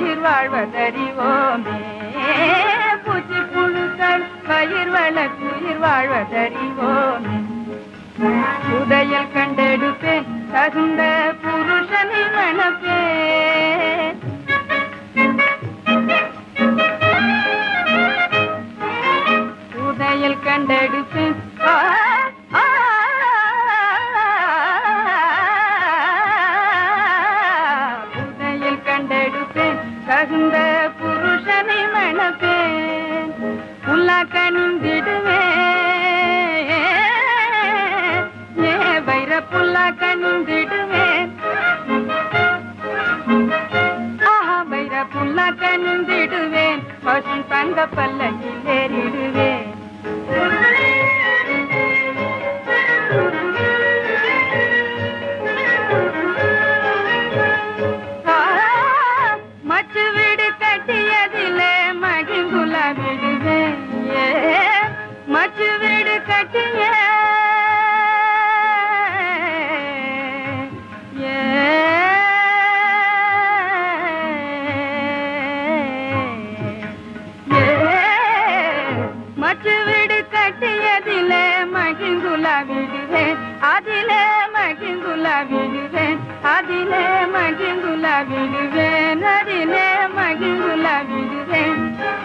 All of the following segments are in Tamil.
உயிர் வாழ்வதறிவோமே பூச்சி புழுக்கள் பயிர் வளர்த்துயிர் வாழ்வதறிவோமே உதயல் கண்டெடுப்பேன் தகுந்த புருஷனை மணப்பேன் உதயல் கண்டெடுப்பேன் ஆ, ஆ, உதயல் கண்டெடுப்பேன் தகுந்த புருஷனை மணப்பேன் புல்லா கணிந்திடுவேன் ஏ வைர புல்லா கணிந்திடுவேன் ஆஹா வைர புல்லா கணிந்திடுவேன் பசும் தங்க பல்லக்கில் ஏறிடுவேன் ஆ, மச்சு வீடு கட்டியதிலே மகிங்குல விடுவேன் ஏ, மச்சு வீடு கட்டிய ஏ, ஏ, மச்சு வீடு கட்டியதிலே மகிங்குல விடுவேன் அதிலே மகிங்குல விடுவேன் அதிலே மகிங்குல விடுவேன் அதிலே மகிங்குல விடுவேன்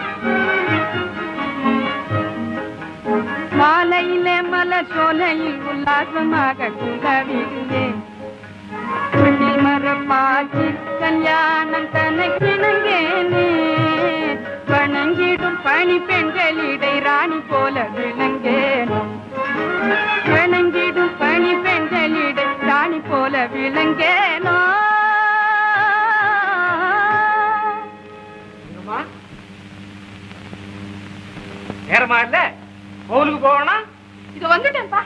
மாலையிலே மலர் சோலையில் உல்லாசமாக குல விடுவேன் பெண்ணில் மரப்பாச்சி கல்யாணம் தனக்கிணங்கேனே வணங்கிடும் பணி பெண்களிடை ராணி போல விளங்கேனோ வணங்கிடும் பணி பெண்களிடை ராணி போல விளங்கேனோ நேரமா இல்ல கோவிலுக்கு போகணும் இது வந்துட்டேன்ப்பா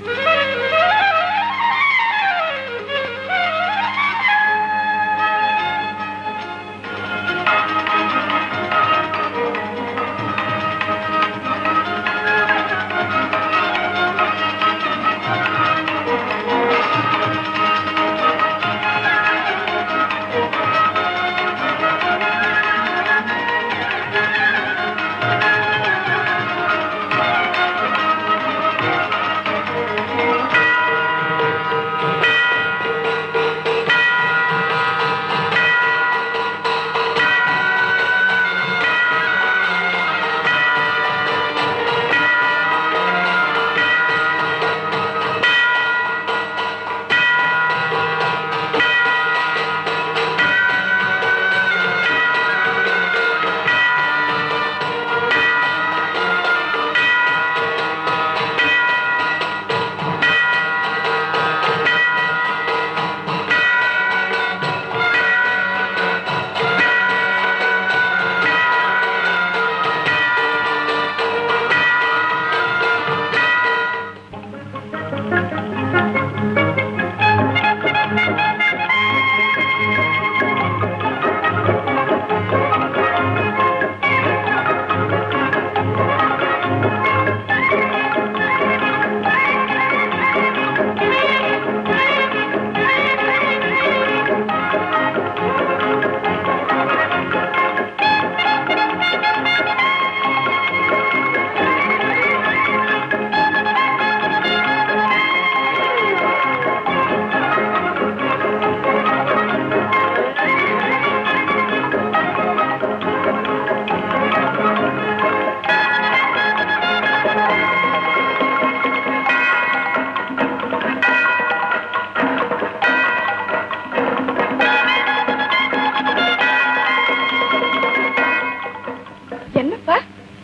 என்னப்பா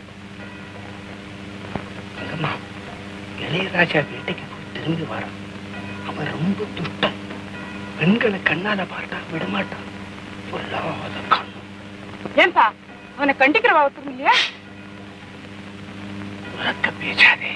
தங்கம்மா இளையராஜா வீட்டுக்கு போய் திரும்பி வரான் அவன் ரொம்ப துட்டன் பெண்களை கண்ணால பார்த்தா விடமாட்டான் பொல்லாத கண்ணு ஏன்பா அவனை கண்டிக்கிறவா ஒருத்தரும் இல்லையா உறக்க பேசாதே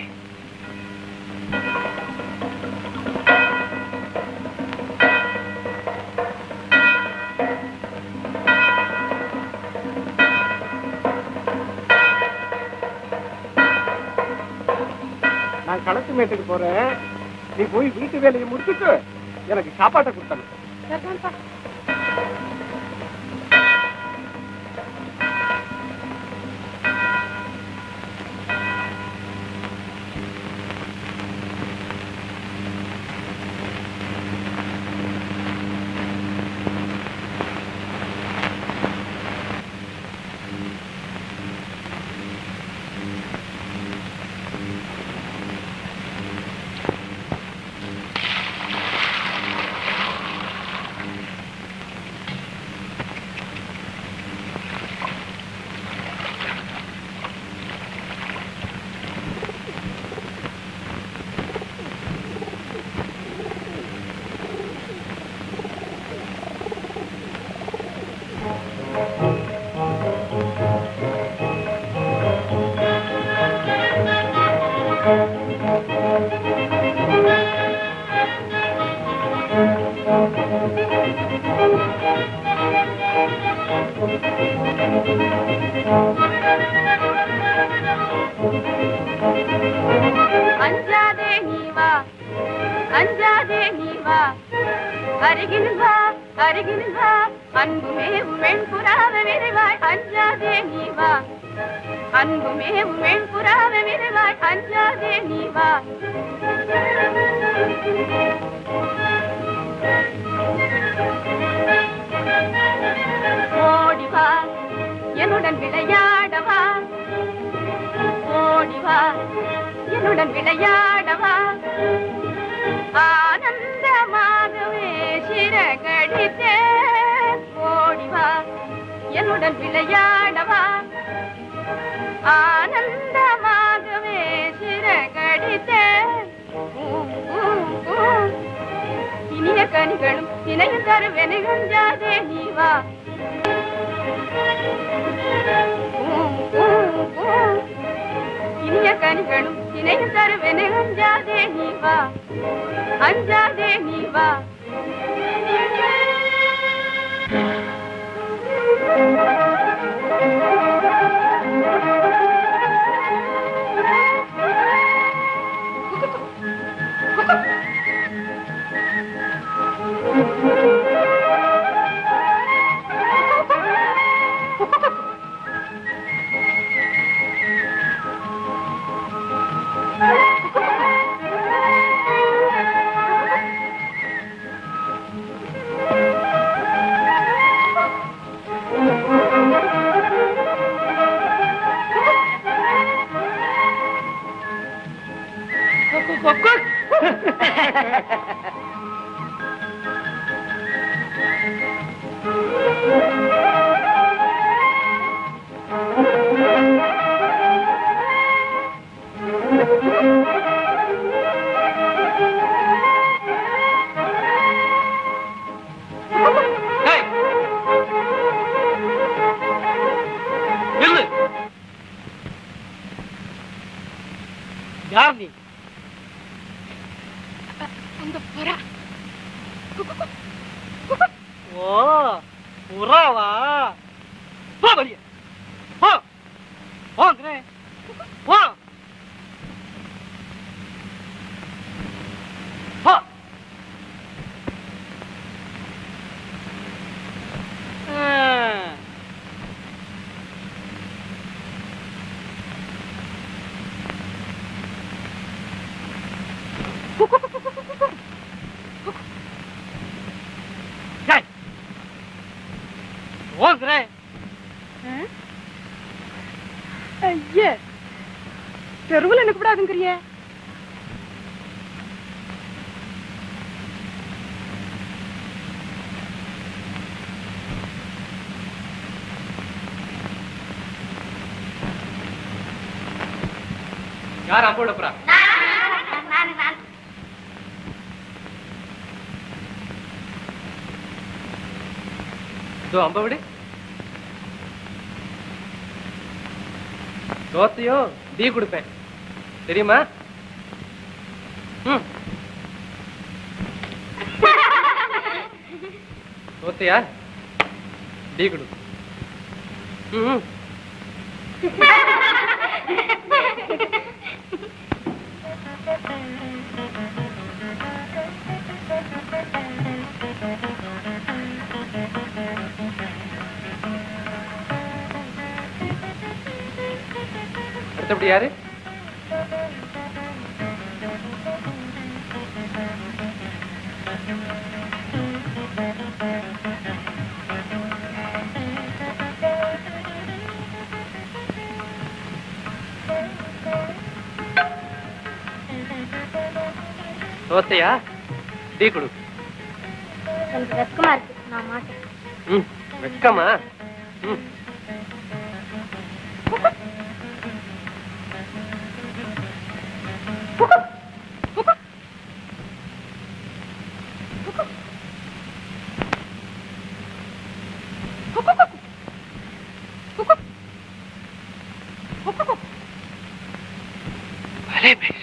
நான் களத்து மேட்டுக்கு போறேன் நீ போய் வீட்டு வேலையை முடிச்சுட்டு எனக்கு சாப்பாட்டை கொடுத்தணும் சரிதான்ப்பா அஞ்சாதே நீ வா அஞ்சாதே நீ வா அருகில் வா அருகில் வா அன்புமே வெண்புறாவ விரைவாய் அஞ்சாதே நீ வா அன்புமே வெண்புறாவ விரைவாய் அஞ்சாதே நீ வா ஓடி வா என்னுடன் விளையாடவா ஓடி வா என்னுடன் விளையாடவா ஆனந்தமாகவே சிறகடித்தே ஓடி வா என்னுடன் விளையாடவா ஆனந்தமாகவே சிறகடித்தே ஊ, ஊ, ஊ. இனிய கனிகளும் இணையும் தருவென கஞ்சாதே நீ வா ஊ, ஊ, ஊ. இனிய கனிகளும் இணையும் தருவென அஞ்சாதே நீ வா அஞ்சாதே நீ வா ஏய்! நில்லு யார் நீ அந்த புறா ஓ புறாவா போ வெளியே போ போங்கிறேன் போ போ ஆ. டேய். போங்கிறேன் ஐயே தெருவில் என்ன கூடாதுங்கிறிய யார் அம்போட புறா இதோ அம்ப விடு தோத்தையும் டீ கொடுப்பேன் தெரியுமா ம் தோத்தையா டீ கொடு ம் ம். அடுத்தபடி யாரு தோசையா டீ கொடு எனக்கு வெக்கமா இருக்கு நான் மாட்டேன் ம் வெக்கமா ம் भले बेश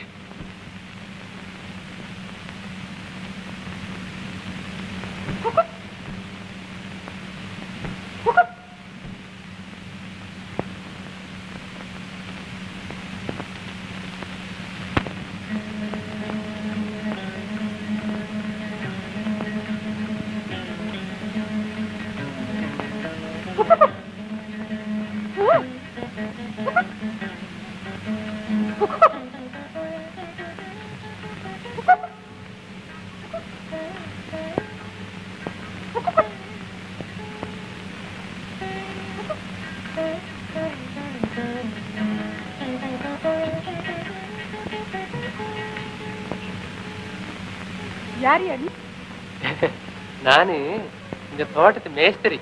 யார் அடி நானு இந்த தோட்டத்து மேஸ்திரி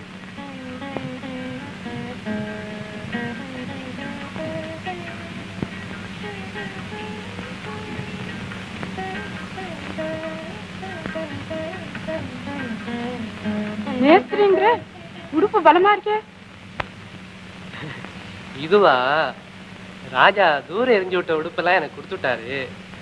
மேஸ்திரிங்கிற உடுப்பு பலமா இருக்கே இதுவா ராஜா தூரம் எரிஞ்சு விட்ட உடுப்பெல்லாம் எனக்கு கொடுத்துட்டாரு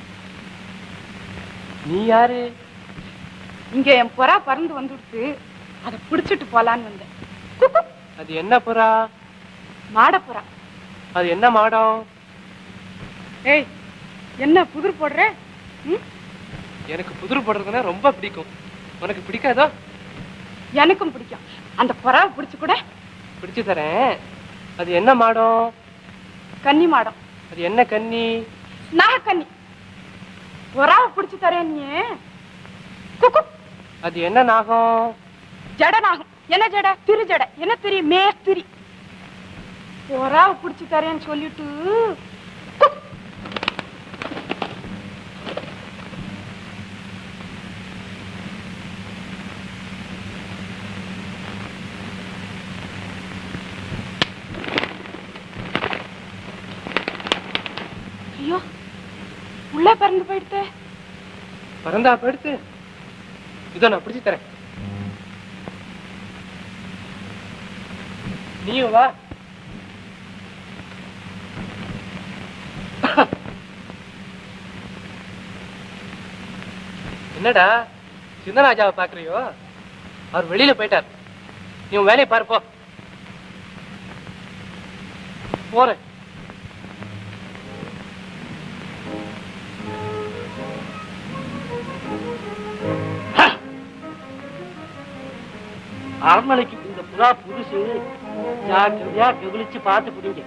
நீ யாரு இங்க என் புறா பறந்து வந்துடுச்சு அதை பிடிச்சிட்டு போலான்னு வந்தேன் குக்கு, அது என்ன புறா மாடப்புறா அது என்ன மாடம் ஏய் என்ன புதிர் போடுற ம்? எனக்கு புதிர் போடுறதுன்னா ரொம்ப பிடிக்கும் உனக்கு பிடிக்காதோ எனக்கும் பிடிக்கும் அந்த புறாவை பிடிச்சு கூட பிடிச்சு தரேன் அது என்ன மாடம் கன்னி மாடம் அது என்ன கன்னி நாகக்கன்னி புறாவை பிடிச்சு தரேன் நீ குக்கு அது என்ன நாகம் ஜட நாகம் என்ன ஜட திரு ஜட என்ன திரி மேஸ்திரி புறாவை பிடிச்சு தரேன்னு சொல்லிட்டு குக். ஐயோ உள்ள பறந்து போயிடுத்தே பறந்தா படுத்து இதோ நான் பிடிச்சு தரேன் நீயும் வா என்னடா சின்னராஜாவை பாக்குறியோ அவர் வெளியில போயிட்டார் நீ உன் வேலையை பாரு போ போறேன் அரண்மனைக்கு இந்த புறா புதுசு ஜாக்கிரதையா கவனிச்சு பார்த்து பிடிங்க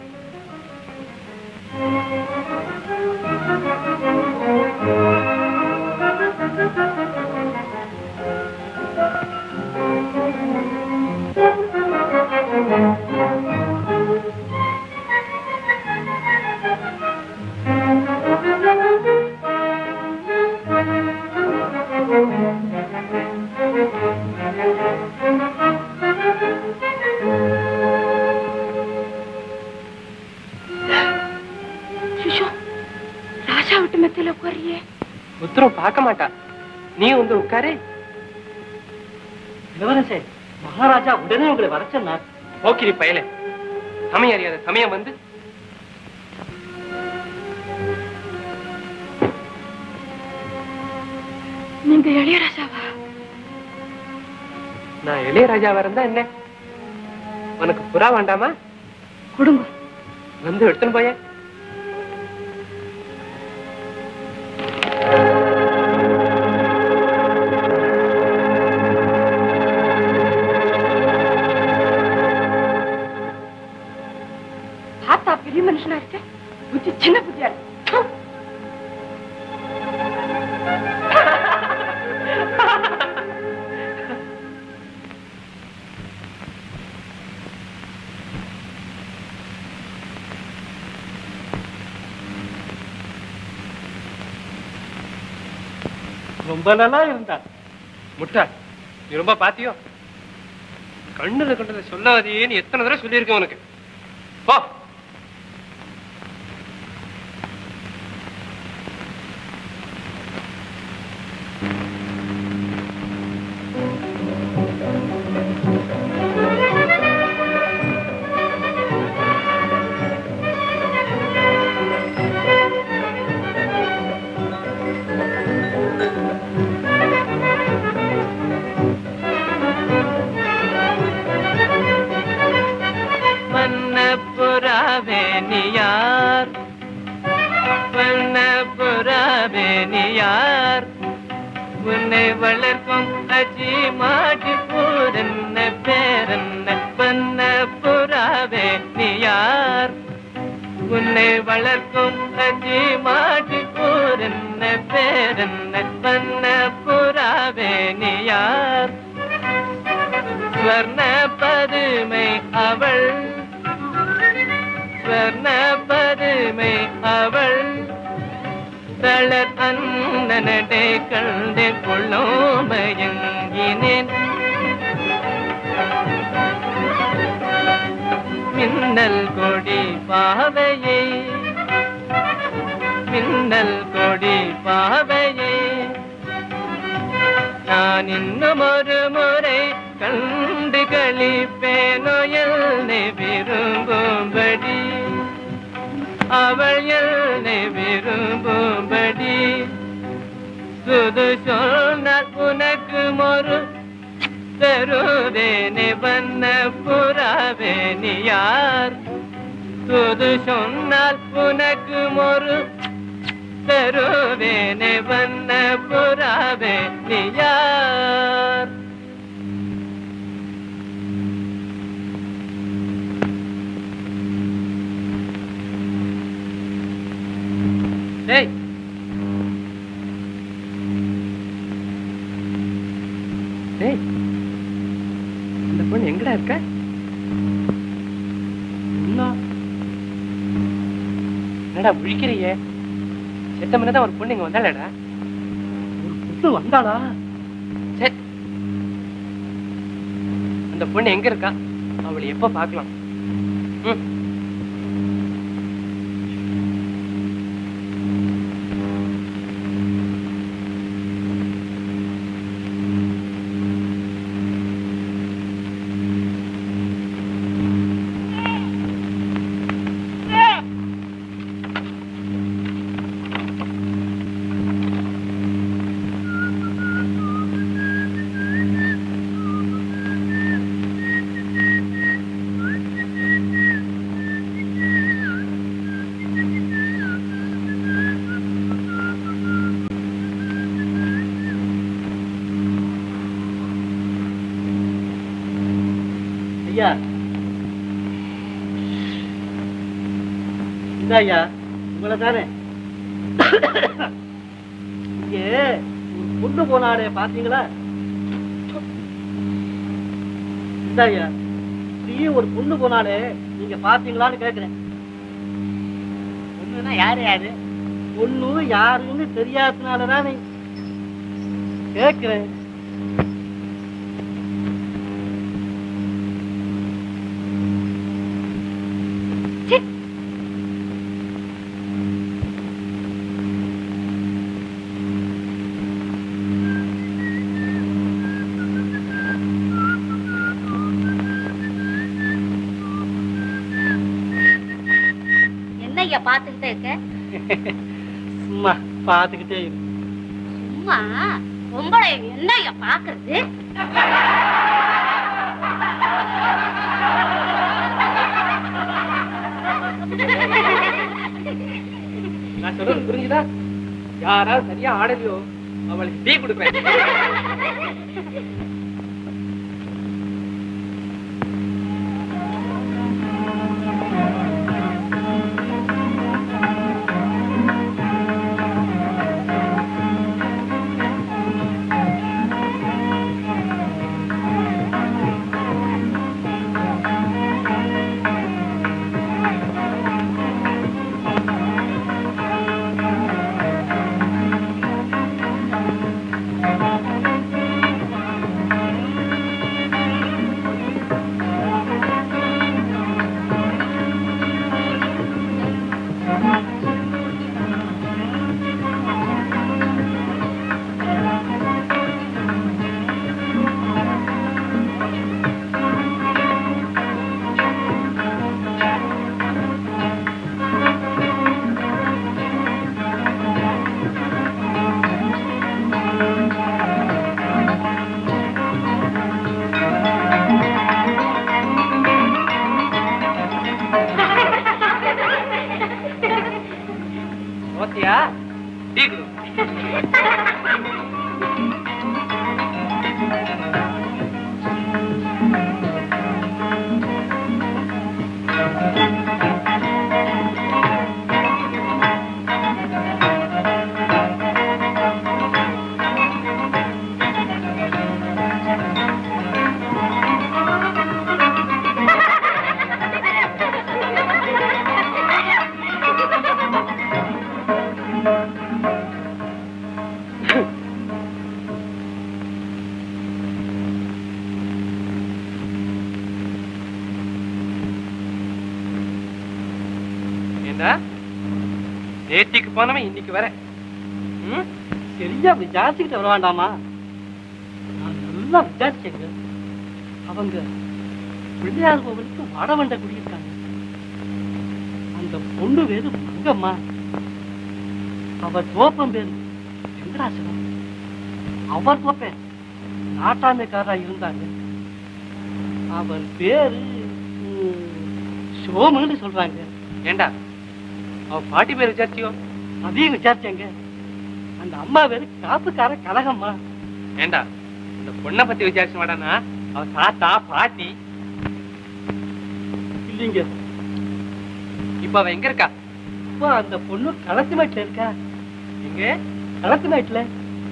ஐயோ ராஜா விட்டு மெத்தில உட்காரியே உத்தரம் பார்க்க மாட்டா நீ வந்து உட்காரு இளவரசே மகாராஜா உடனே உங்களை வர சொன்னார் போக்கிரி பயலே சமயம் அறியாத சமயம் வந்து நீங்க இளையராஜாவா நான் இளையராஜாவா இருந்தா என்ன உனக்கு புறா வேண்டாமா கொடுங்க வந்து எடுத்துன்னு போய பார்த்தா பெரிய மனுஷனா இருக்க புத்தி சின்ன புத்தியா இருக்கு ப்பு. ரொம்ப நல்லா இருந்தா முட்டா நீ ரொம்ப பாத்தியோ கண்ணுல கண்டதை சொல்லாதேன்னு எத்தனை தடவை சொல்லியிருக்கேன் உனக்கு போ நீ யார் உன்னை வளர்க்கும் அஜி மாட்டி பூரன்ன பேரன்ன பண்ண புறாவே நீ யார் உன்னை வளர்க்கும் அஜி மாட்டி பூரன்ன பேரன்ன பண்ண புறாவே நீ யார் ஸ்வர்ண பதுமை அவள் ஸ்வர்ண பதுமை அவள் தளர் அண்ணனடை கண்டு கொள்ளோமயங்கினேன் மின்னல் கொடி பாவையை மின்னல் கொடி பாவையை நான் இன்னும் ஒரு முறை கண்டு கழிப்பேனோ என்னை விரும்பும்படி அவள் என்னை விரும்பும்படி சுது சொன்னால் உனக்கு ஒரு தருவேனே வண்ண புறாவே நீ யார் சுது சொன்னால் உனக்கு ஒரு தருவேனே வண்ண புறாவே நீ யார் டேய் டேய் இந்த பொண்ணு எங்கடா இருக்க இன்னும் என்னடா முழிக்கிறியே செத்த மணி ஒரு பொண்ணு இங்க வந்தாளடா ஒரு பொண்ணு வந்தாளா சரி அந்த பொண்ணு எங்க இருக்கா அவளை எப்ப பார்க்கலாம் ம் ஐயா இந்த ஐயா உங்களை தானே இங்கே ஒரு பொண்ணு போனாடே பாத்தீங்களா இந்த ஐயா இப்படியே ஒரு பொண்ணு போனாலே நீங்க பாத்தீங்களான்னு கேக்குறேன் பொண்ணுனா யாரு யாரு பொண்ணு யாருன்னு தெரியாததுனாலதான் நீ கேக்குறேன் என்ன ஐயா பாத்துக்கிட்டே இருக்க சும்மா பாத்துக்கிட்டே இரு சும்மா பொம்பளை என்ன ஐயா பாக்குறது நான் சொல்றது புரிஞ்சுதா யாராவது சரியா ஆடலையோ அவளுக்கு டீ கொடுப்பேன் ஏண்டா நேத்திக்கு போனவன் இன்னைக்கு வர ம்? சரியா விசாரிச்சுக்கிட்டு வர வேண்டாமா நான் நல்லா விசாரிச்சேங்க அவங்க பிள்ளையார் கோவிலுக்கு வடவண்ட குடியிருக்காங்க அந்த பொண்ணு பேரு மங்கம்மா அவ தோப்பம் பேரு வெங்கடாசலம் அவர் தோப்பேன் நாட்டாமைக்காரா இருந்தாங்க அவர் பேரு ம், சோமுன்னு சொல்றாங்க ஏண்டா அவ பாட்டி பேர் விசாரிச்சியோ அதையும் விசாரிச்சேங்க அந்த அம்மா பேரு காப்புக்கார கனகம்மா ஏண்டா இந்த பொண்ணை பத்தி விசாரிச்சு மாட்டானா அவ தாத்தா பாட்டி இல்லைங்க இப்ப அவ எங்க இருக்கா இப்போ அந்த பொண்ணு களத்து மேட்ல இருக்கா எங்க களத்து மேட்ல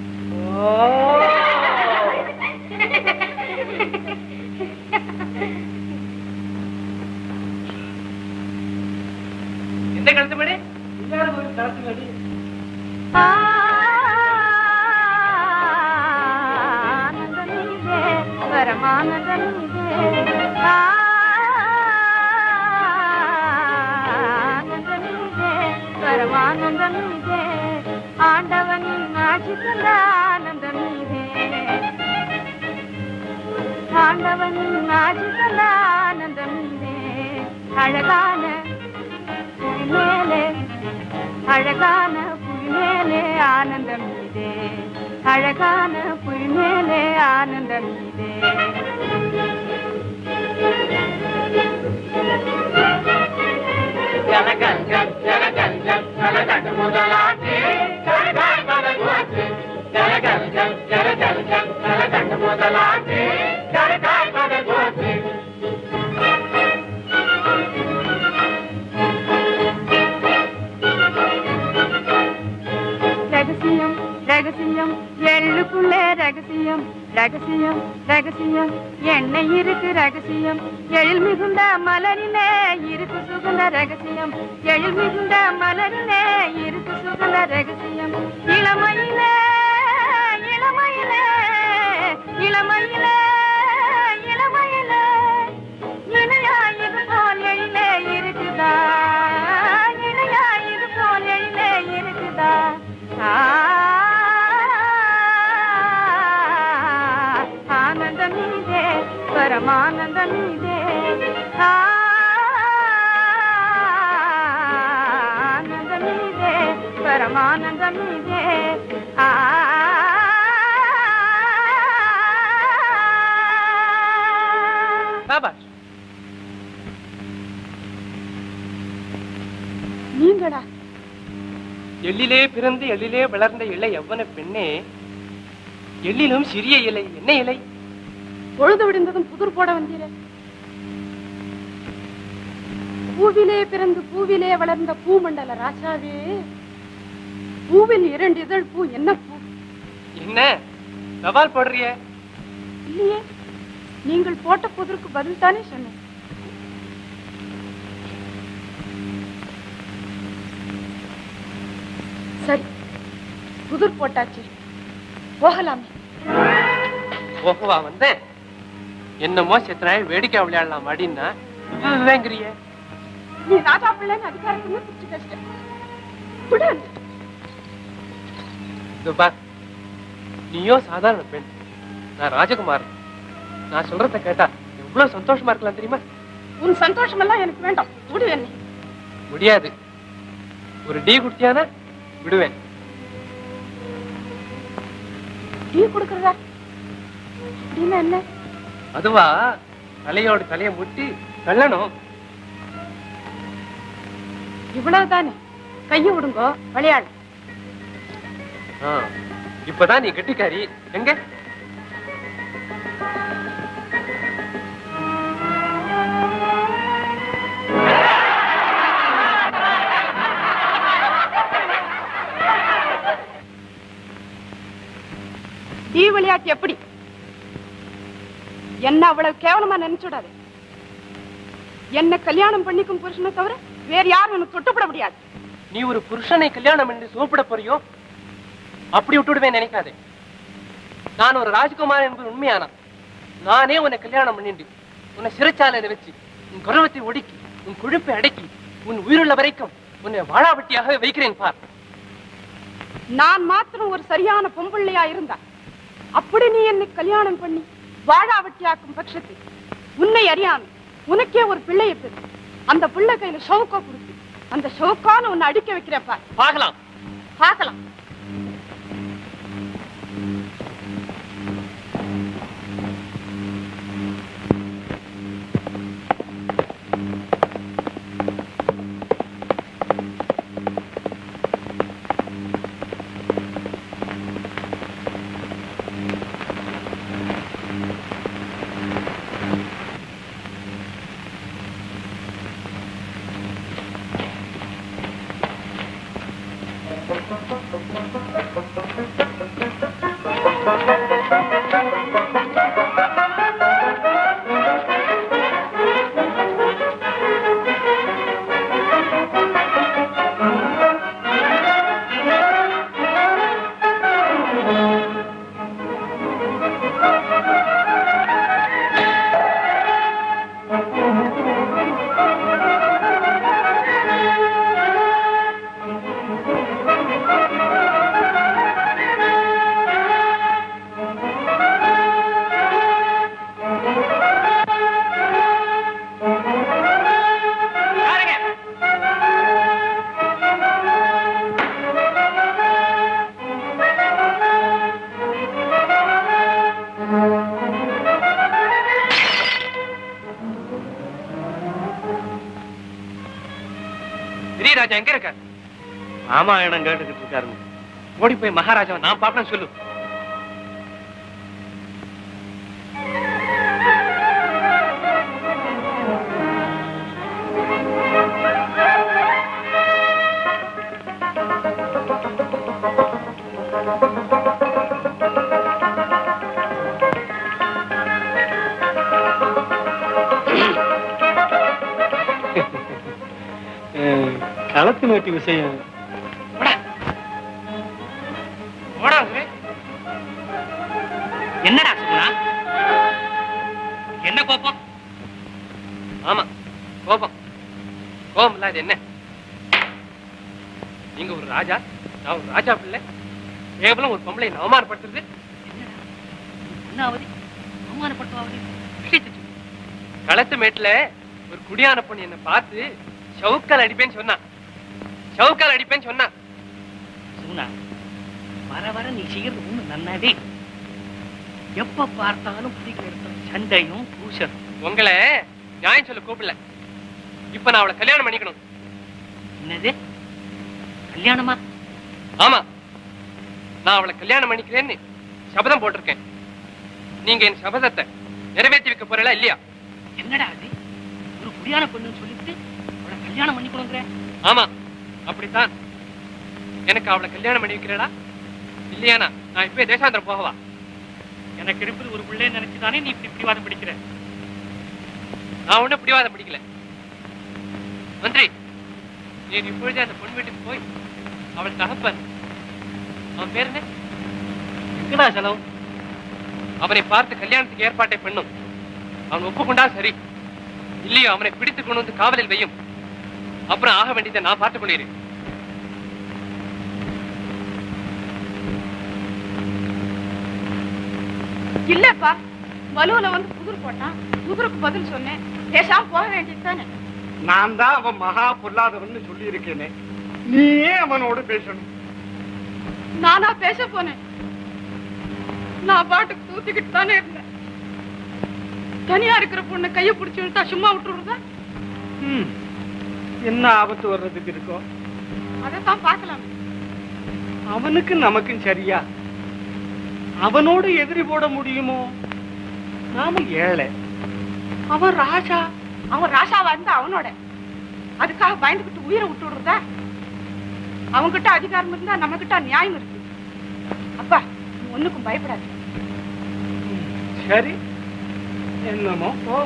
எந்த கழுத்து மேடு களத்து மேடு ஆனந்தமிதே பரமானந்தமிதே ஆனந்தமிதே பரமானந்தமிதே ஆண்டவனின் ஆட்சி தந்த ஆனந்தமிதே ஆண்டவனின் ஆட்சி தந்த ஆனந்தமிதே அழகான மேலே அழகான புல்மேலே ஆனந்தம் இதே அழகான புல்மேலே ஆனந்தம் இதே ரகசியம் ரகசியம் எள்ளுக்குள்ளே ரகசியம் ரகசியம் ரகசியம் எண்ணெய் இருக்கு ரகசியம் எழில் மிகுந்த மலரிலே இருக்கு சுகந்த ரகசியம் எழில் மிகுந்த மலரிலே இருக்கு சுகந்த ரகசியம் இளமையிலே இளமையிலே இளமையிலே இளமையிலே இணையாயிரு போல் எழிலே இருக்குதா இணையாயிரு போல் எழிலே இருக்குதா ஆ, ஆனந்தமிதே பரமானந்தமிதே ஆ, ஆனந்தமிதே பரமானந்தமிதே ஆ சாபாஷ் நீங்கடா எள்ளிலே பிறந்து எள்ளிலே வளர்ந்த இலை எவ்வன பெண்ணே எள்ளிலும் சிறிய இலை என்ன இலை பொழுது விடிந்ததும் புதிர் போட வந்தீரே பூவிலே பிறந்து பூவிலே வளர்ந்த பூமண்டல ராஜாவே பூவில் இரண்டு இதழ் பூ என்ன பூ என்ன சவால் போடுறிய இல்லையே நீங்கள் போட்ட புதிருக்கு பதில் தானே சொன்னேன் சரி புதிர் போட்டாச்சு போகலாமே ஓஹோவா வந்தேன் என்னமோ செத்த நாள் வேடிக்கை விளையாடலாம் அப்படின்னா வேங்கிறிய நீ ராஜா பிள்ளைன்னு அதிகாரத்துமே பிடிச்சு கஷ்டம் விடு இதோ பார் நீயும் சாதாரண பெண் நான் ராஜகுமார் நான் சொல்றத கேட்டா எவ்வளவு சந்தோஷமா இருக்கலாம் தெரியுமா உன் சந்தோஷம் எல்லாம் எனக்கு வேண்டாம் விடு என்னை முடியாது ஒரு டீ குடிச்சியானா விடுவேன் டீ கொடுக்கறதா அப்படின்னா என்ன அதுவா தலையோட தலையை முட்டி தள்ளணும் இவ்வளவுதானே கையை விடுங்கோ விளையாடு ஆ, இப்பதான் நீ கெட்டிக்காரி எங்க டீ விளையாட்டு எப்படி என்ன அவ்வளவு கேவலமா நினைச்சுடாது என்ன கல்யாணம் பண்ணிக்கும் புருஷனை தவிர வேற யாரும் உனக்கு தொட்டுப்பட முடியாது நீ ஒரு புருஷனை கல்யாணம் பண்ணி சோப்பிட போறியோ அப்படி விட்டுடுவேன் நினைக்காதே நான் ஒரு ராஜகுமார் என்பது உண்மையானா நானே உன்னை கல்யாணம் பண்ணிட்டு உன்னை சிறைச்சாலையில வச்சு உன் கர்வத்தை ஒடுக்கி உன் கொழுப்பை அடக்கி உன் உயிருள்ள வரைக்கும் உன்னை வாழாவட்டியாகவே வைக்கிறேன் பார் நான் மாத்திரம் ஒரு சரியான பொம்பிள்ளையா இருந்தா அப்படி நீ என்னை கல்யாணம் பண்ணி வாழாவட்டியாக்கும் பட்சத்தில் உன்னை அறியாம உனக்கே ஒரு பிள்ளையை பெறு அந்த பிள்ளை கையில ஷவுக்கா கொடுத்து அந்த ஷவுக்கான உன்னை அடிக்க வைக்கிறப்பா பார்க்கலாம் பார்க்கலாம் பெரியராஜா எங்க இருக்க ராமாயணம் கேட்டுக்கிட்டு இருக்காருங்க ஓடி போய் மகாராஜாவை நான் பாப்பேன்னு சொல்லு களத்து மேட்டி விஷயம் ஓடா சுரே. என்னடா சொன்னா என்ன கோபம் ஆமா கோபம் கோபம் இல்லாத என்ன நீங்க ஒரு ராஜா நான் ஒரு ராஜா பிள்ளை கேவலம் ஒரு பொம்பளை அவமானப்படுத்துறது என்ன ஆகுது அவமானப்படுத்துவாங்க களத்து மேட்டுல ஒரு குடியான பொண்ணு என்ன பார்த்து சவுக்கால் அடிப்பேன்னு சொன்னா சவுக்கால் அடிப்பேன்னு சொன்னா சுகுணா வர வர நீ செய்யறது ஒண்ணு நன்னாவே எப்ப பார்த்தாலும் பிடிக்கிற இடத்துல சண்டையும் பூசலும் உங்களை நியாயம் சொல்ல கூப்பிடல இப்ப நான் அவளை கல்யாணம் பண்ணிக்கணும் என்னது கல்யாணமா ஆமா நான் அவளை கல்யாணம் பண்ணிக்கிறேன்னு சபதம் போட்டிருக்கேன் நீங்க என் சபதத்தை நிறைவேற்றி வைக்க போறீங்களா இல்லையா என்னடா அது ஒரு குடியான பொண்ணுன்னு சொல்லிட்டு அவளை கல்யாணம் பண்ணிக்கணுங்கிற ஆமா அப்படித்தான் எனக்கு அவளை கல்யாணம் பண்ணி வைக்கிறடா இல்லையானா நான் இப்பவே தேசாந்திரம் போகவா எனக்கு இருப்பது ஒரு பிள்ளை நினைச்சுதானே நீ இப்படி பிடிவாதம் பிடிக்கிற நான் ஒண்ணும் பிடிவாதம் பிடிக்கல மந்திரி நீ இப்பொழுதே அந்த பொன் வீட்டுக்கு போய் அவள் தகப்பன் அவன் பேர் என்ன எங்கடா செலவு அவனை பார்த்து கல்யாணத்துக்கு ஏற்பாட்டை பண்ணும் அவன் ஒப்புக்கொண்டா சரி இல்லையோ அவனை பிடித்து கொண்டு வந்து காவலில் வையும் அப்புறம் ஆக வேண்டியதை நான் பார்த்துக் கொள்கிறேன் இல்லப்பா வலுவுல வந்து புதிர் போட்டான் புதிருக்கு பதில் சொன்னேன் பேசாம போக வேண்டியது தானே நான் தான் அவன் மகா பொல்லாதவன்னு சொல்லி இருக்கேனே நீயே அவனோடு பேசணும் நானா பேச போனேன் நான் பாட்டுக்கு தூத்திக்கிட்டு தானே இருந்தேன் தனியா இருக்கிற பொண்ணு கைய பிடிச்சு விட்டா சும்மா விட்டுருதா ம். என்ன ஆபத்து வர்றதுக்கு இருக்கோ அதைத்தான் பார்க்கலாம் அவனுக்கு நமக்கும் சரியா அவனோடு எதிரி போட முடியுமோ நாம ஏழை அவன் ராஜா அவன் ராஜாவா இருந்தா அவனோட அதுக்காக பயந்துகிட்டு உயிரை விட்டு விடுறதா அவன்கிட்ட அதிகாரம் இருந்தா நம்ம கிட்ட நியாயம் இருக்கு அப்பா நீ ஒண்ணுக்கும் பயப்படாது சரி என்னமோ போ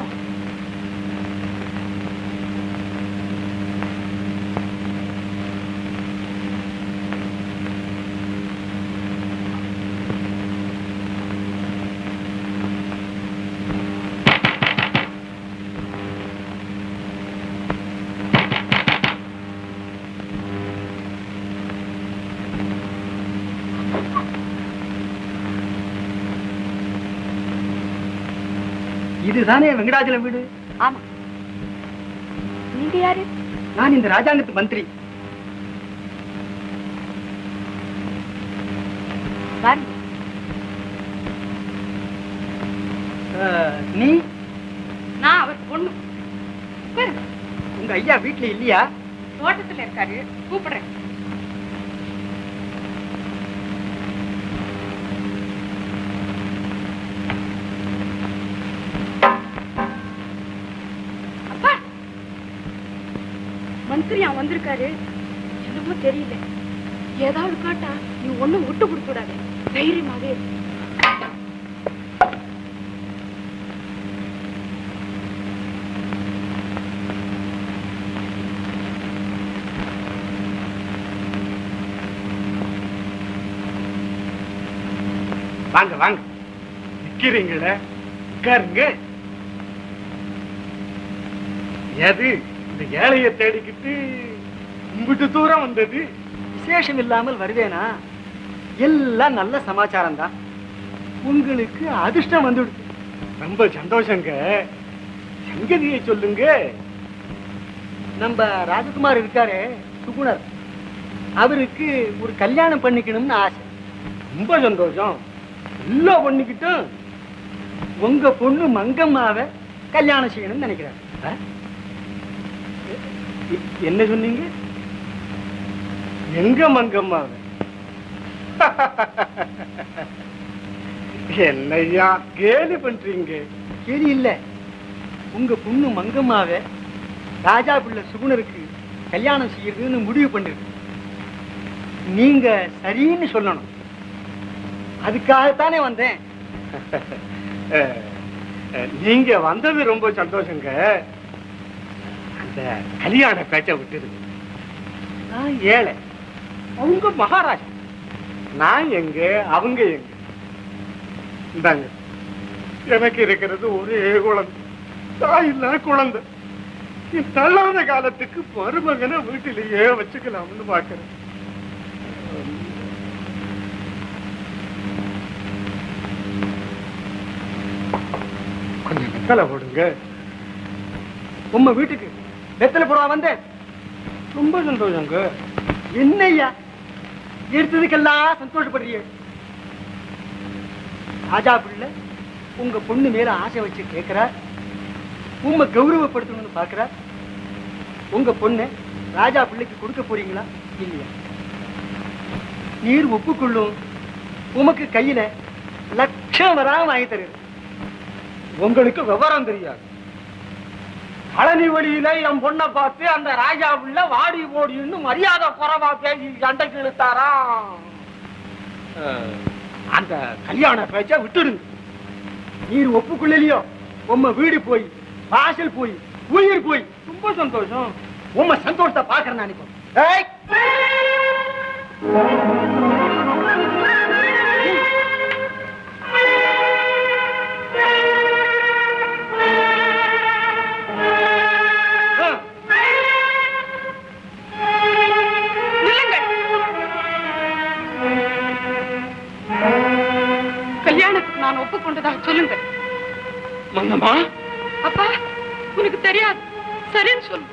இதுதானே வெங்கடாச்சலம் வீடு ஆமா நீங்க யாரு நான் இந்த ராஜாங்கத்து மந்திரி வாருங்க அஹ், நீ நான் அவர் பொண்ணு உட்காருங்க. உங்க ஐயா வீட்டுல இல்லையா தோட்டத்துல இருக்காரு கூப்பிடுறேன் அப்பா மந்திரியா வந்திருக்காரு என்னமோ தெரியல ஏதாவது காட்டா நீ ஒண்ணும் விட்டு கொடுக்க கூடாது தைரியமாவே இரு. வாங்க வாங்க நிக்கிறீங்களே உட்காருங்க எது இந்த ஏழைய தேடிக்கிட்டு இம்பிட்டு தூரம் வந்தது விசேஷம் இல்லாமல் வருவேனா எல்லாம் நல்ல சமாச்சாரம் தான் உங்களுக்கு அதிர்ஷ்டம் வந்துடுது ரொம்ப சந்தோஷங்க சங்கதியை சொல்லுங்க நம்ம ராஜகுமார் இருக்காரே சுகுணர் அவருக்கு ஒரு கல்யாணம் பண்ணிக்கணும்னு ஆசை ரொம்ப சந்தோஷம் எல்லாம் பண்ணிக்கிட்டோம் உங்க பொண்ணு மங்கம்மாவை கல்யாணம் செய்யணும்னு நினைக்கிறார் ஆ? எ- எ- என்ன சொன்னீங்க எங்க மங்கம்மாவை என்னையா கேலி பண்றீங்க கேலி இல்ல உங்க பொண்ணு மங்கம்மாவை ராஜா பிள்ளை சுகுணருக்கு கல்யாணம் செய்யறதுன்னு முடிவு பண்ணிருக்கு நீங்க சரின்னு சொல்லணும் அதுக்காகத்தானே வந்தேன் அஹ், அஹ், நீங்க வந்தது ரொம்ப சந்தோஷங்க அந்த கல்யாண பேச்சை விட்டுருங்க நான் ஏழை அவங்க மகாராஜா நான் எங்க அவங்க எங்க இந்தாங்க எனக்கு இருக்கிறது ஒரே குழந்தை தாய் இல்ல குழந்தை என் தள்ளாத காலத்துக்கு மருமகனை வீட்டிலேயே வச்சுக்கலாம்னு பாக்குறேன் கொஞ்சம் வெத்தலை போடுங்க உம்ம வீட்டுக்கு வெத்தலை போடவா வந்தேன் ரொம்ப சந்தோஷங்க என்னய்யா எடுத்ததுக்கெல்லாம் சந்தோஷப்படுறிய ராஜா பிள்ளை உங்க பொண்ணு மேல ஆசை வச்சு கேட்கிறார் உண்மை கௌரவப்படுத்தணும்னு பார்க்கிறார் உங்க பொண்ணு ராஜா பிள்ளைக்கு கொடுக்க போறீங்களா இல்லையா நீர் ஒப்புக்கொள்ளும் உமக்கு கையில லட்சம் வராம வாங்கி தருது உங்களுக்கு விவரம் தெரியாது பழனி வழியில என் பொண்ணை பார்த்து அந்த ராஜா புள்ள வாடி போடின்னு மரியாதை குறைவா பேசி சண்டைக்கு இழுத்தாராம் அஹ், அந்த கல்யாண பேச்ச விட்டுடுங்க நீர் ஒப்புக்கொள்ளலையோ உம்ம வீடு போய் வாசல் போய் உயிர் போய் ரொம்ப சந்தோஷம் உம்ம சந்தோஷத்தை பாக்குறேன் நினைப்போம் ஏய்! நில்லுங்கள் கல்யாணத்துக்கு நான் ஒப்புக்கொண்டதாக சொல்லுங்கள் மங்கம்மா அப்பா உனக்கு தெரியாது சரின்னு சொல்லு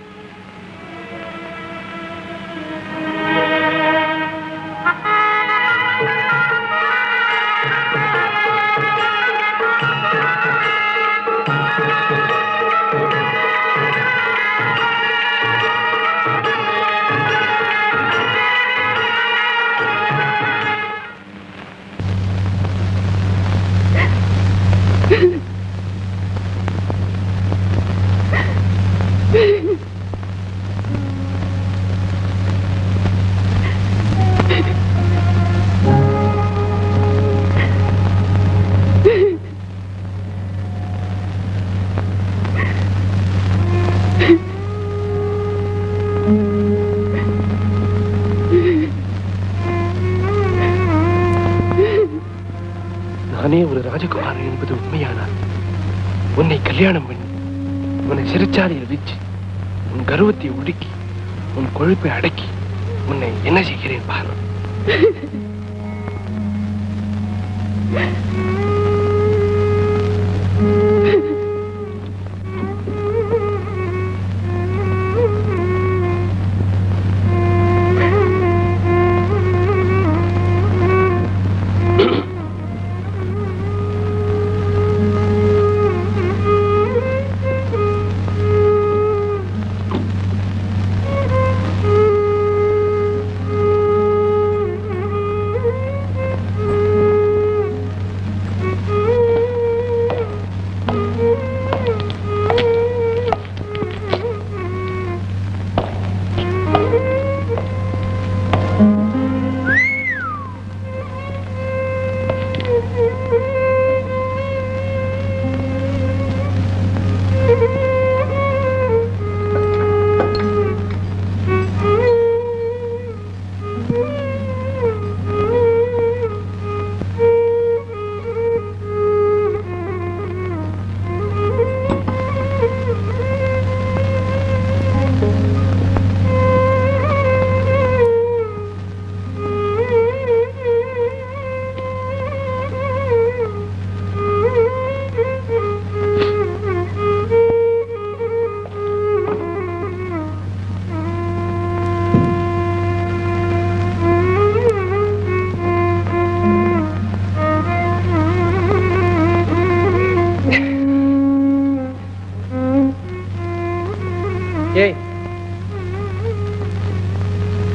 நானே ஒரு ராஜகுமாரன் என்பது உண்மையானால் உன்னை கல்யாணம் பண்ணி உன்னை சிறைச்சாலையில் வச்சு உன் கர்வத்தை ஒடுக்கி உன் கொழுப்பை அடக்கி உன்னை என்ன செய்கிறேன் பாரு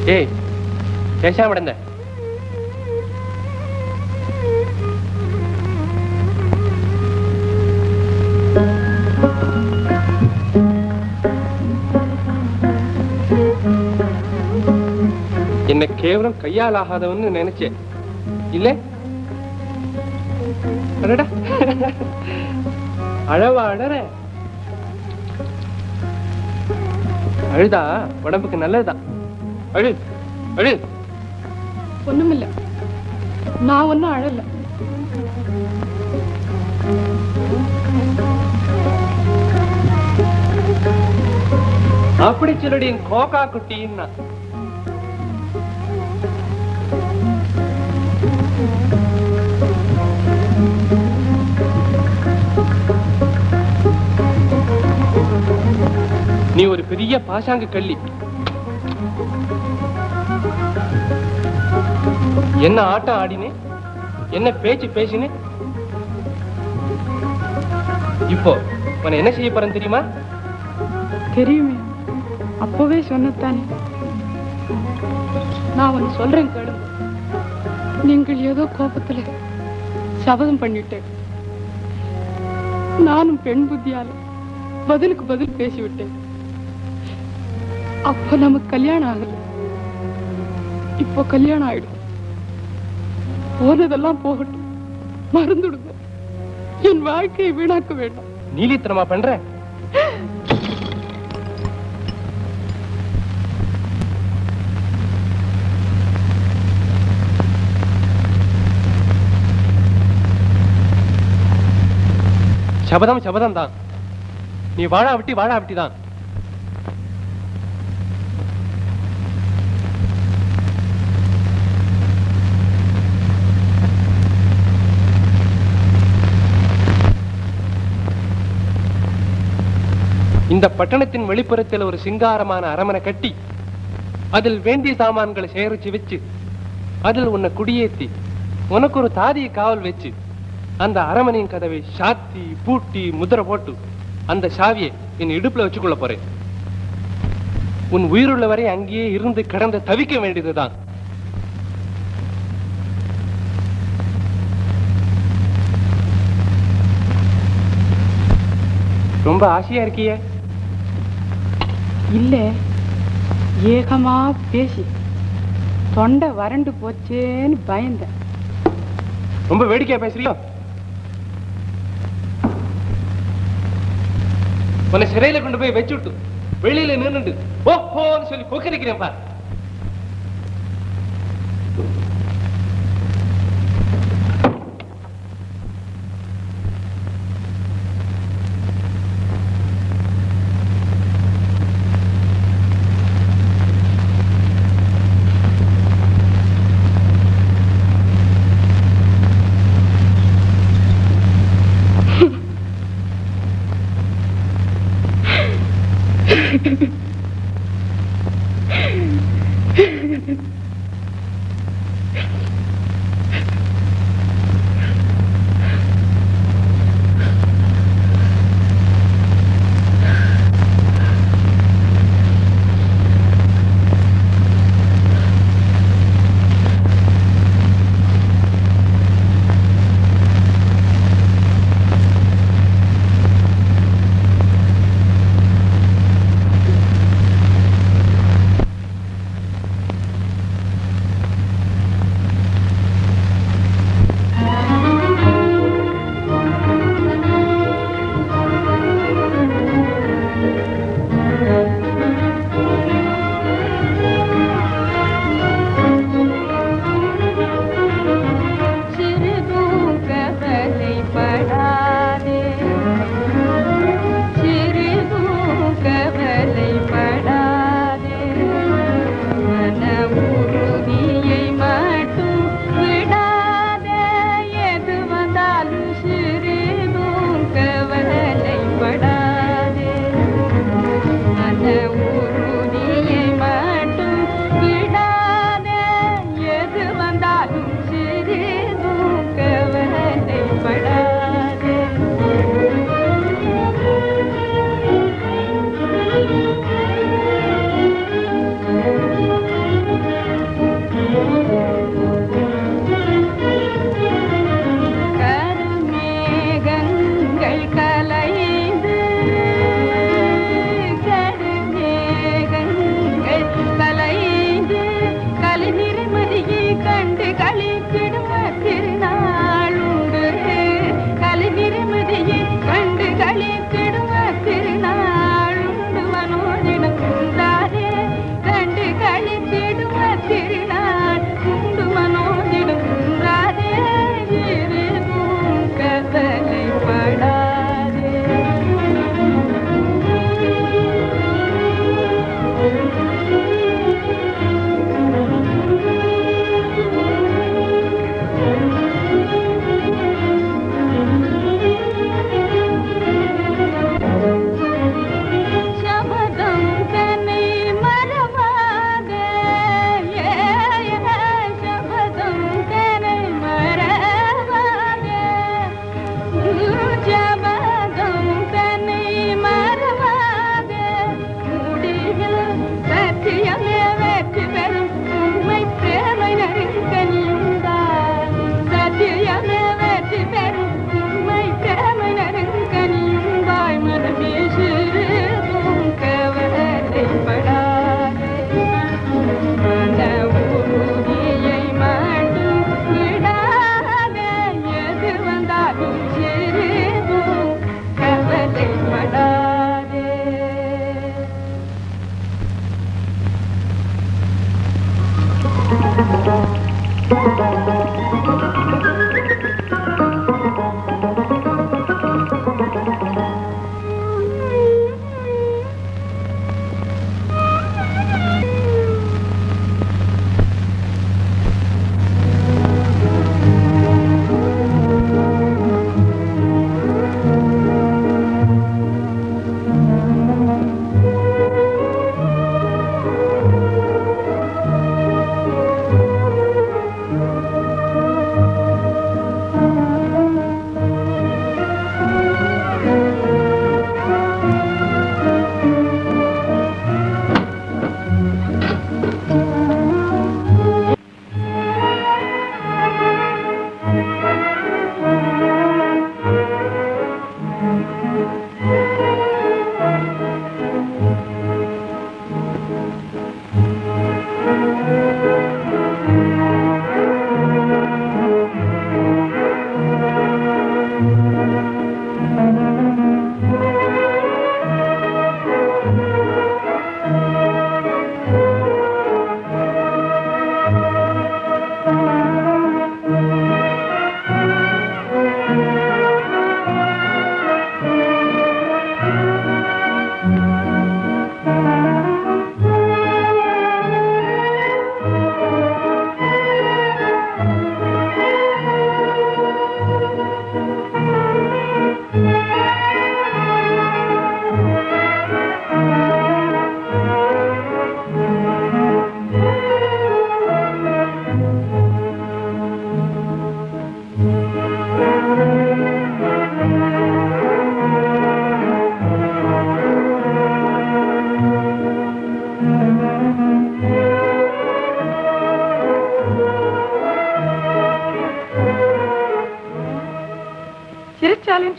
ஏய் பேசாம விடந்த என்ன கேவலம் கையால் ஆகாதவன்னு நினைச்சேன் இல்ல அடடா அழவா அழற அழுதா உடம்புக்கு நல்லதுதான் அழு அழு ஒண்ணுமில்ல நான் ஒன்னும் அழல அப்படி சொல்லடி என் கோகா குட்டின்னா நீ ஒரு பெரிய பாசாங்கு கள்ளி என்ன ஆட்டம் ஆடினே என்ன பேச்சு பேசினே இப்போ உன்னை என்ன செய்ய போறேன்னு தெரியுமா தெரியுமே அப்பவே சொன்னதானே நான் ஒன்னு சொல்றேன் கேளுங்க நீங்கள் ஏதோ கோபத்துல சபதம் பண்ணிட்டேன் நானும் பெண் புத்தியால பதிலுக்கு பதில் பேசிவிட்டேன் அப்ப நமக்கு கல்யாணம் ஆகல இப்போ கல்யாணம் ஆயிடும் போனதெல்லாம் போகட்டும் மறந்துடுங்க என் வாழ்க்கையை வீணாக்க வேண்டாம் நீலித்தனமா பண்ற சபதம் சபதம் தான் நீ வாழா விட்டி வாழா விட்டி தான் இந்த பட்டணத்தின் வெளிப்புறத்தில் ஒரு சிங்காரமான அரமனை கட்டி அதில் வேண்டிய சாமான்களை சேகரிச்சு வச்சு அதில் உன்னை குடியேத்தி உனக்கு ஒரு தாதியை காவல் வச்சு அந்த அரமனையின் கதவை சாத்தி பூட்டி முதிரை போட்டு அந்த சாவியை என் இடுப்புல வச்சுக்கொள்ள போறேன் உன் உயிருள்ள வரை அங்கேயே இருந்து கிடந்து தவிக்க வேண்டியதுதான் ரொம்ப ஆசையா இருக்கியே இல்ல ஏகமா பேசி தொண்டை வறண்டு போச்சேன்னு பயந்தேன் ரொம்ப வேடிக்கையா பேசுறியோ உன்னை சிறையில கொண்டு போய் வச்சுட்டு வெளியில நின்னுட்டு ஓஹோன்னு சொல்லி கொக்கரிக்கிறேன் பார்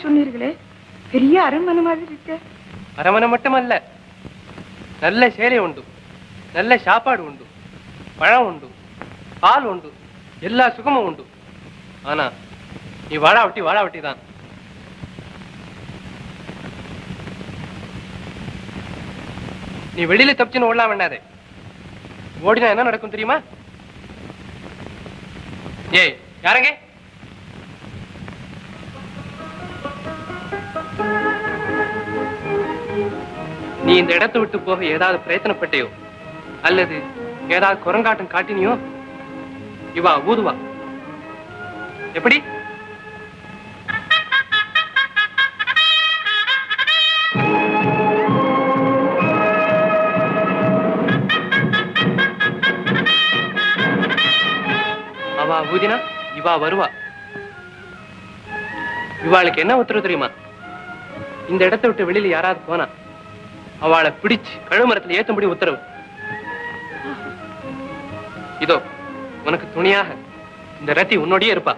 சொன்னீர்களே பெரிய அரண்மனை மாதிரி இருக்க அரமனை மட்டுமல்ல நல்ல சேலை உண்டு நல்ல சாப்பாடு உண்டு பழம் உண்டு பால் உண்டு எல்லா சுகமும் உண்டு ஆனா நீ வாழாவட்டி வாழாவட்டி தான் நீ வெளியில தப்பிச்சுன்னு ஓடலாம் வேண்டாதே ஓடினா என்ன நடக்கும் தெரியுமா ஏய் யாரங்க நீ இந்த இடத்தை விட்டு போக ஏதாவது பிரயத்தனப்பட்டியோ அல்லது ஏதாவது குரங்காட்டம் காட்டினியோ இவா ஊதுவா எப்படி அவா ஊதினா இவா வருவா இவாளுக்கு என்ன உத்தரவு தெரியுமா இந்த இடத்தை விட்டு வெளியில யாராவது போனா அவளை பிடிச்சு கழுமரத்துல ஏத்தும்படி உத்தரவு இதோ உனக்கு துணையாக இந்த ரத்தி உன்னோடயே இருப்பா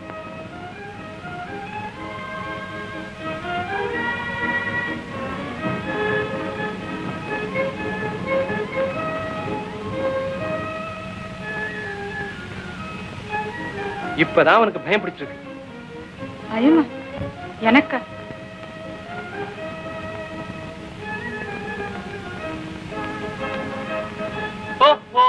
இப்பதான் உனக்கு பயம் பிடிச்சிருக்கு பயமா எனக்கா ஓ ஓ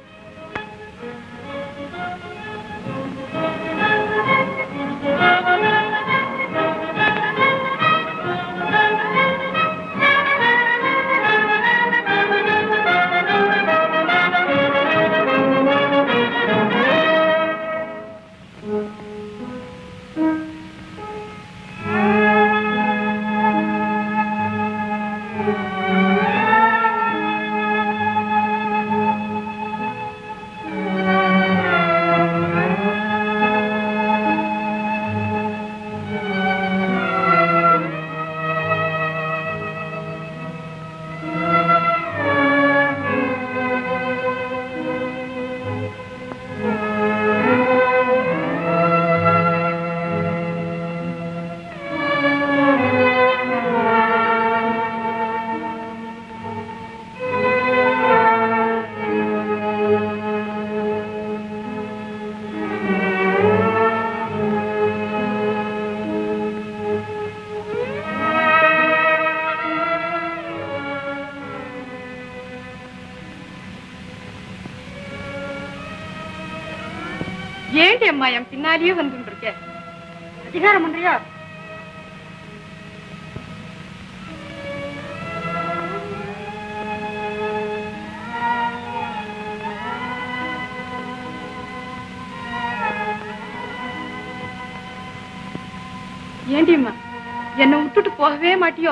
ஏண்டி அம்மா என் பின்னாலேயே வந்துட்டு இருக்க அதிகாரம் பண்றியா ஏண்டிம்மா என்னை விட்டுட்டு போகவே மாட்டியோ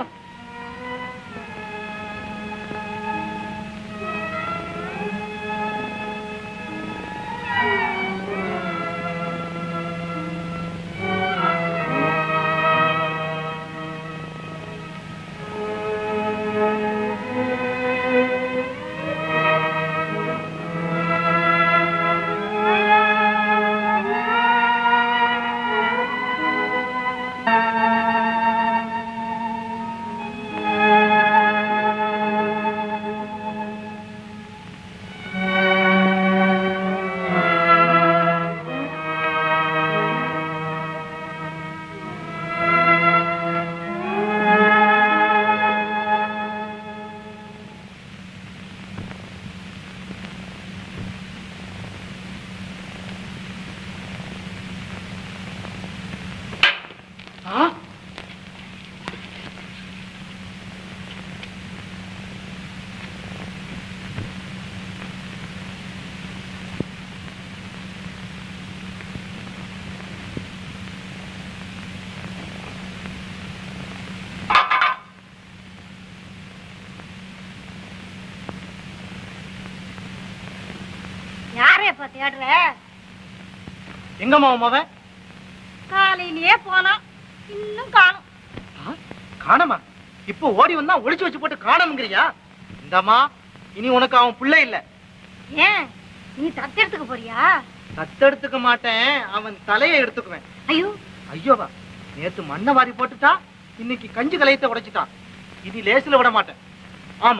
யாரே இப்ப தேடுற எங்கம்மா அவன் காலையிலேயே போனான் இன்னும் காணும் காணமா இப்போ ஓடி வந்தா ஒளிச்சு வச்சு போட்டு காணோம்ங்கிறியா இந்தம்மா இனி உனக்கு அவன் பிள்ளை இல்ல ஏன் நீ தத்தெடுத்துக்க போறியா தத்தெடுத்துக்க மாட்டேன் அவன் தலையை எடுத்துக்குவேன் ஐயோ ஐயோவா நேத்து மண்ணை வாரி போட்டுட்டான் இன்னைக்கு கஞ்சி கலையத்தை உடைச்சிட்டான் இனி லேசில விட மாட்டேன் ஆமா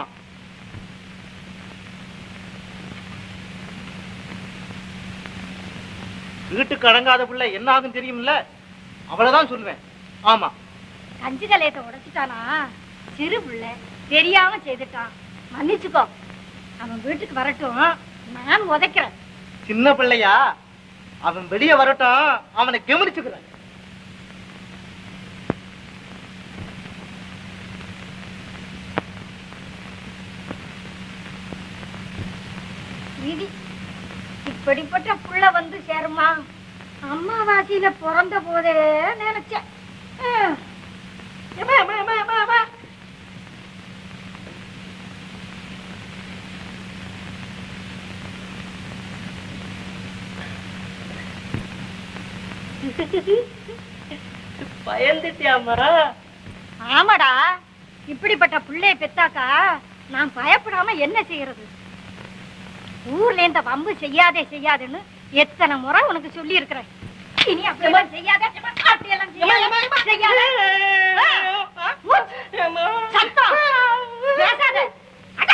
வீட்டுக்கு அடங்காத பிள்ளை என்ன ஆகும் தெரியும்ல அவ்வளவுதான் சொல்லுவேன் ஆமா கஞ்சி கலையத்தை உடைச்சிட்டானா சிறு பிள்ளை தெரியாம செய்துட்டான் மன்னிச்சுக்கோ அவன் வீட்டுக்கு வரட்டும் நான் உதைக்கிறேன் சின்ன பிள்ளையா அவன் வெளியே வரட்டும் அவனை கவனிச்சுக்கிறேன் விதி இப்படிப்பட்ட புள்ள வந்து சேருமா அம்மாவாசியில பிறந்த போதே நினைச்சேன் ஹம். எம்மா, எம்மா, எம்மா, எம்மா, எம்மா. பயந்துட்டியாமா ஆமாடா இப்படிப்பட்ட புள்ளைய பெத்தாக்கா நான் பயப்படாம என்ன செய்யறது ஊர்ல இந்த வம்பு செய்யாதே செய்யாதேன்னு எத்தனை முறை உனக்கு சொல்லி இருக்கிறேன் இனி அப்படியெல்லாம் செய்யாத அப்படியெல்லாம் செய்யாத, செய்யாத. ஆ, மூச்சு. சத்தம். பேசாத. அட.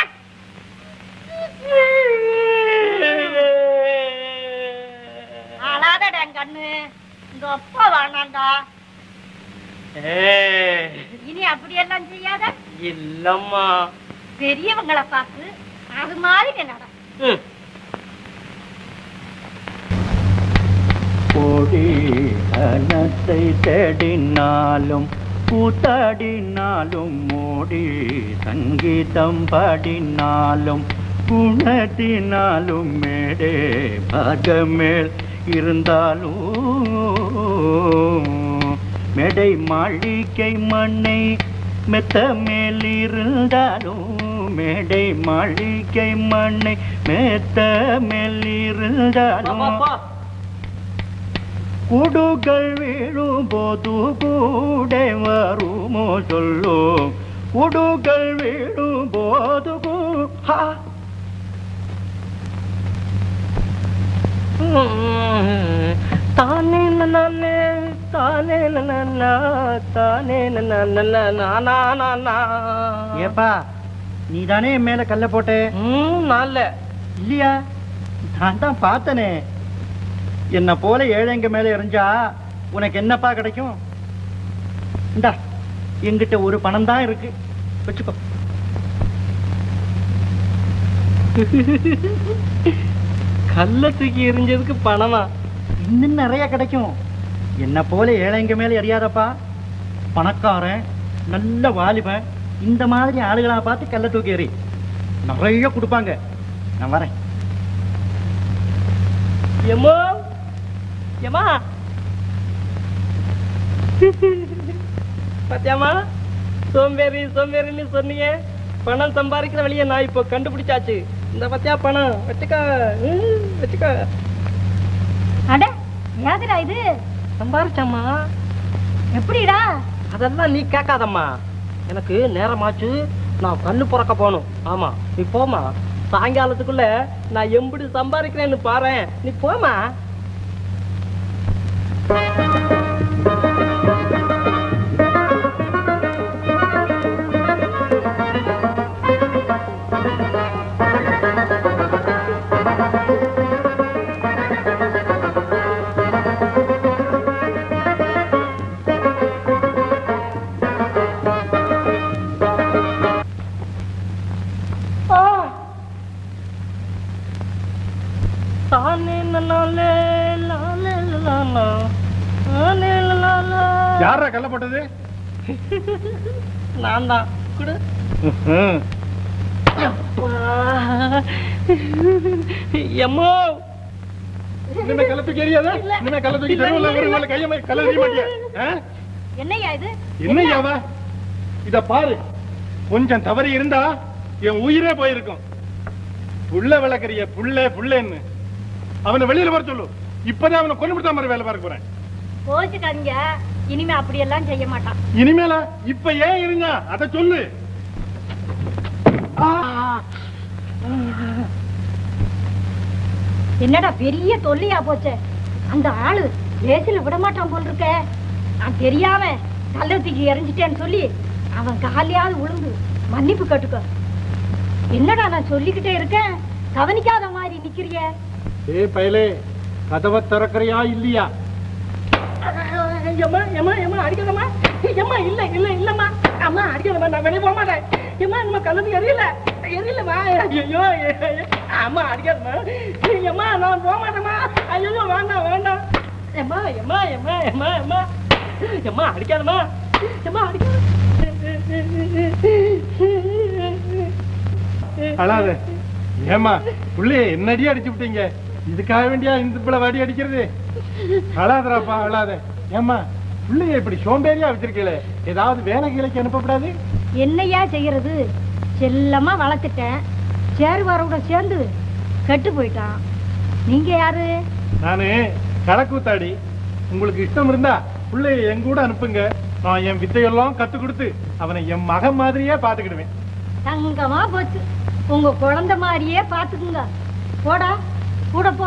அழாதடா என் கண்ணு இந்த அப்பா வேணாண்டா இனி அப்படியெல்லாம் செய்யாத இல்லம்மா பெரியவங்களை பார்த்து அது மாதிரி நட கோடி தனத்தை தேடினாலும் கூத்தாடினாலும் மோடி சங்கீதம் பாடினாலும் குணத்தினாலும் மேடே பாகமேல் இருந்தாலும் மேடை மாளிகை மண்ணை மெத்த மேல் இருந்தாலும் மேடை மாளிகை மண்ணை மெத்த மேல் இருந்தாலும் குடுகள் வீழும்போது கூட வருமோ சொல்லு குடுகள் வீழும்போது கூ- ஹா. தானே நானே தானே நானா தானே நானா ஏப்பா நீ தானே என் மேல கல்ல போட்ட நல்ல இல்லையா நான் தான் பார்த்தனே என்ன போல ஏழைங்க மேல எறிஞ்சா உனக்கு என்னப்பா கிடைக்கும் இந்தா என்கிட்ட ஒரு பணம் தான் இருக்கு வச்சுக்கோ கல்ல தூக்கி எரிஞ்சதுக்கு பணமா இன்னும் நிறைய கிடைக்கும் என்ன போல ஏழைங்க மேல எறியாதப்பா பணக்காரன் நல்ல வாலிபன் இந்த மாதிரி ஆளுகளா பார்த்து கல்ல தூக்கி எறி நிறைய கொடுப்பாங்க நான் வரேன் எம்மா எம்மா பாத்தியாமா சோம்பேறி சோம்பேறின்னு சொன்னீங்க பணம் சம்பாதிக்கிற வழியை நான் இப்போ கண்டுபிடிச்சாச்சு இந்த பத்தியா பணம் வச்சுக்கோ ம், வச்சுக்கோ அட ஏதுடா இது சம்பாரிச்சாம்மா எப்படிடா அதெல்லாம் நீ கேட்காதம்மா எனக்கு நேரமாச்சு நான் கண்ணு பிறக்க போகணும் ஆமா நீ போமா சாயங்காலத்துக்குள்ள நான் எம்படி சம்பாதிக்கிறேன்னு பாரேன் நீ போமா தானே நானே லாலே லாலா லாலே லாலா யாரா கல்ல போட்டது நான் தான் குடு எம்மோ இனிமே கல்ல தூக்கி எறியாத இனிமே கல்ல தூக்கி தெருவுல ஒரு வேளை கைய மாதிரி கல்ல எறிய மாட்டியா ஆ? என்னய்யா இது என்னய்யாவா இத பாரு கொஞ்சம் தவறி இருந்தா என் உயிரே போயிருக்கும் புள்ள விளக்கறிய புள்ள புள்ளன்னு அவனை வெளியில வர சொல்லு இப்பதான் அவனை கொண்டு விட்டா மாதிரி வேலை பார்க்க போறேன் கோச்சுக்காதீங்க இனிமே அப்படியெல்லாம் செய்ய மாட்டான் இனிமேல இப்ப ஏன் இருந்தா அத சொல்லு என்னடா பெரிய தொல்லையா போச்சே அந்த ஆளு லேசில விட மாட்டான் போல் இருக்க நான் தெரியாம கள்ளத்துக்கு எரிஞ்சிட்டேன்னு சொல்லி அவன் காலையாவது விழுந்து மன்னிப்பு கேட்டுக்கோ என்னடா நான் சொல்லிக்கிட்டே இருக்கேன் கவனிக்காத மாதிரி நிக்கிறிய ஏ பயலே கதவை திறக்கறியா இல்லையா ஏம்மா ஏம்மா ஏம்மா அடிக்காதம்மா ஏம்மா இல்ல இல்ல இல்லம்மா அம்மா அடிக்காதம்மா நான் வெளியே போக மாட்டேன் ஏம்மா நம்ம கல்லது எரியல எரியலம்மா ஐயோ அம்மா அடிக்காதம்மா ஏம்மா நான் போக மாட்டேம்மா ஐயோ வேண்டாம் வேண்டாம் ஏம்மா ஏம்மா ஏம்மா ஏம்மா ஏம்மா ஏம்மா அடிக்காதம்மா ஏம்மா அழாத ஏமா புள்ளைய என்னடி அடிச்சு விட்டீங்க இதுக்காக வேண்டியா இந்த பிள்ளை வாடி அடிக்கிறது அழாதராப்பா அழாத ஏமா பிள்ளைய இப்படி சோம்பேறியா வச்சிருக்கீங்களே ஏதாவது வேலை கீழைக்கு அனுப்பக்கூடாது என்னையா செய்யறது செல்லமா வளர்த்துட்டேன் சேருவாரோட சேர்ந்து கெட்டு போயிட்டான் நீங்க யாரு நானு கணக்கூத்தாடி உங்களுக்கு இஷ்டம் இருந்தா பிள்ளைய என் கூட அனுப்புங்க நான் என் வித்தையெல்லாம் கத்து கொடுத்து அவனை என் மகன் மாதிரியே பாத்துக்கிடுவேன் தங்கமா போச்சு உங்க குழந்தை மாதிரியே பாத்துக்குங்க போடா கூட போ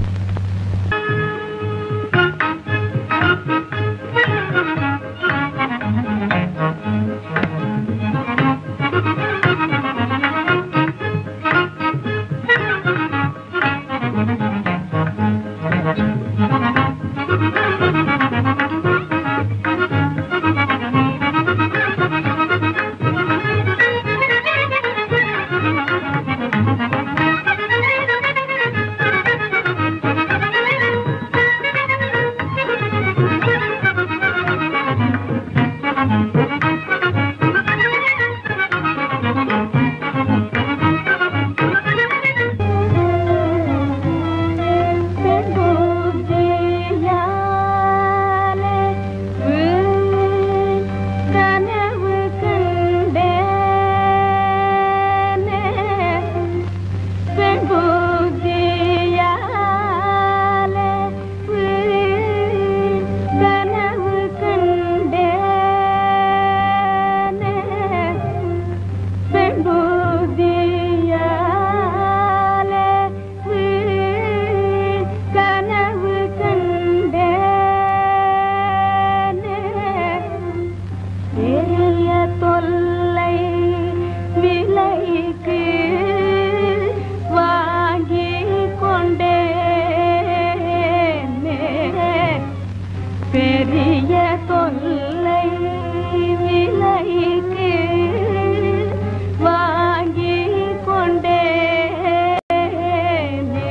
கனவு கண்டேனே பெண்பூதியாலே கனவு கண்டேனே பெண்பூதியாலே கனவு கண்டேனே பெரிய தொல்லை விலைக்கு வாங்கி கொண்டேனே பெரிய தொல்லை விலைக்கு வாங்கி கொண்டேனே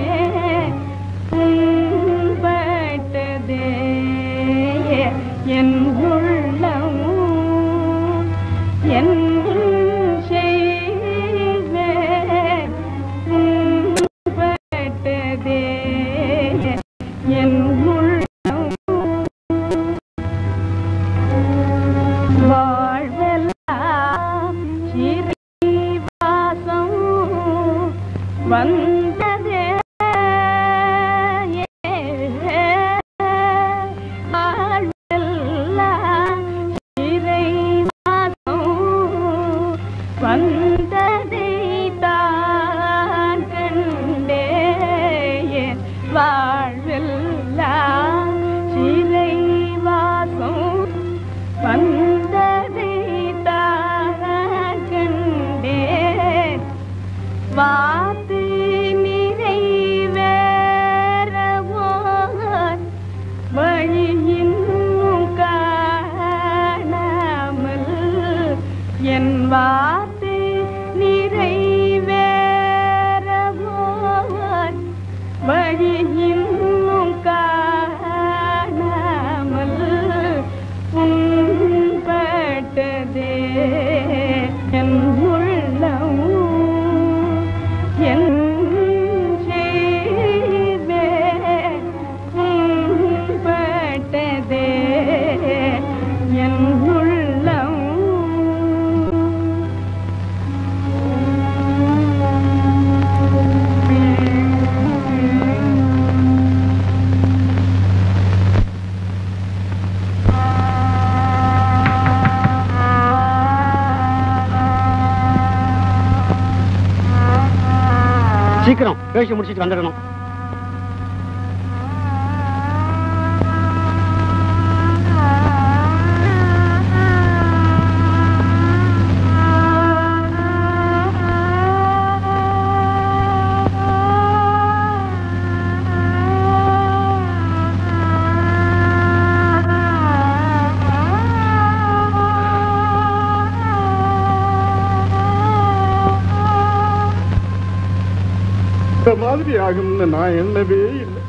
உன்பட்டதே என் உள்ளம் என் செய்வேன் உன்பட்டதே என் உள்ளம் வாழ்வெல்லாம் ஸ்ரீவாசம் வந்ததே வாழ்வெல்லாம் ஸ்ரீவாசம் வந்ததை தான் கண்டே வாழ்வெல்லாம் சிறைவாசம் வந்ததை தான் கண்டேன் வாத்து நிறைவேறவோ வழி இன்னும் காணாமல் என் வார்த்தை நிறைவேறவோ வழி இன்னும் காணாமல் உன்பட்டதே என் உள்ளம் என் செய்வே உன்பட்டதே என் உள்ளம் சீக்கிரம் பேசி முடிச்சிட்டு வந்துடணும் இந்த மாதிரி ஆகும்னு நான் எண்ணவே இல்லை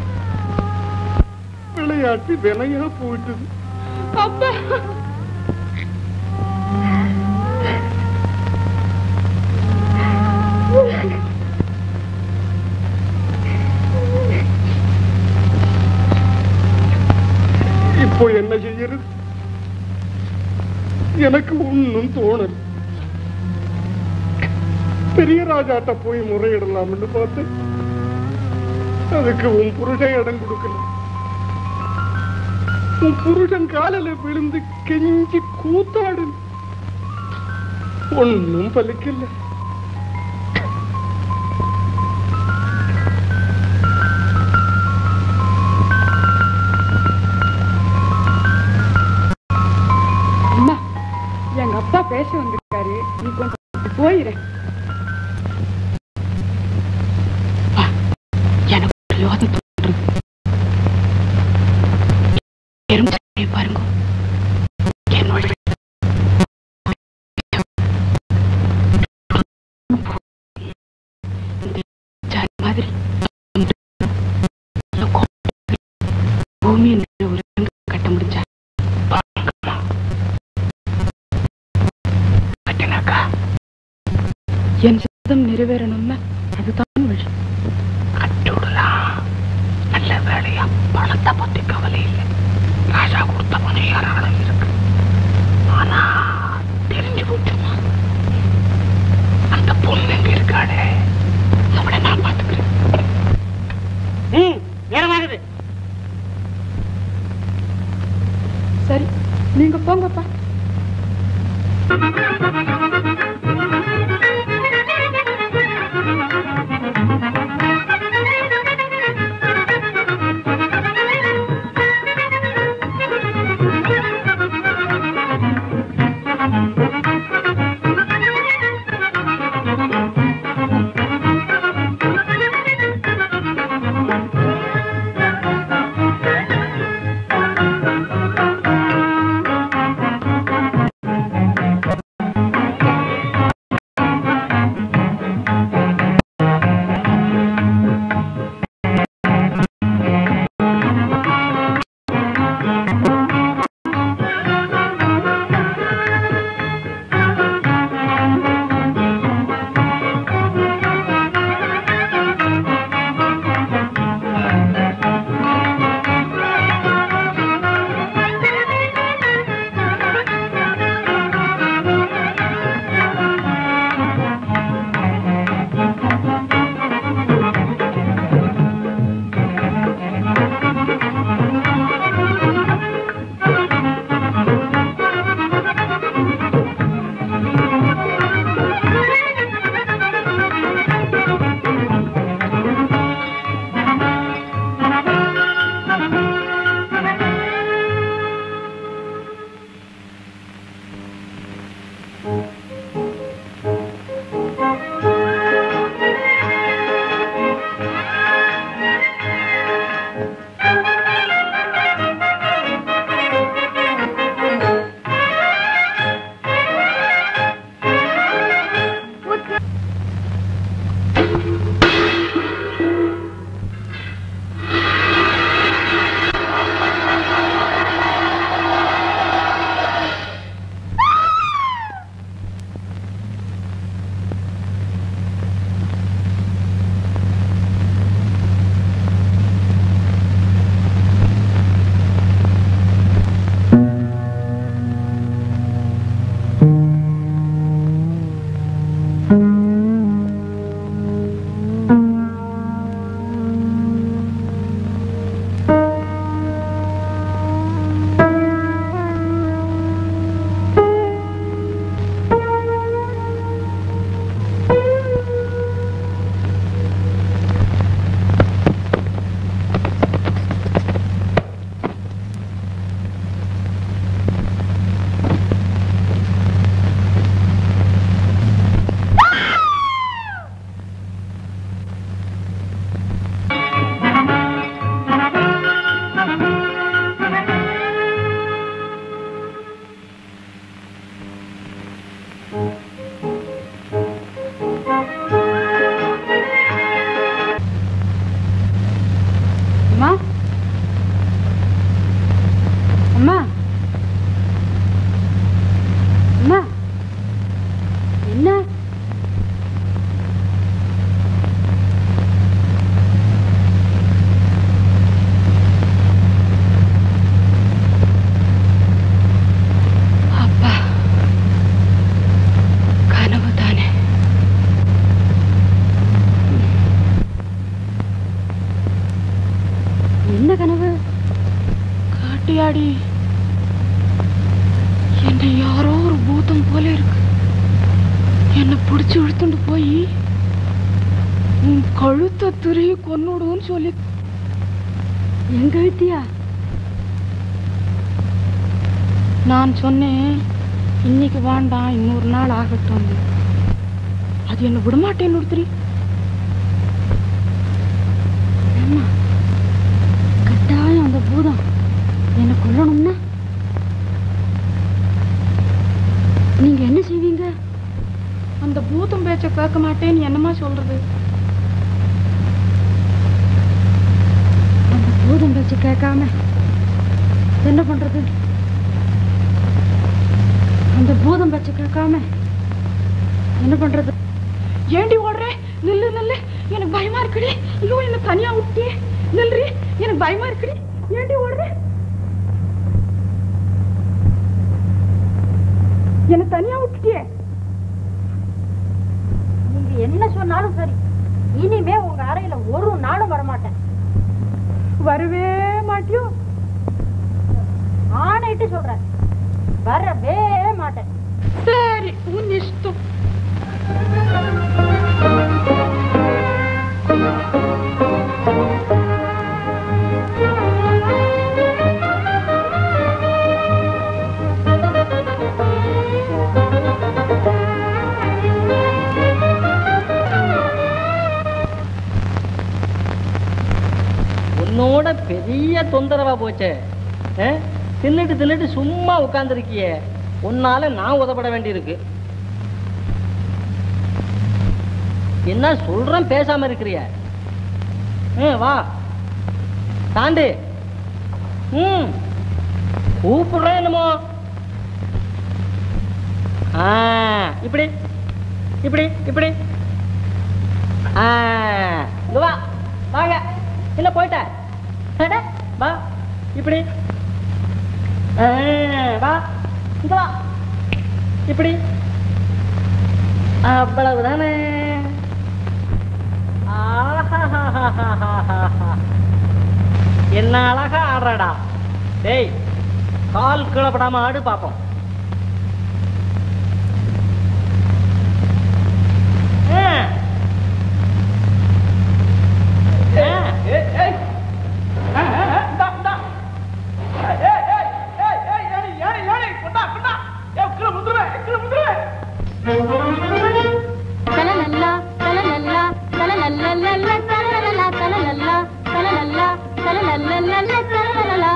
விளையாட்டு வினையா போயிட்டது அப்பா இப்போ என்ன செய்யறது எனக்கு ஒன்னும் தோணல பெரிய ராஜாட்ட போய் முறையிடலாம்னு பார்த்தேன் அதுக்கு உன் புருஷன் இடம் கொடுக்கல உன் புருஷன் காலில விழுந்து கெஞ்சி கூத்தாடு ஒன்னும் பலிக்கல அம்மா எங்க அப்பா பேச வந்திருக்காரு நீ கொஞ்சம் போயிரு எனக்கு ஒரு யோசனை தோன்றுது எறும்பு சட்டையை பாருங்க என்னோட ஜாதி மாதிரி பூமியை ஒரு கட்ட முடிஞ்சா கட்டினாக்கா என் சித்தம் நிறைவேறணும்னா அதுதான் வழி கட்டுடலாம் நல்ல வேலையா பணத்தை பத்தி கவலை இல்லை ராஜா கொடுத்த பணம் யாராலும் இருக்கு ஆனா தெரிஞ்சு போச்சுமா அந்த பொண்ணு எங்க இருக்காளே அவளை நான் பாத்துக்கிறேன் ம் நேரமாகுது சரி நீங்க போங்கப்பா அம்மா என்ன அப்பா கனவு தானே என்ன கனவு காட்டியாடி என்னை யாரோ ஒரு பூதம் போல இருக்கு என்னை பிடிச்சு இழுத்துட்டு போய் உன் கழுத்தை துருகி கொன்னுடுன்னு சொல்லி எங்க வித்தியா நான் சொன்னேன் இன்னைக்கு வேண்டாம் இன்னொரு நாள் ஆகட்டும் அது என்ன விடமாட்டேன்னு ஒருத்தரி அம்மா கட்டாயம் அந்த பூதம் என்னை கொல்லணும்னா நீங்க என்ன செய்வீங்க அந்த பூதம் பேச்ச கேட்க மாட்டேன்னு என்னமா சொல்றது அந்த பூதம் பேச்ச கேட்காம என்ன பண்றது அந்த பூதம் பேச்ச கேட்காம என்ன பண்றது ஏண்டி ஓடுற நில்லு நில்லு எனக்கு பயமா இருக்குடி ஐயோ என்ன தனியா விட்டியே நில்றி எனக்கு பயமா இருக்குடி ஏண்டி ஓடுற என்ன தனியா விட்டுட்டியே நீங்க என்ன சொன்னாலும் சரி இனிமே உங்க அறையில ஒரு நாளும் வரமாட்டேன் வரவே மாட்டியோ ஆணையிட்டு சொல்றேன் வரவே மாட்டேன் சரி உன் இஷ்டம் உன்னோட பெரிய தொந்தரவா போச்சே ஆ? தின்னுட்டு தின்னுட்டு சும்மா உட்கார்ந்துருக்கியே உன்னால நான் உதப்பட வேண்டியிருக்கு என்ன சொல்றேன் பேசாம இருக்கிறிய ஆ, வா தாண்டு ம் கூப்பிடுறேன் என்னமோ ஆ இப்படி இப்படி இப்படி ஆ இங்க வா வாங்க இல்ல போயிட்ட அட, வா இப்படி ஆ, வா இங்க வா இப்படி அவ்வளவுதானே ஆஹாஹாஹாஹாஹா. என்ன அழகா ஆடுறடா டேய் கால் கீழப்படாம ஆடு பாப்போம் ஆ. ஆ. தலலல்லா தலலல்லா தலலல்லல்லல்ல தலலல்லா தலலல்லா தலலல்லா தலலல்லல்லல்ல தலலல்லா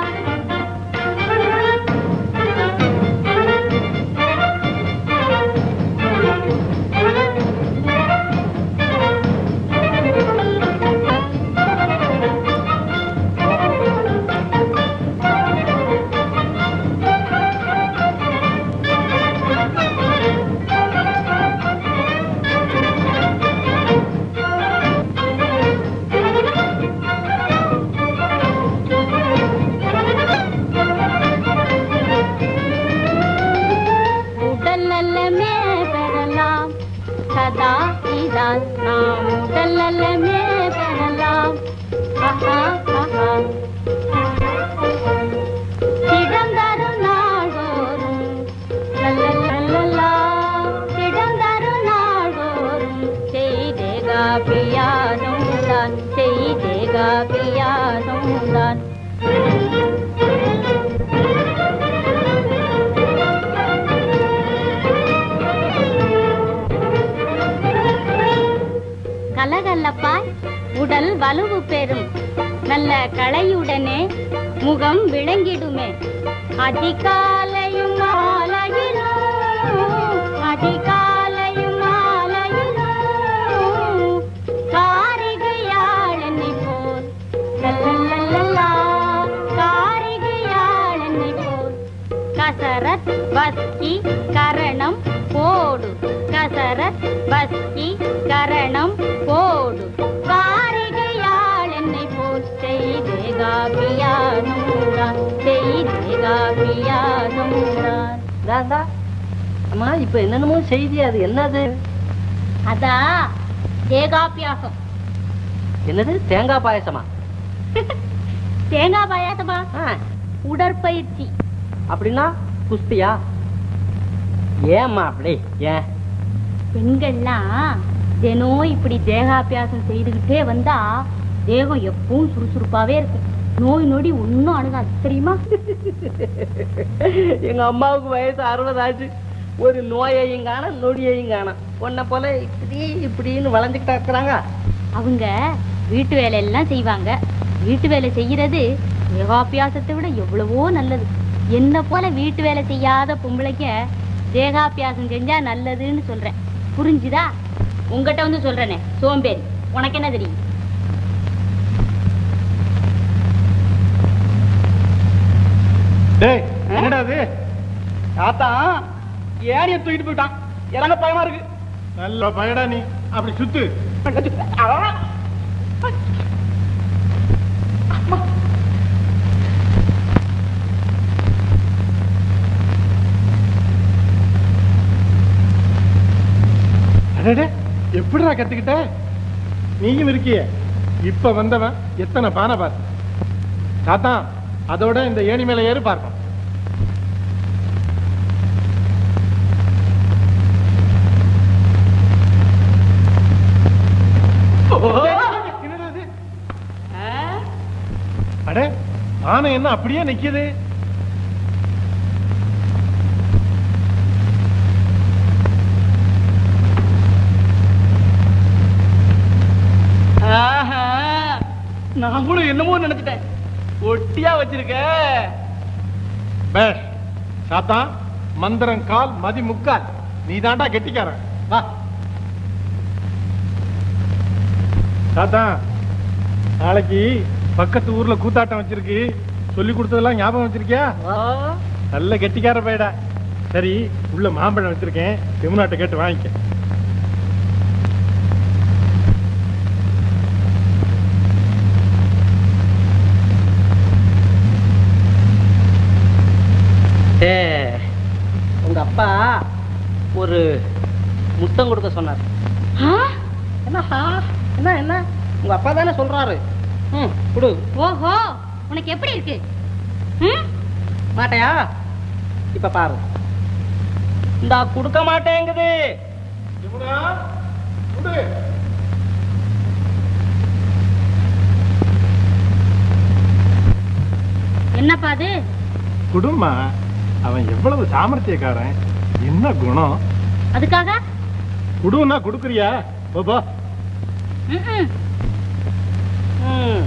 உடல் நலமே பெறலாம் சதா இதான் நாம் உடல் நலமே பெறலாம் ஆஹா ஆஹா திடந்தரும் நாள்தோறும் லல்லல்லல்லா, திடந்தரும் நாள்தோறும் செய்தேகா பியானும் தான் செய்தேகா பியானும் தான் கலகலப்பாய் உடல் வலுவு பெறும் நல்ல களையுடனே முகம் விளங்கிடுமே அதிகாலையும் மாலையிலும் அதிகாலையும் மாலையிலும் காரிகையாளனை போல் லல்லல்லல்லா, காரிகையாளனை போல் கசரத் வஸ்கி கரணம் அவசர வஸ்கி கரணம் போடு காரிகையாள் என்னை போல் செய்தேகா பியானோடான் செய்தேகா பியானோடான் தாண்டா அம்மா இப்ப என்னென்னமோ செய்தி அது என்னது அதா தேகாபியாசம் என்னது தேங்காய் பாயசமா தேங்காய் பாயாசமா ஆ, உடற்பயிற்சி அப்படின்னா குஸ்தியா ஏம்மா அப்படி ஏன் பெண்கள்லாம் தினம் இப்படி தேகாபியாசம் செய்துகிட்டே வந்தா தேகம் எப்பவும் சுறுசுறுப்பாவே இருக்கும் நோய் நொடி ஒன்னும் அணுகாது தெரியுமா எங்க அம்மாவுக்கு வயசு அறுபது ஆச்சு ஒரு நோயையும் காண நொடியையும் காணோம் உன்னை போல இப்படி இப்படின்னு வளைஞ்சுக்கிட்டா இருக்கிறாங்க அவங்க வீட்டு வேலையெல்லாம் செய்வாங்க வீட்டு வேலை செய்யறது தேகாபியாசத்தை விட எவ்வளவோ நல்லது என்ன போல வீட்டு வேலை செய்யாத பொம்பளைக்க தேகாபியாசம் செஞ்சா நல்லதுன்னு சொல்றேன் புரிஞ்சுதா உங்ககிட்ட வந்து சொல்றேனே சோம்பேறி உனக்கு என்ன தெரியும் டேய் என்னடா அது தாத்தா ஏனிய தூக்கிட்டு போயிட்டான் இறங்க பயமா இருக்கு நல்ல பயடா நீ அப்படி சுத்து அடடே எப்படிடா கத்துக்கிட்ட நீயும் இருக்கியே இப்ப வந்தவன் எத்தனை பானை பார் தாத்தா அதோட இந்த ஏணி மேல ஏறு பார்ப்போம் என்னடா இது? அட ஆனை என்ன அப்படியே நிக்குது ஆஹா, நான் கூட என்னமோ நினைச்சிட்டேன் ஒட்டியா வச்சிருக்க பேஷ் சாத்தா மந்திரம் கால் மதி முக்கால் நீ தாண்டா கெட்டிக்காரன் வா தாத்தா நாளைக்கு பக்கத்து ஊர்ல கூத்தாட்டம் வச்சிருக்கு சொல்லி கொடுத்ததெல்லாம் ஞாபகம் வச்சிருக்கியா நல்ல கெட்டிக்கார பையடா சரி உள்ள மாம்பழம் வச்சிருக்கேன் யமுனாட்ட கேட்டு வாங்கிக்க ஏ உங்க அப்பா ஒரு முத்தம் கொடுக்க சொன்னார் என்ன ஹா? என்ன என்ன உங்க அப்பா தானே சொல்றாரு ம் கொடு ஓஹோ உனக்கு எப்படி இருக்கு ம்? மாட்டையா இப்ப பாரு இந்தா கொடுக்க மாட்டேங்குது யமுனா கொடு. என்னப்பா அது குடும்மா அவன் எவ்வளவு சாமர்த்தியக்காரன் என்ன குணம் அதுக்காக குடுன்னா கொடுக்குறியா பாபா ம்ம். ம்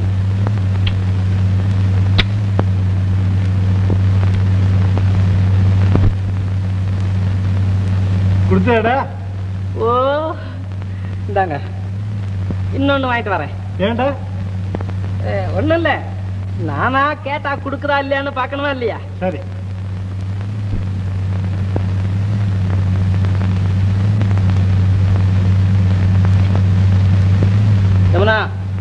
கொடுத்தாடா ஓ இந்தாங்க இன்னொன்னு வாங்கிட்டு வரேன் ஏன்டா ஒண்ணும் இல்ல நானா கேட்டா குடுக்குறா இல்லையான்னு பார்க்கணுமா இல்லையா சரி யமுனா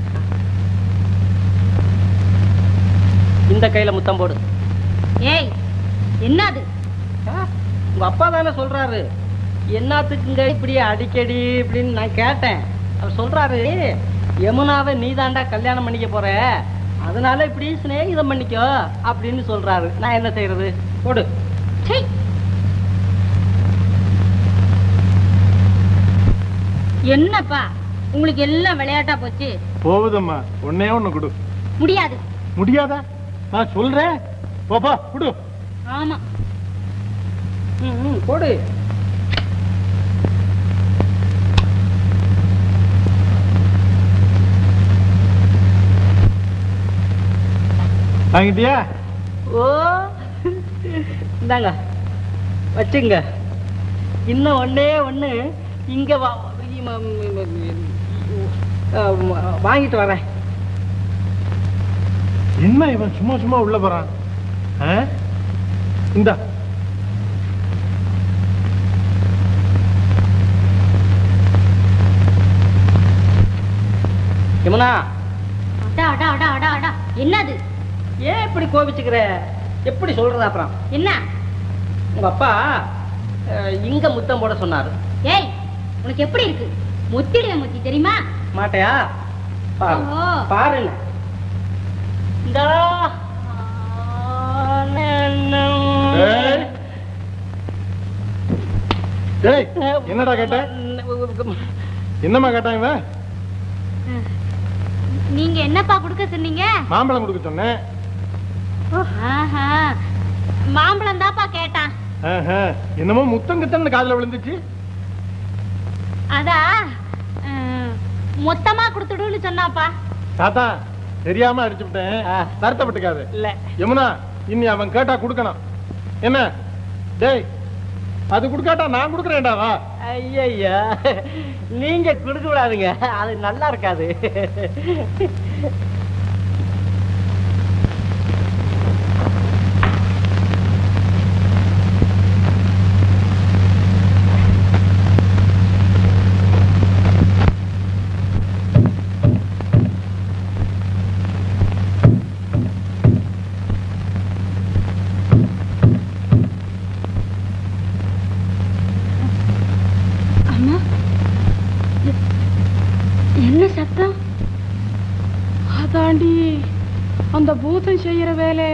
இந்த கையில முத்தம் போடு ஏய் என்னது ஆ, உங்க அப்பா தானே சொல்றாரு என்னத்துக்குங்க இப்படி அடிக்கடி இப்படின்னு நான் கேட்டேன் அவர் சொல்றாரு யமுனாவை நீதாண்டா கல்யாணம் பண்ணிக்க போற அதனால இப்படி சிநேகிதம் பண்ணிக்கோ அப்படின்னு சொல்றாரு நான் என்ன செய்யறது போடு சீ என்னப்பா உங்களுக்கு எல்லாம் விளையாட்டா போச்சு போகுதம்மா ஒன்னே ஒண்ணு கொடு முடியாது முடியாதா நான் சொல்றேன் போப்பா கொடு ஆமா ம், ம், போடு வாங்கிட்டியா ஓ இந்தாங்க வச்சுங்க இன்னும் ஒண்ணே ஒண்ணு இங்க வா இம- இம- இம- அஹ் வாங்கிட்டு வரேன் என்ன இவன் சும்மா சும்மா உள்ள போறான் ஆ? இந்தா யமுனா அடா அடா அடா அடா அடா என்னது ஏன் இப்படி கோபிச்சுக்கிற எப்படி சொல்றது அப்புறம் என்ன உங்க அப்பா அஹ், இங்க முத்தம் போட சொன்னாரு ஏய் உனக்கு எப்படி இருக்கு முத்திடுவேன் முத்தி தெரியுமா மாட்டையா பாரு ஓஹோ. பாருங்க இந்தா. ஏய். டேய், என்னடா கேட்ட என்னம்மா கேட்டாங்க இவன்? நீங்க என்னப்பா கொடுக்க சொன்னீங்க மாம்பழம் கொடுக்க சொன்னேன் ஆஹா மாம்பழம் தான்ப்பா கேட்டான் ஆஹா, என்னமோ முத்தம் கித்தன்னு காதுல விழுந்துச்சு அதா அஹ், மொத்தமா கொடுத்துடுன்னு சொன்னாப்பா தாத்தா தெரியாம அடிச்சுட்டேன் வருத்தப்பட்டுக்காது இல்ல யமுனா இனி அவன் கேட்டா கொடுக்கணும் என்ன டேய் அது கொடுக்காட்டா நான் கொடுக்குறேன்டா வா ஐயா நீங்க கொடுக்க விடாதுங்க அது நல்லா இருக்காது அம்மா எ- என்ன சத்தம் அதாண்டி அந்த பூதம் செய்யற வேலை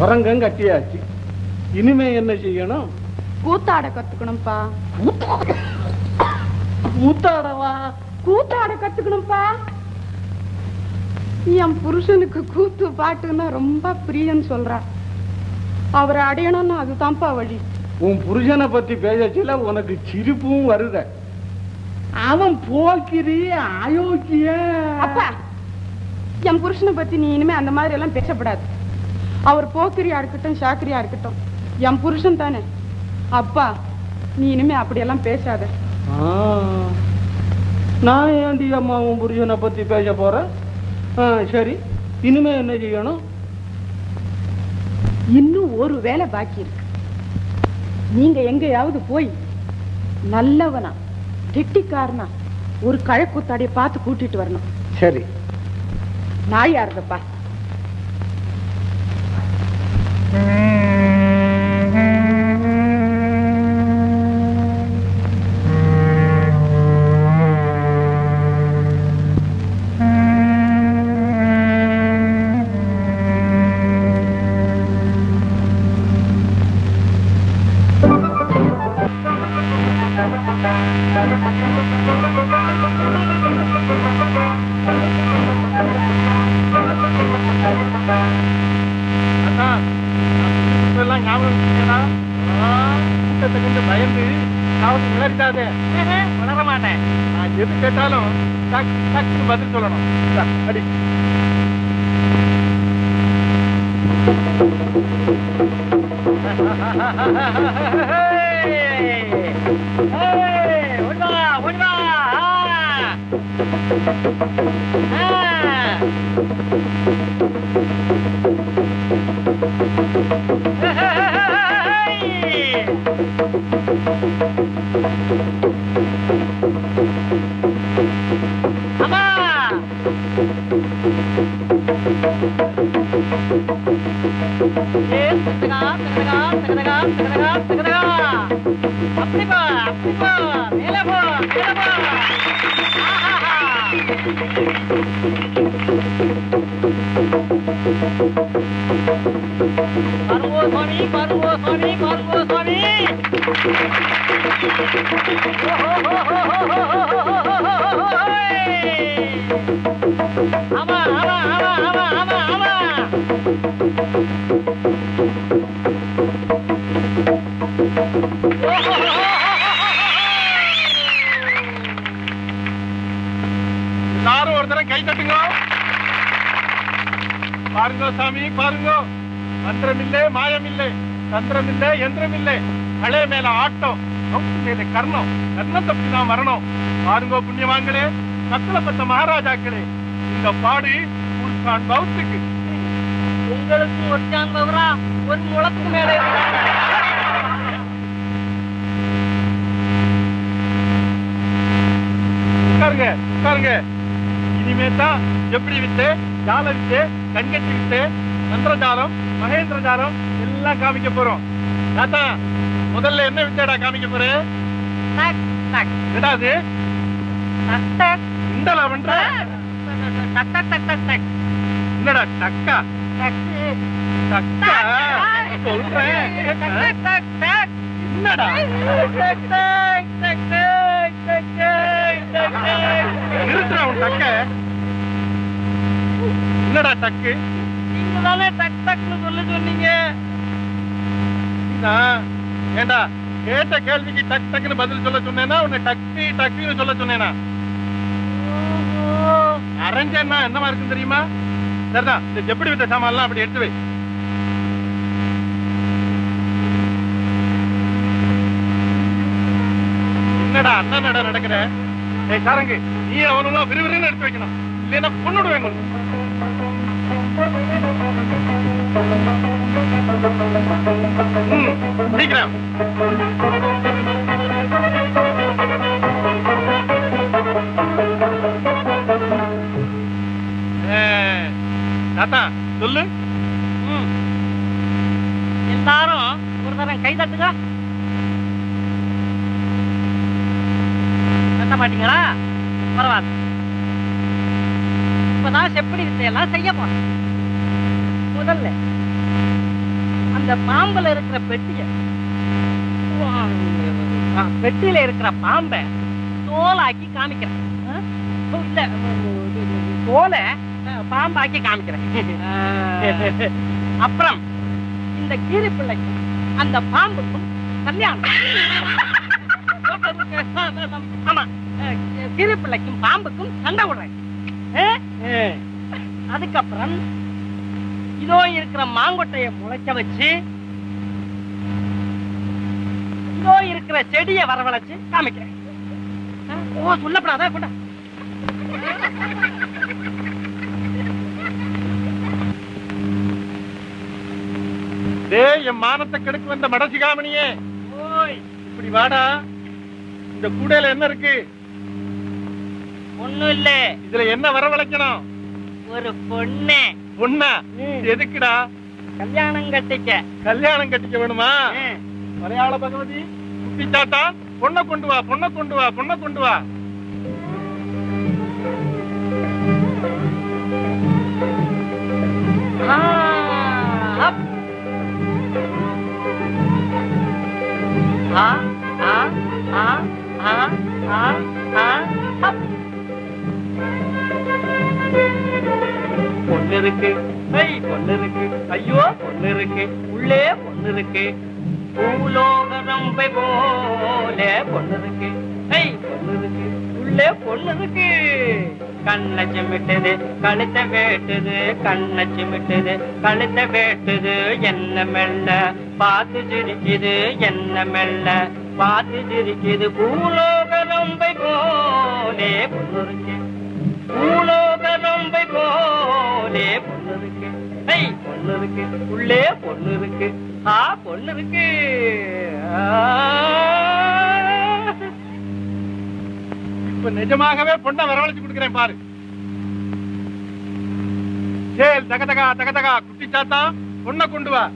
அரங்கம் கட்டியாச்சு இனிமே என்ன செய்யணும் கூத்தாட கத்துக்கணும்ப்பா கூத்தாடவா கூத்தாட கத்துக்கணும்ப்பா என் புருஷனுக்கு கூத்து பாட்டுன்னா ரொம்ப பிரியன்னு சொல்றா அவரை அடையணும்னு அதுதான்ப்பா வழி உன் புருஷனை பத்தி பேசச்சில உனக்கு சிரிப்பும் வருத அவன் போக்கிரி அயோக்கிய அப்பா என் புருஷனை பத்தி நீ இனிமே அந்த மாதிரி எல்லாம் பேசப்படாது அவர் போக்கிரியா இருக்கட்டும் சாக்கிரியா இருக்கட்டும் என் புருஷன் தானே அப்பா நீ இனிமே அப்படியெல்லாம் பேசாத ஆ, நான் ஏன்டி அம்மா உன் புருஷனை பத்தி பேச போறேன் ஆ, சரி இனிமே என்ன செய்யணும் இன்னும் ஒரு வேலை பாக்கி இருக்கு நீங்க எங்கேயாவது போய் நல்லவனா கெட்டிக்காரனா ஒரு கழக்கூத்தாடிய பார்த்து கூட்டிட்டு வரணும் சரி நாயா இருந்தப்பா எல்லாம் ஞாபகம் வச்சுக்கடா. ஆ, கூட்டத்தை கண்டு பயந்து ஞாபகம் விளரிட்டாதே வளர மாட்டேன் நான் எது கேட்டாலும் டக் டக்குன்னு பதில் சொல்லணும் இந்தா, அடி எல்லாரும் ஒரு தடவை கை தட்டுங்க பாருங்க சாமி பாருங்க மந்திரம் இல்லை மாயம் இல்லை தந்திரம் இல்லை யந்திரம் இல்லை மழை மேல ஆட்டம் கவுத்து மேல கர்ணம் கர்ணம் தப்பி தான் வரணும் பாருங்க புண்ணியவான்களே கத்தலப்பட்ட மகாராஜாக்களே இந்த பாடு உள்கான் பௌத்துக்கு உங்களுக்கு ஒற்றான் பவரா ஒரு முளத்துக்கு மேலே உட்காருங்க உட்காருங்க இனிமே தான் எப்படி வித்து ஜால வித்து கண்கட்டி வித்து மந்திரஜாலம் மகேந்திர ஜாலம் எல்லாம் காமிக்க போறோம் தாத்தா முதல்ல என்ன வித்தையடா காமிக்க போறேன் என்னடா அது இந்தலா பண்ற என்னடா டக்கா டக்கா சொல்றேன் என்னடா நிறுத்துறா உன் டக்க என்னடா டக்கு நீங்க தானே டக் டக்னு சொல்ல சொன்னீங்க ஏண்டா கேட்ட கேள்விக்கு டக் டக்குன்னு பதில் சொல்ல சொன்னேனா உன்னை டக்கு டக்குன்னு சொல்ல சொன்னேனா அரஞ்சன்னா என்னமா இருக்குன்னு தெரியுமா சரிதான் இந்த எப்படி வித்த சாமான்லாம் அப்படி எடுத்து வை என்னடா அண்ணா நட நடக்கிற ஏய் சாரங்கு நீ அவனும் விறுவிறுன்னு எடுத்து வைக்கணும் இல்லைன்னா பொண்ணுடுவேன் உன்னை. ம், சீக்கிரம் ஏ, தாத்தா சொல்லு எல்லாரும் ஒரு தரம் கை தட்டுங்க தட்ட மாட்டீங்களா பரவாயில்ல இப்ப நான் செப்படி வித்தையெல்லாம் செய்ய போறேன் முதல்ல இந்த பாம்புல இருக்கிற பெட்டிய ஆ, பெட்டியில இருக்கிற பாம்பை தோலாக்கி காமிக்கிறேன் ஆ? ஓ, இல்ல தோலை ஆ, பாம்பாக்கி காமிக்கிறேன் அப்புறம் இந்த கீரி பிள்ளைக்கும் அந்த பாம்புக்கும் கல்யாணம் ஆமா அஹ், கீரி பிள்ளைக்கும் பாம்புக்கும் சண்டை விடுறேன் அஹ்? அதுக்கப்புறம் இதோ இருக்கிற மாங்கொட்டைய முளைக்க வச்சு இதோ இருக்கிற செடியை வரவழைச்சு காமிக்கிறேன் அஹ், ஓ சொல்லப்படாதா கூட டேய் என் மானத்தை கெடுக்க வந்த மடசிகாமணியே ஓய் இப்படி வாடா இந்த கூடையில என்ன இருக்கு ஒண்ணும் இல்ல இதுல என்ன வரவழைக்கணும் ஒரு பொண்ணு பொண்ணா ம். எதுக்குடா கல்யாணம் கட்டிக்க கல்யாணம் கட்டிக்க வேணுமா ம். மலையாள பகவதி குட்டி தாத்தா பொண்ணை கொண்டு வா பொண்ணை கொண்டு வா பொண்ணை கொண்டு வா ஆ, அப். ஆ, ஆ, ஆ, ஆ, ஆ, ஆ, அப். பொண்ணு இருக்கு ஐய் பொண்ணு இருக்கு ஐயோ பொண்ணு இருக்கு உள்ளே பொண்ணு இருக்கு பூலோக ரம்பை போல பொண்ணு இருக்கு ஐய் பொண்ணு இருக்கு உள்ளே பொண்ணு இருக்கு கண்ணை சிமிட்டுது கழுத்தை வேட்டுது கண்ணை சிமிட்டுது கழுத்தை வேட்டுது என்ன மெல்ல பார்த்து சிரிக்குது என்ன மெல்ல பார்த்து சிரிக்குது பூலோக ரம்பை போலே பொண்ணு இருக்கு பூலோக நம்பை போலே பொண்ணு இருக்கு ஐய் பொண்ணு இருக்கு உள்ளே பொண்ணு இருக்கு ஆ பொண்ணு இருக்கு ஆ. இப்ப நிஜமாகவே பொண்ணை வரவழைச்சு கொடுக்கிறேன் பாரு சேல் தகதகா தகதகா குட்டி தாத்தா பொண்ணை கொண்டு வா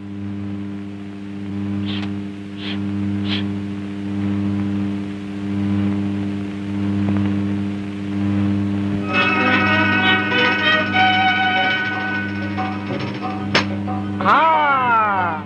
ஆ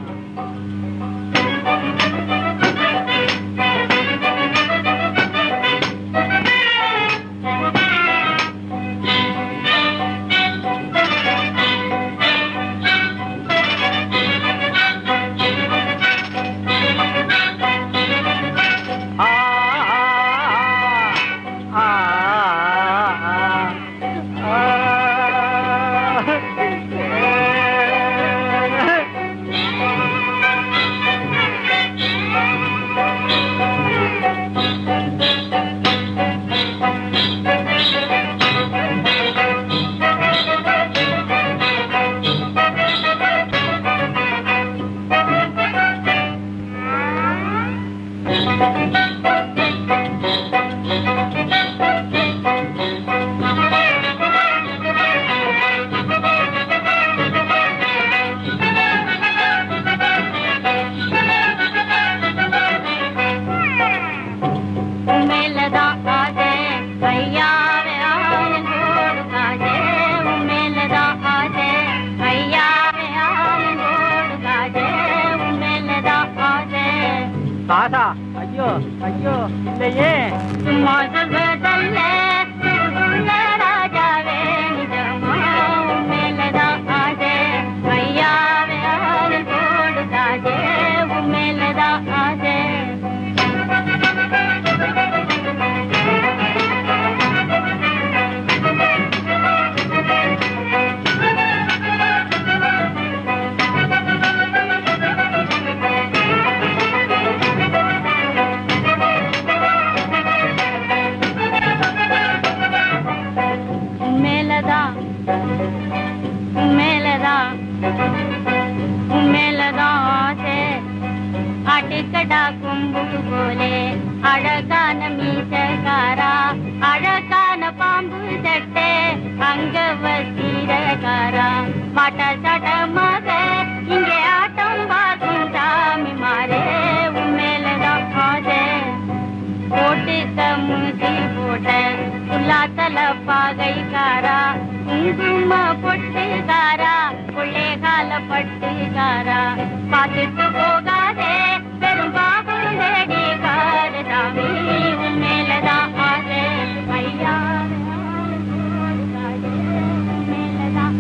ஆ ஆ உண்மையிலதான் ஆசை ஐயாவே ஆனந்தோடு காசே உண்மையிலதான் ஆசை ஐயாவே ஆனந்தோடு காசே உண்மையிலதான் ஆசை தாதா ஐயோ ஐயோ இல்லையே சும்மா சொல்வதல்ல உள்ள ராஜாவே நிஜமா உண்மையிலதான் ஆசை ஐயாவே ஆனந்தோடு காசே உண்மையிலதான் ஆசை உண்மையிலதான் உண்மையிலதான் உண்மையிலதான் ஆசை அடிக்கடா கொம்பு போலே அழகான மீசக்காரா அழகான பாம்பு சட்டை அங்க வசீரகாரா மாட்ட சட்டமாக இங்கே ஆட்டம் பார்க்கும் சாமி மாறே உண்மையிலதான் ஆசை போட்டு கமுதி போட்ட புல்லாத்தல பாகைக்காரா குங்கும பொட்டுக்காரா புள்ளே கால பட்டுக்காரா பார்த்துட்டு போகாதே பெரும் பாபம் தேடி காரு சாமி உன் மேலதான் ஆசை ஐயா மேலதான்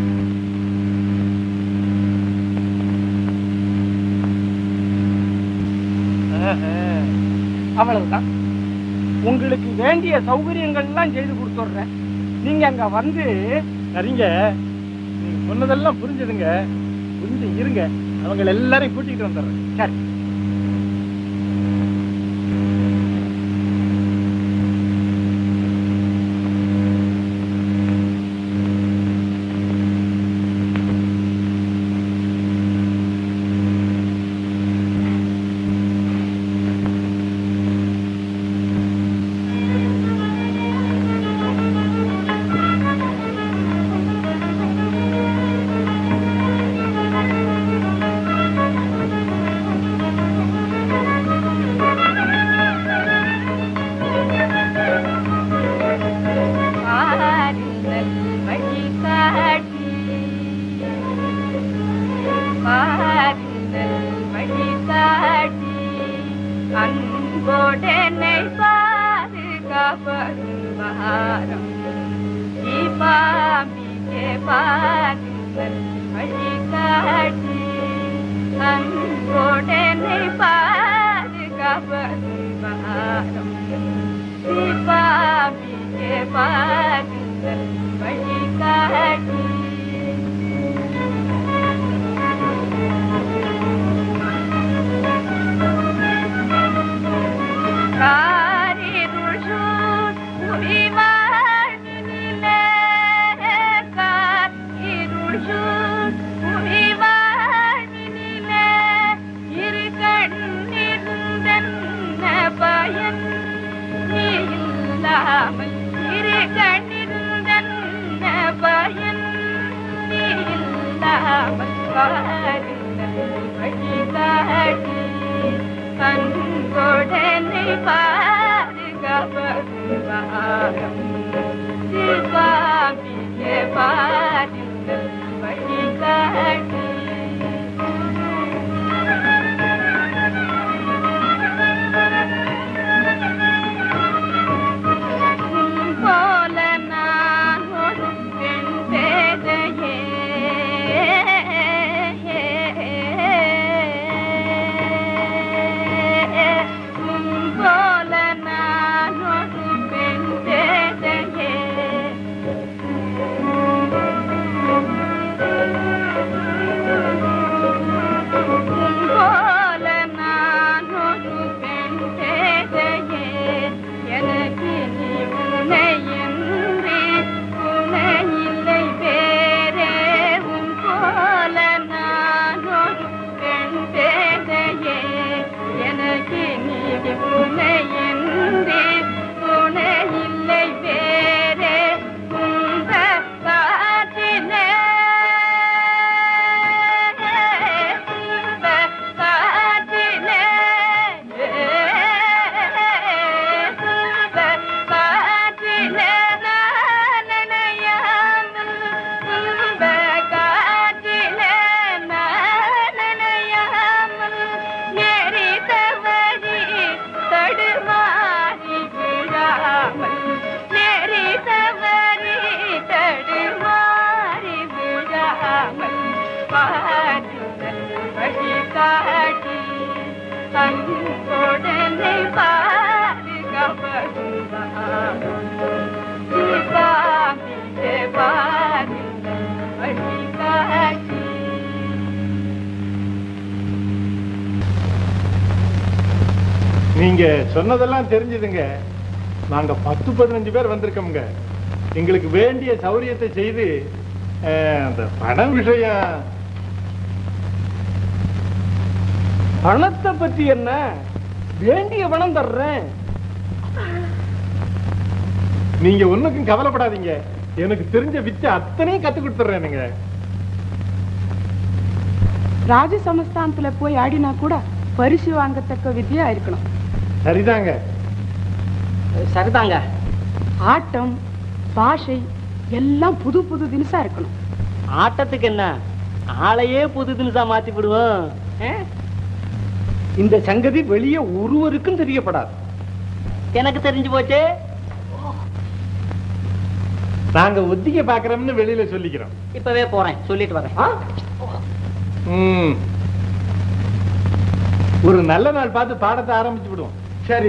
அவ்வளவுதான் உங்களுக்கு வேண்டிய சௌகரியங்கள் எல்லாம் செய்து கொடுத்துட்றேன் நீங்க அங்க வந்து சரிங்க நீங்க சொன்னதெல்லாம் புரிஞ்சதுங்க கொஞ்சம் இருங்க அவங்க எல்லாரையும் கூட்டிட்டு வந்துடுறேன் சரி பாருங்கள் வழிகாட்டி பாருங்கள் வழிகாட்டி அன்போடனை பாதுகாப்பதும் பாரம் தீபாம்பிகே பாருங்கள் வழிகாட்டி அன்போடனை பாதுகாப்பதும் பாரம் தீபாம்பிகே பாருங்கள் வழிகாட்டி காரிருள் சூழ் புவிவாழ்வினிலே, காரிருள் சூழ் புவிவாழ்வினிலே, இரு கண்ணிருந்தென்ன பயன் நீ இல்லாமல் இரு கண்ணிருந்தென்ன பயன் நீ இல்லாமல் பாருங்கள் வழிகாட்டி அன்புடனே பாதுகாப்பதும் சிவாமியே பாருங்கள் வழிகாட்டி உன் போல நான் ஒரு பெண் பேதையே உன் போல நான் ஒரு பெண் பேதையே உன் போல நான் ஒரு பெண் பேதையே எனக்கு நீ உன்னை என்று துணை இல்லை வேறே உன் போல நான் ஒரு பெண் பேதையே எனக்கு நீ உன்னை என்று துணை இல்லை வேறே உந்த காற்றிலே உந்த காற்றிலே உந்த காற்றிலே நான் நினையாமல் உந்த காற்றிலே நான் நினையாமல் நெறி தவறி தடுமாறி விழாமல் நெறி தவறி தடுமாறி விழாமல் பாருங்கள் வழிகாட்டி அன்புடனே பாதுகாப்பதும் சிவாமியே பாருங்கள் வழிகாட்டி நீங்க சொன்னதெல்லாம் தெரிஞ்சதுங்க நாங்க பத்து பதினஞ்சு பேர் வந்திருக்கோம்ங்க எங்களுக்கு வேண்டிய சௌரியத்தை செய்து அஹ், அந்த பணம் விஷயம் பணத்தை பத்தி என்ன வேண்டிய பணம் தர்றேன் நீங்க ஒண்ணுக்கும் கவலைப்படாதீங்க எனக்கு தெரிஞ்ச வித்தை அத்தனையும் கத்து கொடுத்துறேனுங்க ராஜ சமஸ்தானத்துல போய் ஆடினா கூட பரிசு வாங்கத்தக்க வித்தியா இருக்கணும் சரிதாங்க சரிதாங்க ஆட்டம் பாஷை எல்லாம் புது புது தினசா இருக்கணும் ஆட்டத்துக்கு என்ன ஆளையே புது தினசா மாத்தி விடுவோம் ஆ? இந்த சங்கதி வெளியே ஒருவருக்கும் தெரியப்படாது எனக்கு தெரிஞ்சு போச்சே நாங்க ஒத்திகை பாக்குறோம்னு வெளியில சொல்லிக்கிறோம் இப்பவே போறேன் சொல்லிட்டு வரேன் ம். ஒரு நல்ல நாள் பார்த்து பாடத்தை ஆரம்பிச்சு விடுவோம் சரி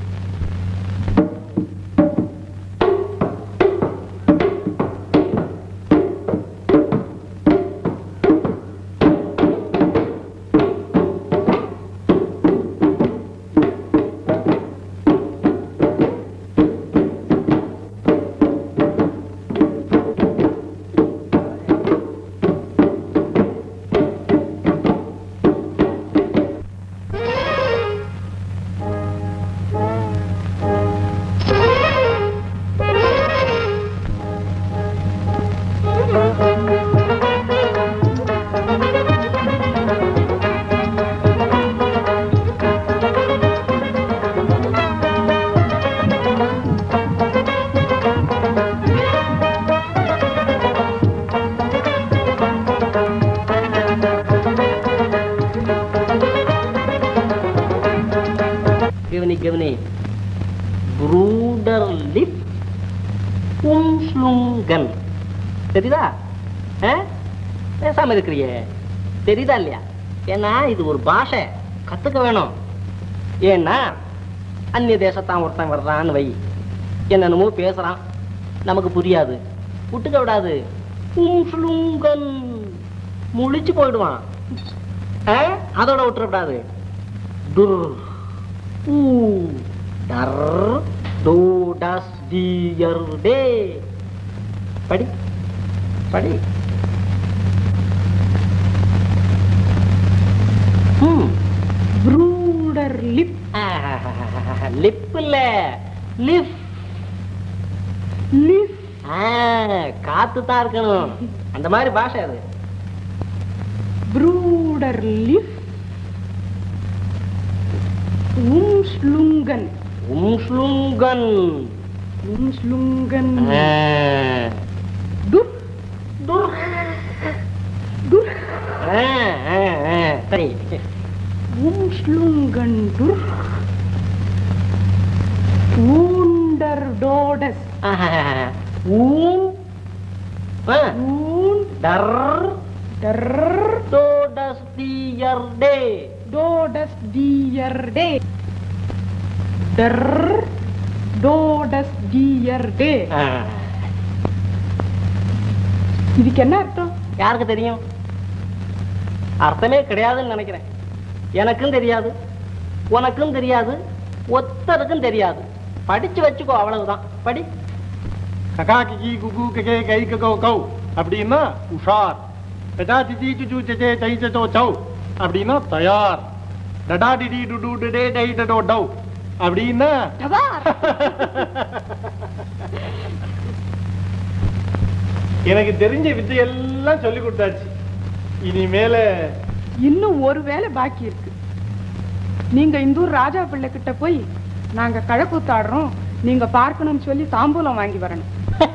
கவனி கவனி ப்ரூடர் லிப் உம்ஸ்லுங்கன் தெரியுதா ஆ? பேசாம இருக்கிறியே தெரியுதா இல்லையா ஏன்னா இது ஒரு பாஷை கத்துக்க வேணும் ஏன்னா அந்நிய தேசத்தான் ஒருத்தன் வர்றான்னு வை என்னென்னமோ பேசுறான் நமக்கு புரியாது விட்டுக்க விடாது உம்ஸ்லுங்கன் முழிச்சு போயிடுவான் ஆ? அதோட விட்டுறக்கூடாது துர் ஊ டர் டோ டஸ் டியர் டே படி படி ம் ப்ரூடர் லிப் லிப் இல்ல லிப் லிப் காத்து தான் இருக்கணும் அந்த மாதிரி பாஷை அது ப்ரூடர் லிப் உம்ஸ்லுங்கன் உம்ஸ்லுங்கன் உம்ஸ்லுங்கன் ஆ. துர் துர் துர் ஆ, ஆ, ஆ. சரி உம்ஸ்லுங்கன் துர் ஊண்டர் டோடஸ் ஊம் ஆ. ஊன் டர் டர் டோடஸ் டியர் டே டோடஸ் டியர் டே டர் டோடஸ் டியர் டே இதுக்கு என்ன அர்த்தம் யாருக்கு தெரியும் அர்த்தமே கிடையாதுன்னு நினைக்கிறேன் எனக்கும் தெரியாது உனக்கும் தெரியாது ஒத்தருக்கும் தெரியாது படிச்சு வச்சுக்கோ அவ்வளவுதான் படி ககா கிகி குகு ககே கை ககோ கௌ அப்படின்னா உஷார் டடா டிடி சுச்சு சே சை சோ சௌ அப்படின்னா தயார் டடா டிடி டுடு டடே டை டடோ டௌ அப்படின்னா எனக்கு தெரிஞ்ச வித்தையெல்லாம் சொல்லி கொடுத்தாச்சு இனிமேல இன்னும் ஒரு வேலை பாக்கி இருக்கு நீங்க இந்தூர் ராஜா பிள்ளை கிட்ட போய் நாங்க கழக்கூத்தாடுறோம் நீங்க பார்க்கணும்னு சொல்லி தாம்பூலம் வாங்கி வரணும்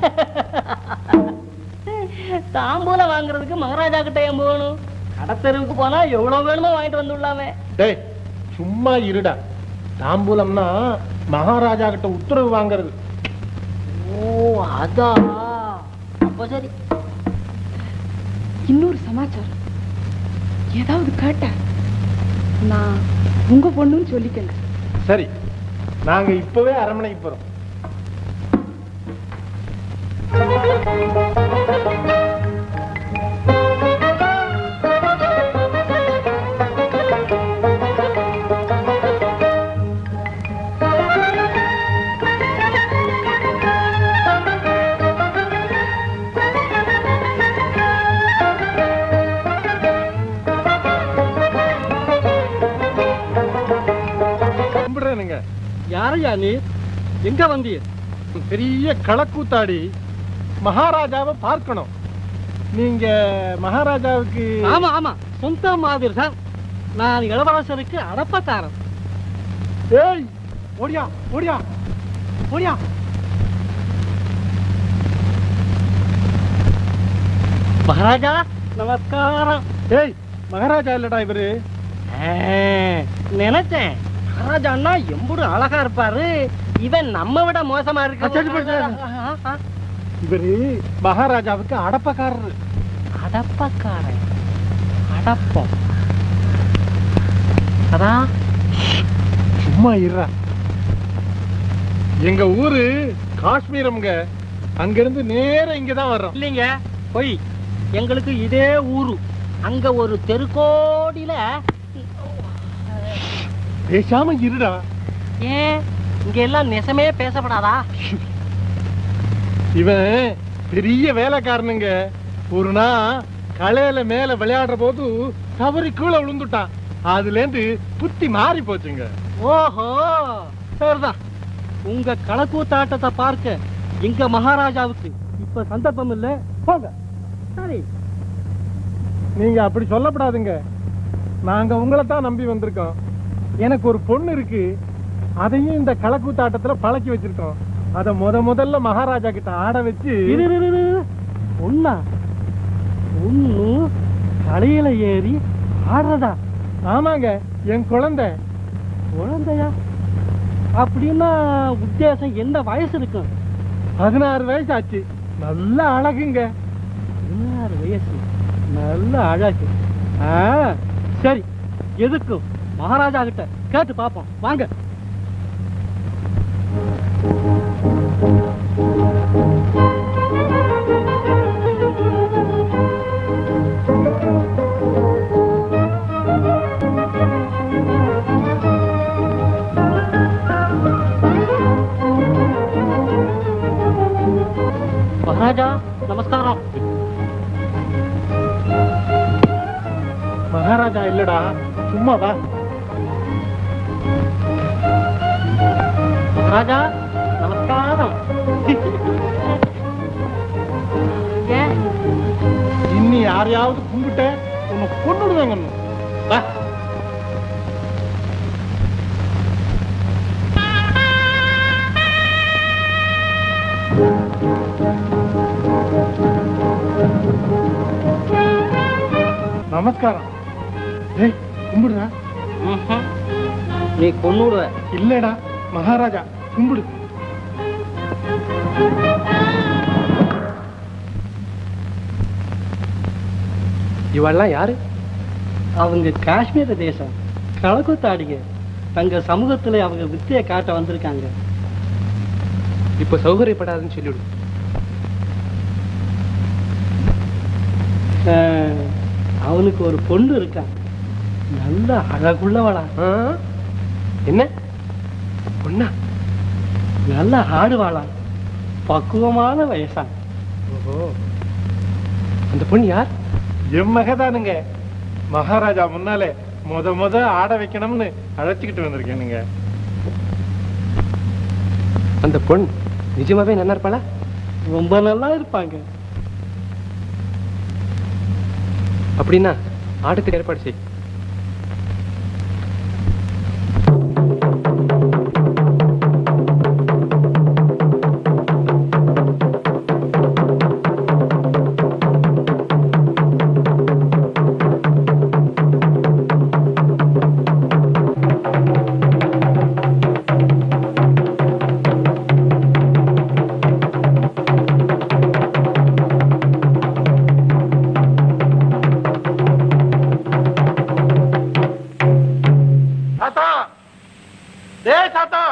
தாம்பூலம் வாங்குறதுக்கு மகாராஜா கிட்ட ஏன் போகணும் கடத்தெருவுக்கு போனா எவ்வளவு வேணுமோ வாங்கிட்டு வந்துடலாமே டேய் சும்மா இருடா தாம்பூலம்னா மகாராஜா கிட்ட உத்தரவு வாங்குறது ஓ அதா அப்போ சரி இன்னொரு சமாச்சாரம் ஏதாவது கேட்ட நான் உங்க பொண்ணுன்னு சொல்லிக்கங்க சரி நாங்க இப்பவே அரண்மனைக்கு போறோம் கும்பிடுறேனுங்க யாரையா நீ எங்க வந்தீர் பெரிய களக்கூத்தாடி மகாராஜாவை பார்க்கணும் நீங்க மகாராஜாவுக்கு ஆமா ஆமா சொந்த மாதிரி தான் நான் இளவரசருக்கு அடப்பத்தாரன் ஏய் ஓடியா ஓடியா ஓடியா மகாராஜா நமஸ்காரம் ஏய் மகாராஜா இல்லடா இவரு ஆ, நினைச்சேன் மகாராஜான்னா எம்புடு அழகா இருப்பாரு இவன் நம்ம விட மோசமா ஆ, சரி, சரி, சரி. இருக்க இவரு மகாராஜாவுக்கு அடப்பக்காரரு அடப்பக்காரன் அடப்பம் அதான் சும்மா இருடா எங்க ஊரு காஷ்மீரம்ங்க அங்கிருந்து நேரா இங்கதான் வர்றோம் இல்லைங்க போய் எங்களுக்கு இதே ஊரு அங்க ஒரு தெருக்கோடியில பேசாம இருடா ஏன் இங்க எல்லாம் நெசமே பேசப்படாதா இவன் பெரிய வேலைக்காரனுங்க ஒரு நாள் கலையில மேல விளையாடுற போது தவறி கீழே விழுந்துட்டான் அதுல இருந்து புத்தி மாறி போச்சுங்க ஓஹோ சரிதான் உங்க களக்கூத்தாட்டத்தை பார்க்க எங்க மகாராஜாவுக்கு இப்ப சந்தர்ப்பம் இல்ல போங்க சரி நீங்க அப்படி சொல்லப்படாதுங்க நாங்க உங்களை தான் நம்பி வந்திருக்கோம் எனக்கு ஒரு பொண்ணு இருக்கு அதையும் இந்த கலக்கூத்தாட்டத்துல பழக்கி வச்சிருக்கோம் அத முத முதல்ல மகாராஜா கிட்ட ஆட வச்சு இரு, இரு, இரு, இரு. பொண்ணா பொண்ணு தலையில ஏறி ஆடுறதா ஆமாங்க என் குழந்தை குழந்தையா அப்படின்னா உத்தேசம் என்ன வயசு இருக்கும் பதினாறு வயசு ஆச்சு நல்ல அழகுங்க பதினாறு வயசு நல்ல அழகு ஆ, சரி எதுக்கும் மகாராஜா கிட்ட கேட்டு பாப்போம் வாங்க மகாராஜா நமஸ்காரம் மகாராஜா இல்லடா சும்மா வா மகாராஜா நமஸ்காரம் ஏன் இன்னி யாரையாவது கும்பிட்ட உன்னை கொண்டுடுவேங்க வா நமஸ்காரம் ஏய் கும்பிடுடா ம்ஹும். நீ கொன்னுடுவ இல்லடா மகாராஜா கும்பிடு இவெல்லாம் யாரு அவங்க காஷ்மீர தேசம் கலக்குத்தாடிங்க தங்க சமூகத்துல அவங்க வித்தையை காட்ட வந்திருக்காங்க இப்ப சௌகரியப்படாதுன்னு சொல்லிவிடு ஆ, அவனுக்கு ஒரு பொண்ணு இருக்கா நல்ல அழகுள்ளவளா ஆ? என்ன பொண்ணா நல்ல ஆடுவாளா பக்குவமான வயசா ஓஹோ அந்த பொண்ணு யார் என் மகதானுங்க மகாராஜா முன்னாலே முத முத ஆட வைக்கணும்னு அழைச்சிக்கிட்டு வந்திருக்கேனுங்க அந்த பொண் நிஜமாவே நல்லா இருப்பாளா ரொம்ப நல்லா இருப்பாங்க அப்படின்னா ஆட்டத்துக்கு ஏற்பாடு செய் தாத்தா டே தாத்தா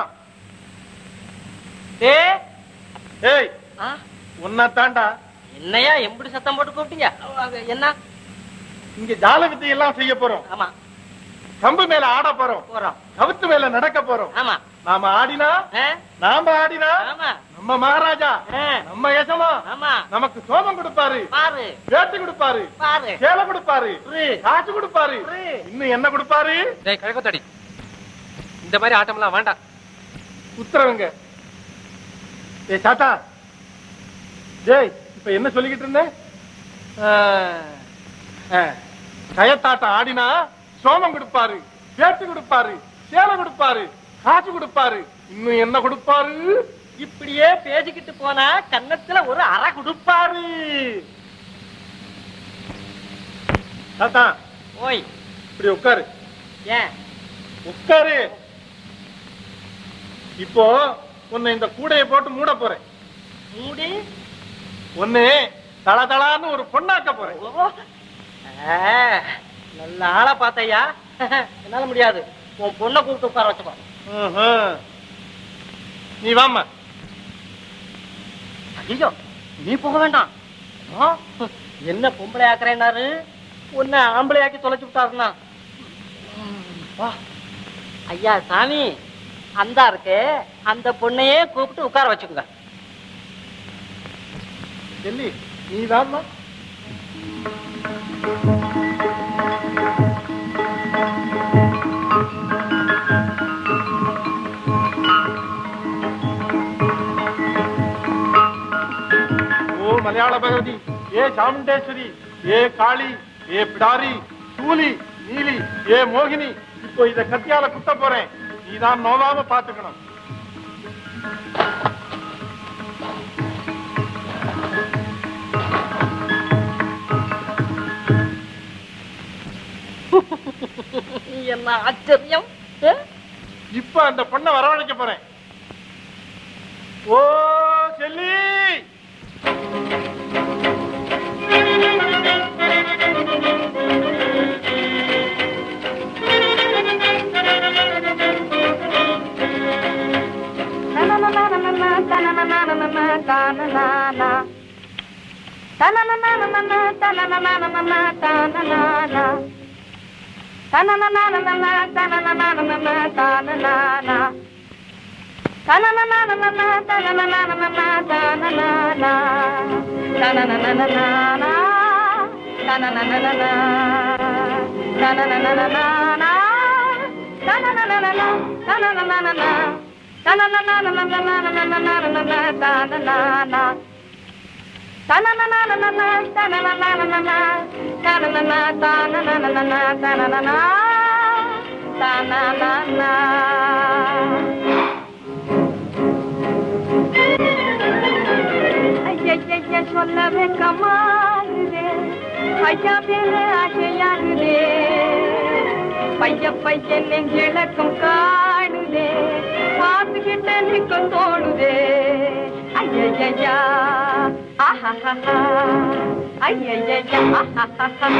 ஏ ஏய் உன்னை தாண்டா என்னையா எப்படி சத்தம் போட்டு கூப்பிட்டீங்க அது என்ன இங்க ஜால வித்தை எல்லாம் செய்ய போறோம் ஆமா கம்பு மேல ஆட போறோம் போறோம் கவுத்து மேல நடக்க போறோம் ஆமா நாம ஆடினா ஆ, நாம ஆடினா ஆமா நம்ம மகாராஜா ஆ, நம்ம யசமா ஆமா நமக்கு சோமம் கொடுப்பாரு பாரு வேட்டு கொடுப்பாரு பாரு சேலை கொடுப்பாரு புரு. காசு கொடுப்பாரு புரு. இன்னும் என்ன கொடுப்பாரு டேய் கழகத்தாடி இந்த மாதிரி ஆட்டம்லாம் வேண்டாம் உத்தரவுங்க ஏய் சாத்தா ஜெய் இப்ப என்ன சொல்லிக்கிட்டு இருந்தேன் ஆ, ஆ, கயத்தாட்டம் ஆடினா சோமம் கொடுப்பாரு வேட்டு கொடுப்பாரு சேலை கொடுப்பாரு காசு கொடுப்பாரு இன்னும் என்ன கொடுப்பாரு இப்படியே பேசிக்கிட்டு போனா கன்னத்துல ஒரு அறை கொடுப்பாரு தாத்தா ஓய் இப்படி உட்காரு ஏன் உட்காரு இப்போ உன்னை இந்த கூடையை போட்டு மூட போறேன் மூடி ஒண்ணு தளதளான்னு ஒரு பொண்ணாக்க போறேன் ஆ, நல்ல ஆளை பார்த்தையா என்னால முடியாது உன் பொண்ணை கூப்பிட்டு உட்கார வச்சுக்கோ ம்ஹும். நீ வாம்மா ஐயோ நீ போக வேண்டாம் ஆ, என்ன பொம்பளை ஆக்குறேன்னாரு உன்னை ஆம்பளை ஆக்கி தொலைச்சு விட்டாருன்னா ம், வா ஐயா சாமி அந்த இருக்கு அந்த பொண்ணையே கூப்பிட்டு உட்கார வச்சுக்கோங்க டெல்லி நீ வாம்மா ஓ மலையாள பகவதி ஏ சாமுண்டேஸ்வரி ஏ காளி ஏ பிடாரி சூலி நீலி ஏ மோகினி இப்போ இத கத்தியால குத்த போறேன் நீதான் நோவாம பாத்துக்கணும் என்ன ஆச்சரியம் ஆ? இப்ப அந்த பொண்ணை வரவழைக்க போறேன் ஓ செல்லி ஐயா சொல்லவே கமாலுதே ஐயா பேர ஆசையாகுதே பைய பையன் நெஞ்சிழக்கும் காணுதே பார்த்துக்கிட்ட நிற்கும் தோணுதே ஐயா ஆஹா ஐயா ஆஹா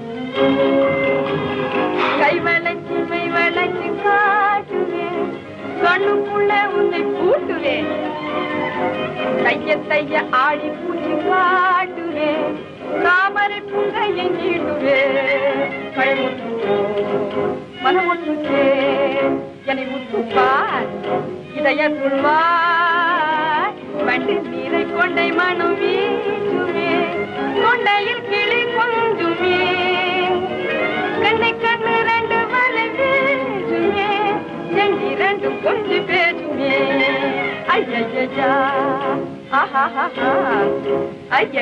கை வளைச்சு மை வளைச்சு காட்டுவேன் கண்ணுக்குள்ள உன்னை கூட்டுவேன் தைய தைய ஆடி பூச்சி காட்டுவேன் தாமரை புங்கையை நீட்டுவேன் கழுமுத்து மனமுத்துச்சே என்னை முத்துப்பார் இதய துள்வார் வண்டு நீரை கொண்டை மனம் வீசுமே கொண்டையில் கிளி கொஞ்சுமே கண்ணை கண்ணு ரெண்டு மலை வீசுமே செங்கி ரெண்டும் கொஞ்சம் பேசுமே ஐயா ஆஹா ஐயா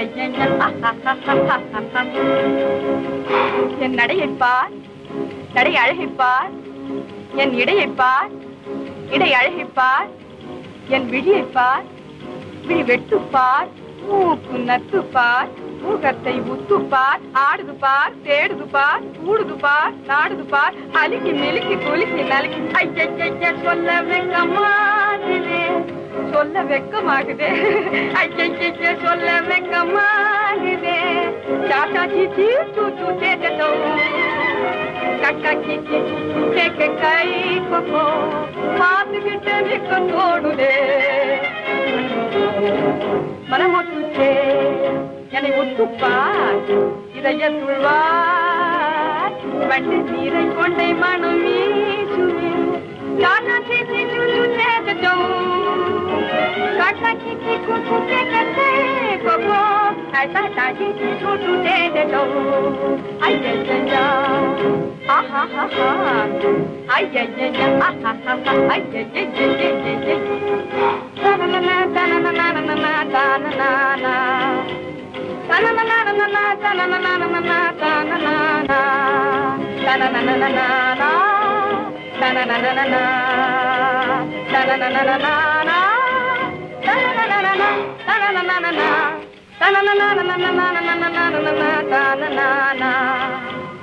என் நடையைப் பார் நடை அழகைப் பார் என் இடையைப் பார் இடை அழகைப் பார் என் விழியைப் பார் விழி வெட்டுப்பார் மூக்கு நத்துப்பார் மூகத்தை உத்துப்பார் ஆடுது பார் தேடுது பார் கூடுது பார் நாடுது பார் அழுக்கி மெலுக்கி குலுக்கி நலுக்கி ஐயா சொல்ல வெக்கமாகுதே சொல்ல வெக்கமாகுதே ஐயா சொல்ல வெக்கமாகுதே டாடா சீச்சி சூச்சு தேட்டோ கக்கா கீச்சி கேக்க கை கொக்கோ பார்த்துக்கிட்டு நிற்க தோடுதே மனமொட்டுச்சே என்னை ஒத்துப்பார் இதய துள்வார் வண்டு நீரை கொண்டை மனம் வீசுவே கானா சீச்சி சூச்சு தேட்டோ காக்கா கீச்சி குக்கு கேக்கத்தே கொக்கோ ஐசா டாச்சி சூச்சு தேட்டோ ஐயா ஆஹா ஆஹா ஐயா ஆஹா ஆஹா ஐயா na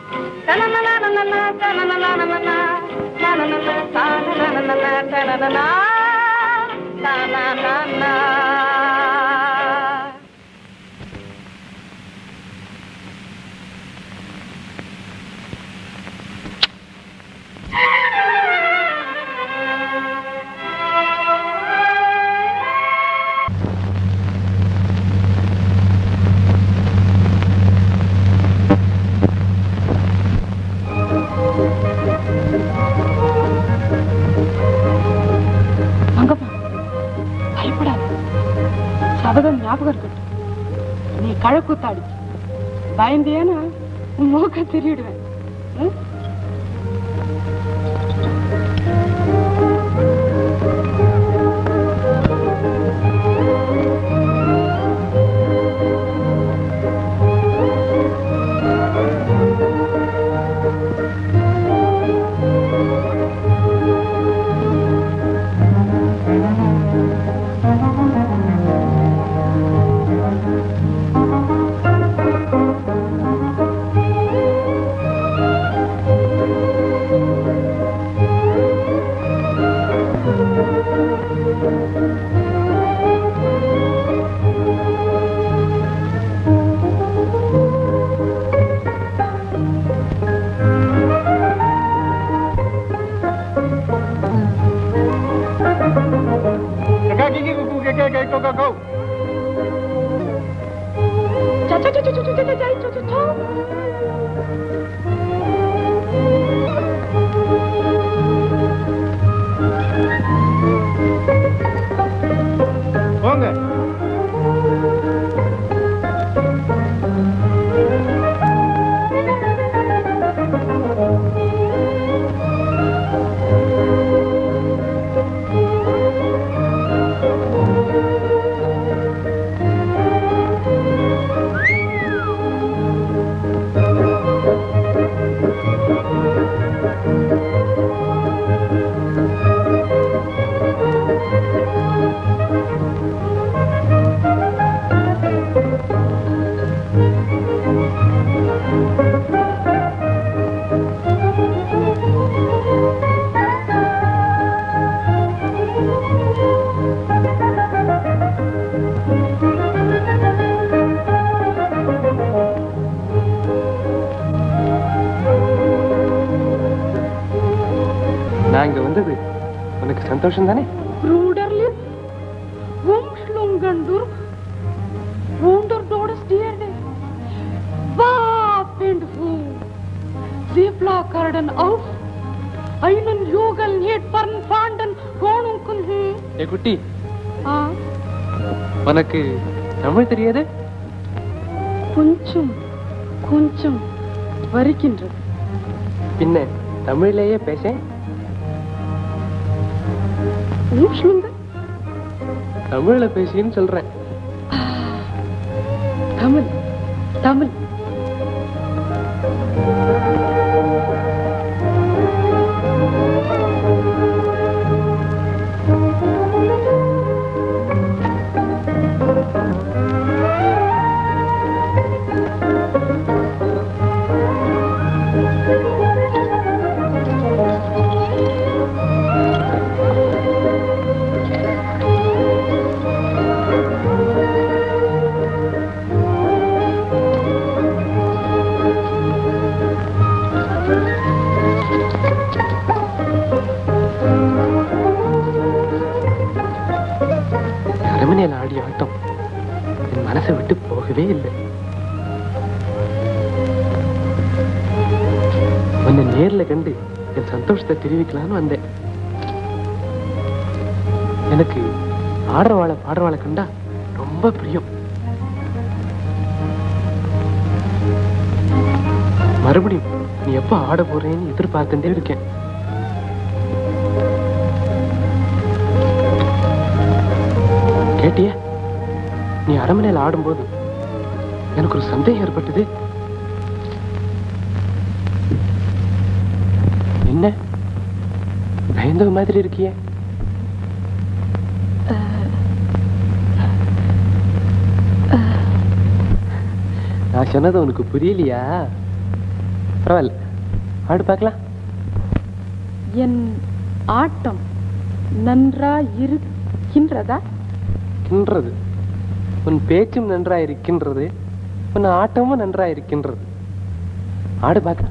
அங்கப்பா பயப்படாத சபதம் ஞாபகம் இருக்கட்டும் நீ கழக்கூத்தாடி பயந்தேன்னா உன் மூக்க தெரியிடுவேன் ம்? Cha cha cha cha cha cha cha cha cha cha cha. போங்க நான் இங்க வந்தது உனக்கு சந்தோஷம் தானே Broederlief, Wumschlungendur, Wunderdodes Dierde. Wapend hu, sie flackerden auf, einen Jugel nicht fanden, Konunken hu. ஏ குட்டி ஆ, உனக்கு தமிழ் தெரியாது கொஞ்சம் கொஞ்சம் வரிக்கின்றது பின்ன தமிழ்லயே பேசேன் Wumschlungen, தமிழ்ல பேசின்னு சொல்றேன் தமிழ் தமிழ் அரமனையில் ஆடிய ஆட்டம் என் மனசை விட்டு போகவே இல்லை உன்னை நேர்ல கண்டு என் சந்தோஷத்தை தெரிவிக்கலான்னு வந்தேன் எனக்கு ஆடுறவாளை பாடுறவாளை கண்டா ரொம்ப பிரியம் மறுபடியும் நீ எப்ப ஆட போறேன்னு எதிர்பார்த்துட்டே இருக்கேன் கேட்டியா நீ அரண்மனையில் ஆடும்போது எனக்கு ஒரு சந்தேகம் ஏற்பட்டது என்ன பயந்த மாதிரி இருக்கியே நான் சொன்னது உனக்கு புரியலையா பரவாயில்ல ஆடு பார்க்கலாம் என் ஆட்டம் நன்றாயிருக்கின்றதா இருக்கின்றது உன் பேச்சும் நன்றாய் இருக்கின்றது உன் ஆட்டமும் நன்றாய் இருக்கின்றது ஆடு பார்க்க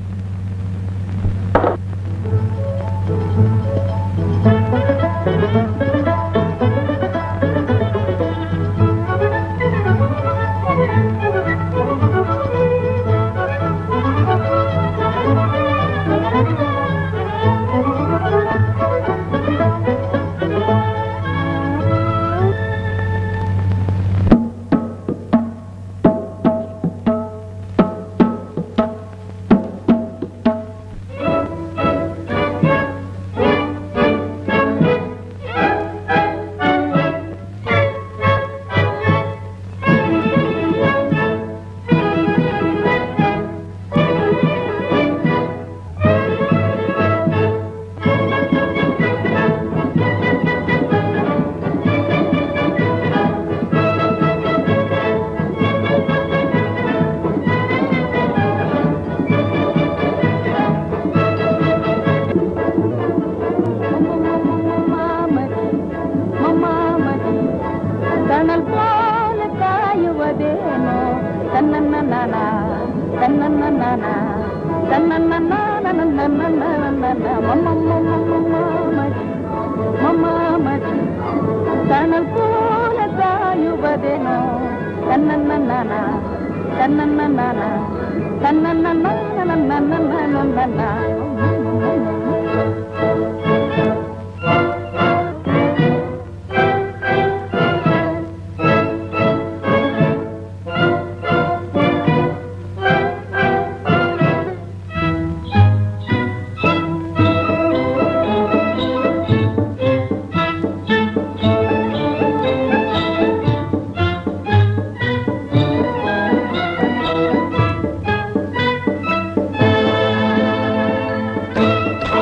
தணல் போல காயுவதேனோ தன்னன்னா தன்னன்னா தன்னன்னா தணல் போல காயுவதேனோ தன்னன்னா தன்னன்னா தன்னன்னா ஆ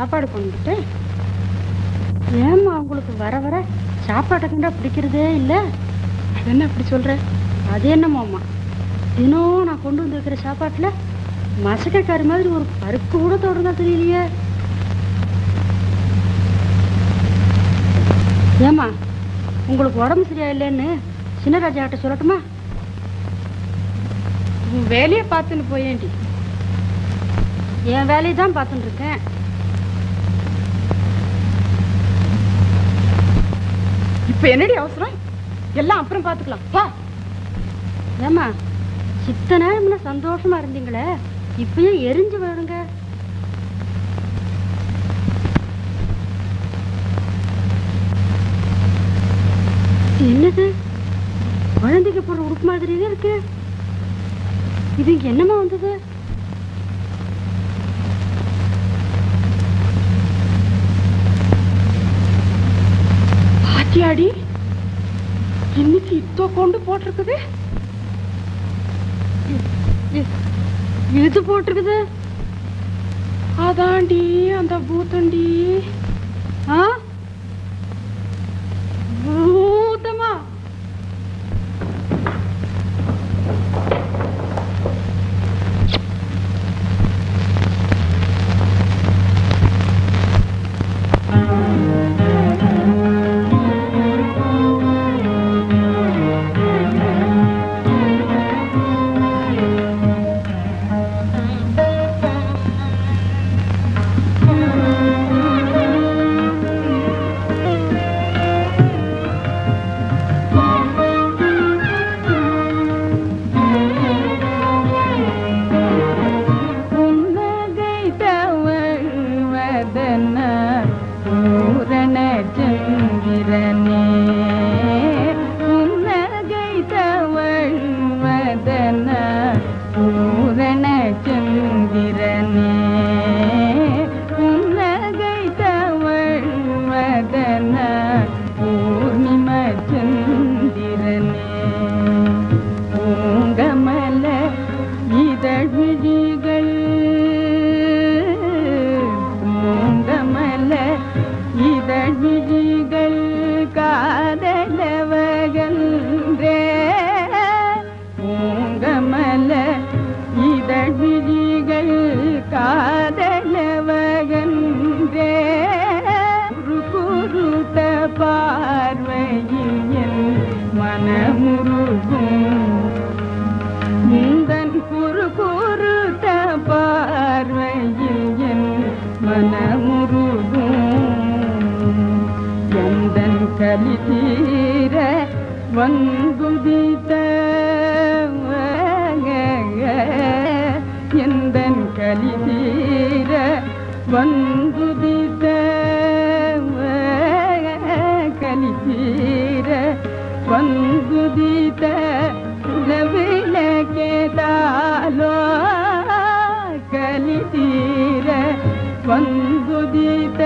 சாப்பாடு கொண்டுட்டு ஏம்மா உங்களுக்கு வர வர சாப்பாட்டை கண்டா பிடிக்கிறதே இல்லை அது என்ன அப்படி சொல்ற அது என்னமாம்மா தினம் நான் கொண்டு வந்திருக்கிற சாப்பாட்டுல மசக்கக்காரி மாதிரி ஒரு பருக்கு கூட தொடர்ந்தா தெரியலையே ஏம்மா உங்களுக்கு உடம்பு சரியா இல்லைன்னு சின்னராஜா கிட்ட சொல்லட்டுமா உன் வேலையை பார்த்துன்னு போயேண்டி என் வேலையை தான் பார்த்துட்டு இருக்கேன் இப்ப என்னடி அவசரம் எல்லாம் அப்புறம் பார்த்துக்கலாம் வா ஏம்மா சித்த நேரம்னா சந்தோஷமா இருந்தீங்களே இப்பயும் எரிஞ்சு விடுங்க என்னது குழந்தைக்கு போடுற உடுப்பு மாதிரியே இருக்கு இது இங்க என்னம்மா வந்தது பாத்தியாடி இன்னைக்கு இத்தோ கொண்டு போட்டிருக்குது இது போட்டிருக்குது அதாண்டி அந்த பூத்தண்டி ஆ பூதமா புன்னகை தவழ்வதன பூரண சந்திரனே புன்னகை தவழ்வதன பூரண சந்திரனே புன்னகை தவழ்வதன பூர்ணிம சந்திரனே பூங்கமல இதழ்விழிகள் பூங்கமல இதழ்விழிகள் காதலவகன்றே பூங்கமல இதழ்விழிகள் காதலவகன்றே குரு குருத்த பார்வையில் என் மனமுருகும் உந்தன் குறு குறுத்த பார்வையில் என் மனமுருகும் எந்தன் கலி தீர வந்துதித்த எந்தன் கலி தீர வந்துதித்த கலி தீர வந்துதித்த விளக்கேதாலோ கலி தீர வந்துதித்த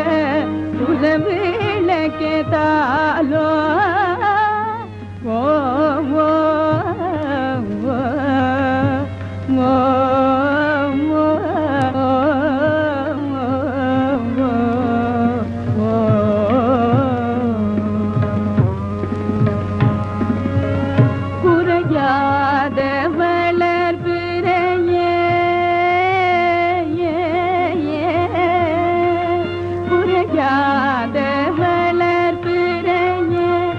விளக்கேதாலோ ஓ ஓ ஓ ஓ குறையாத வளர்பிறையே குறையாத வளர்பிறையே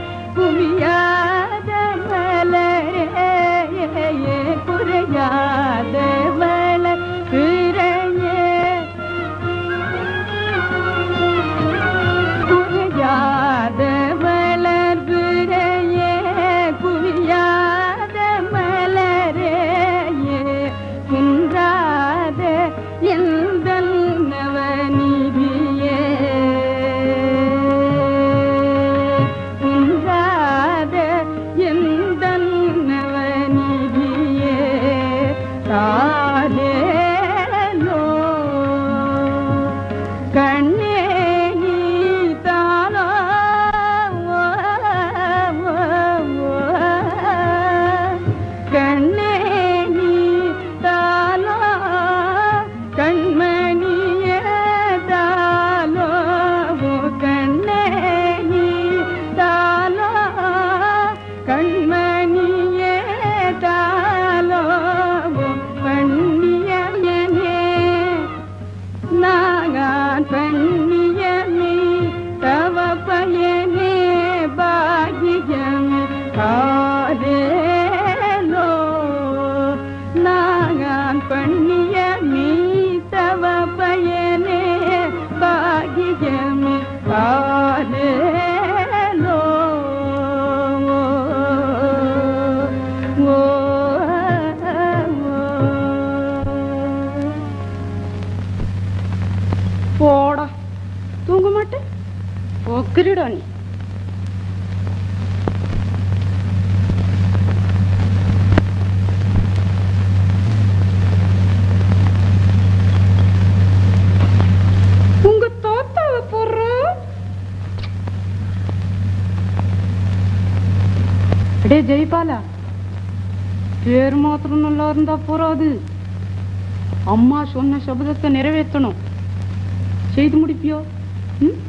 அடே ஜெயபாலா பேர் மாத்திரம் நல்லா இருந்தா போறாது அம்மா சொன்ன சபதத்தை நிறைவேற்றணும் செய்து முடிப்பியோ ம்?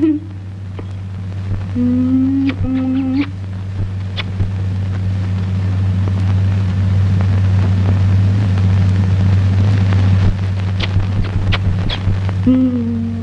ம், ம். ம்.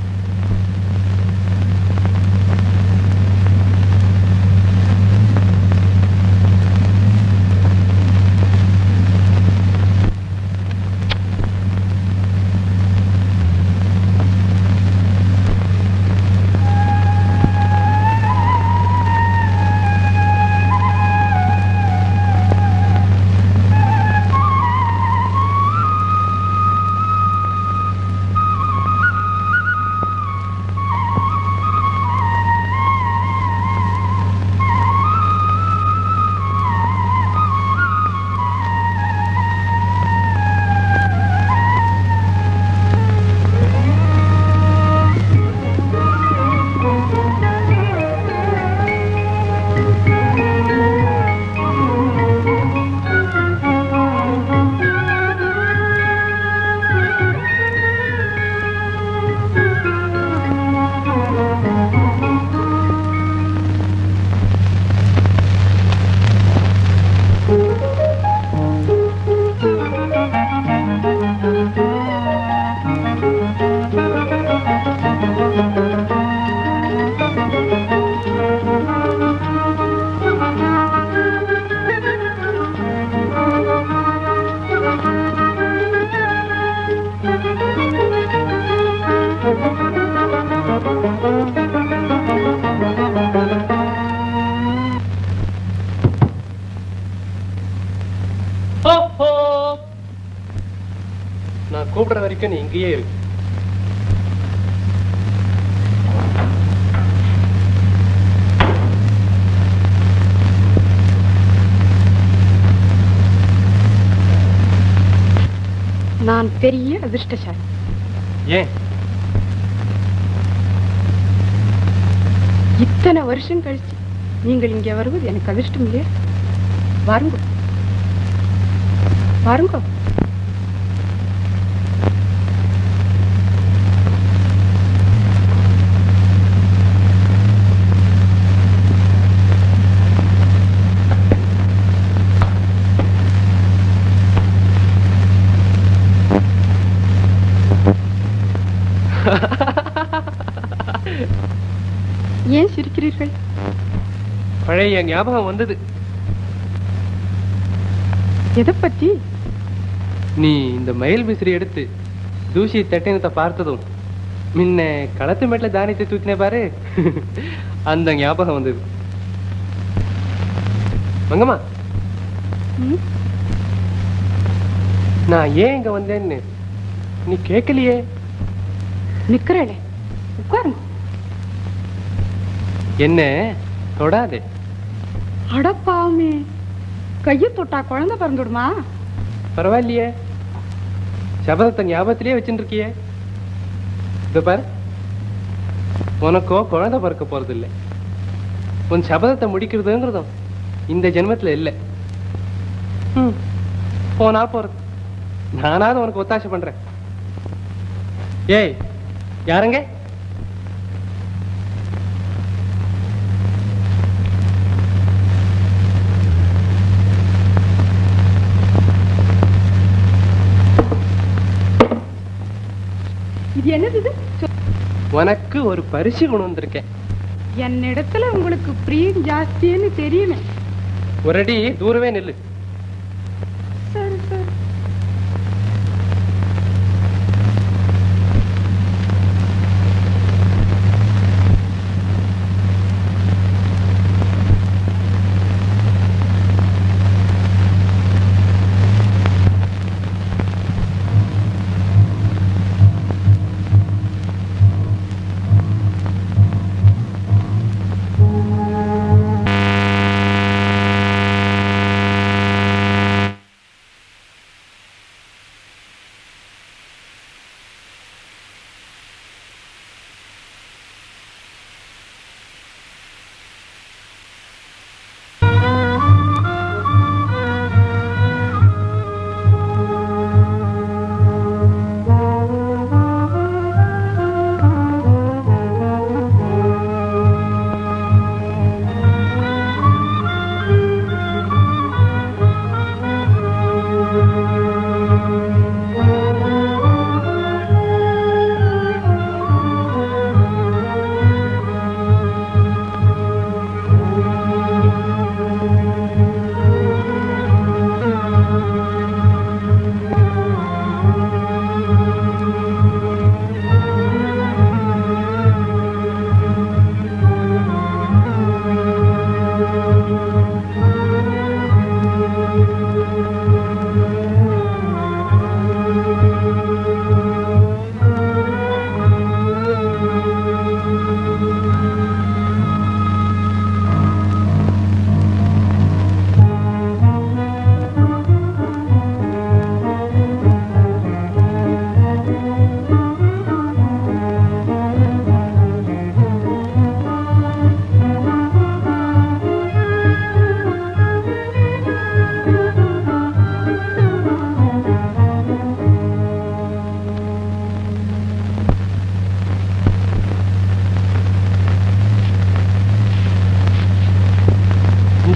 ஓஹோ நான் கூப்பிடுற வரைக்கும் நீ இங்கேயே இரு நான் பெரிய அதிர்ஷ்டசாலி ஏன் இத்தனை வருஷம் கழிச்சு நீங்கள் இங்கே வருவது எனக்கு அதிர்ஷ்டம் இல்லையா வாருங்க வாருங்க ஏன் சிரிக்கிறீர்கள் பழைய ஞாபகம் வந்தது எதை பற்றி நீ இந்த மயில் விசிறி எடுத்து தூசி தட்டினத்தை பார்த்ததும் முன்ன களத்து மேட்ல தானியத்தை தூக்கினே பாரு அந்த ஞாபகம் வந்தது மங்கம்மா ம்? நான் ஏன் இங்க வந்தேன்னு நீ கேட்கலையே நிக்கிறேளே உட்காருங்க என்ன தொடாதே அடப்பாவுமே கையை தொட்டா குழந்தை பிறந்துடுமா பரவாயில்லையே சபதத்தை ஞாபகத்திலேயே வச்சுட்டு இருக்கியே இதோ பாரு உனக்கோ குழந்தை பிறக்க போறது இல்லை உன் சபதத்தை முடிக்கிறதுங்கிறதும் இந்த ஜென்மத்துல இல்லை ம், போனா போறது நானாவது உனக்கு ஒத்தாசை பண்றேன் ஏய் யாருங்க இது என்னது இது சொ- உனக்கு ஒரு பரிசு கொண்டு வந்திருக்கேன் என்னிடத்துல உங்களுக்கு பிரியம் ஜாஸ்தின்னு தெரியுமே ஒரு அடி தூரவே நில்லு சரி சரி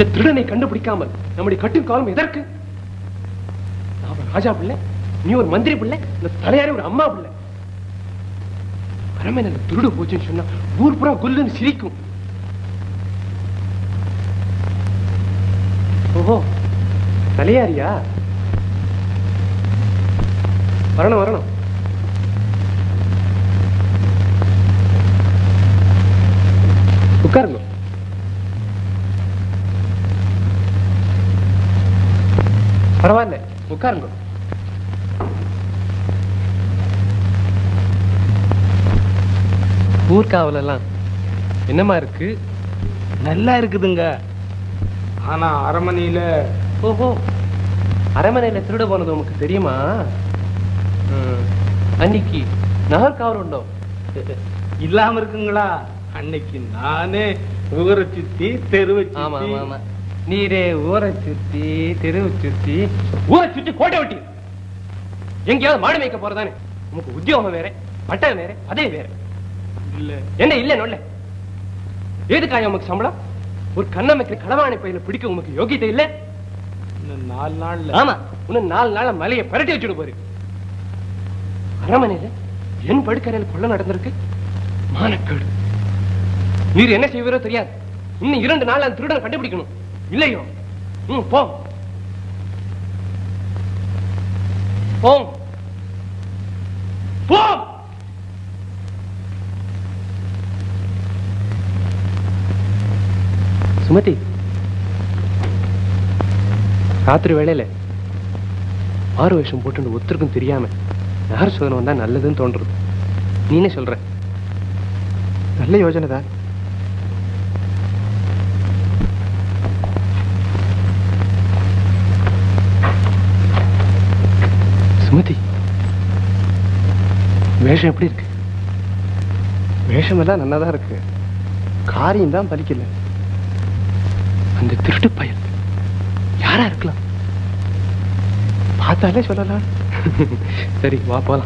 இந்த திருடனை கண்டுபிடிக்காமல் நம்முடைய கட்டும் காலம் எதற்கு நான் ஒரு ராஜா பிள்ளை நீ ஒரு மந்திரி பிள்ளை இந்த தலையாரி ஒரு அம்மா பிள்ளை அரமனை திருடு போச்சுன்னு சொன்னா ஊர் புறம் குல்லுன்னு சிரிக்கும் ஓஹோ தலையாரியா வரணும் வரணும் உட்காருங்க பரவாயில்ல உட்காருங்க ஊர்காவலெல்லாம் என்னமா இருக்கு நல்லா இருக்குதுங்க ஆனா அரமனையில ஓஹோ அரமனையில திருட போனது உனக்கு தெரியுமா ம். அன்னைக்கு நகர்காவல் உண்டோ இல்லாம இருக்குங்களா அன்னைக்கு நானே ஊரை சுத்தி தெருவை ஆமா சுத்தி ஆமா ஆமா நீரே ஊரை சுத்தி தெருவு சுத்தி ஊரை சுத்தி கோட்டை வெட்டி எங்கேயாவது மாடு மேய்க்க போறதானே உனக்கு உத்தியோகம் வேற பட்டம் வேற அதே வேற இல்ல என்ன இல்ல நொல்ல ஏதுக்காக உமக்கு சம்பளம் ஒரு கண்ணமைக்கிற களவாணி பையில பிடிக்க உமக்கு யோகியதை இல்ல இன்னும் நாலு நாள்ல ஆமா இன்னும் நாலு நாள் மலையை பரட்டி வச்சுட்டு போரு அரமனையில என் படுக்கறையில் கொள்ள நடந்திருக்கு மானக்கேடு நீர் என்ன செய்வீரோ தெரியாது இன்னும் இரண்டு நாள் அந்த திருடனை கண்டுபிடிக்கணும் இல்லையோ ம் போ போம் போ சுமதி ராத்திரி வேளையில ஆறு வருஷம் போட்டு ஒருத்தருக்கும் தெரியாம யார் சோதனை வந்தா நல்லதுன்னு தோன்றுது நீ என்ன சொல்ற நல்ல யோசனை தான் சுமதி வேஷம் எப்படி இருக்கு வேஷம் எல்லாம் நல்லா தான் இருக்கு காரியம் தான் பலிக்கல அந்த திருட்டு பயல் யாரா இருக்கலாம் பார்த்தாலே சொல்லலாம் சரி வா போலாம்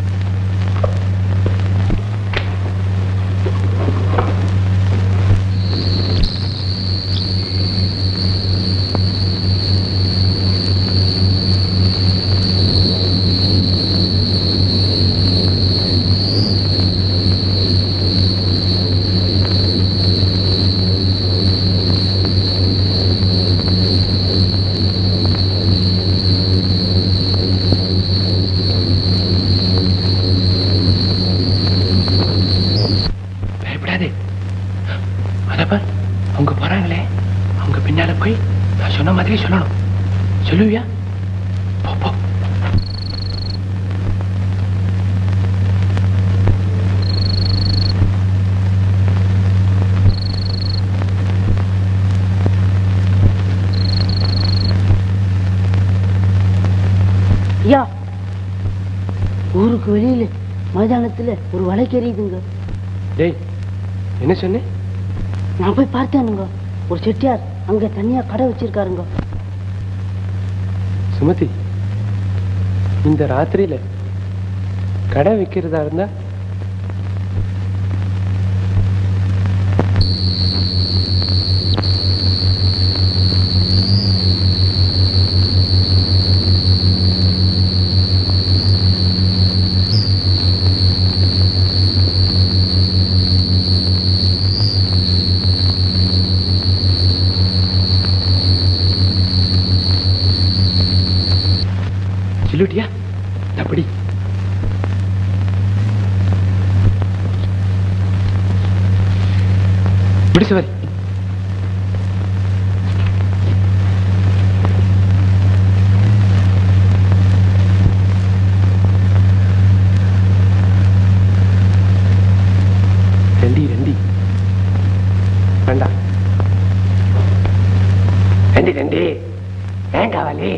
பயப்படாதே அத பார் அவங்க போறாங்களே அவங்க பின்னால போய் நான் சொன்ன மாதிரி சொல்லணும் சொல்லுவியா போ போ ஐயா ஊருக்கு வெளியில மைதானத்துல ஒரு வலைக்கு எரியுதுங்க டேய் என்ன சொன்னேன் நான் போய் பார்த்தேனுங்க ஒரு செட்டியார் அங்க தனியா கடை வச்சிருக்காருங்க சுமதி இந்த ராத்திரியில கடை வைக்கிறதா இருந்தா சொல்லிட்டியா அப்படி பிடிச்சு வரி ரெண்டி ரெண்டி ரெண்டா ரெண்டி ரெண்டி ஏன் காவாலி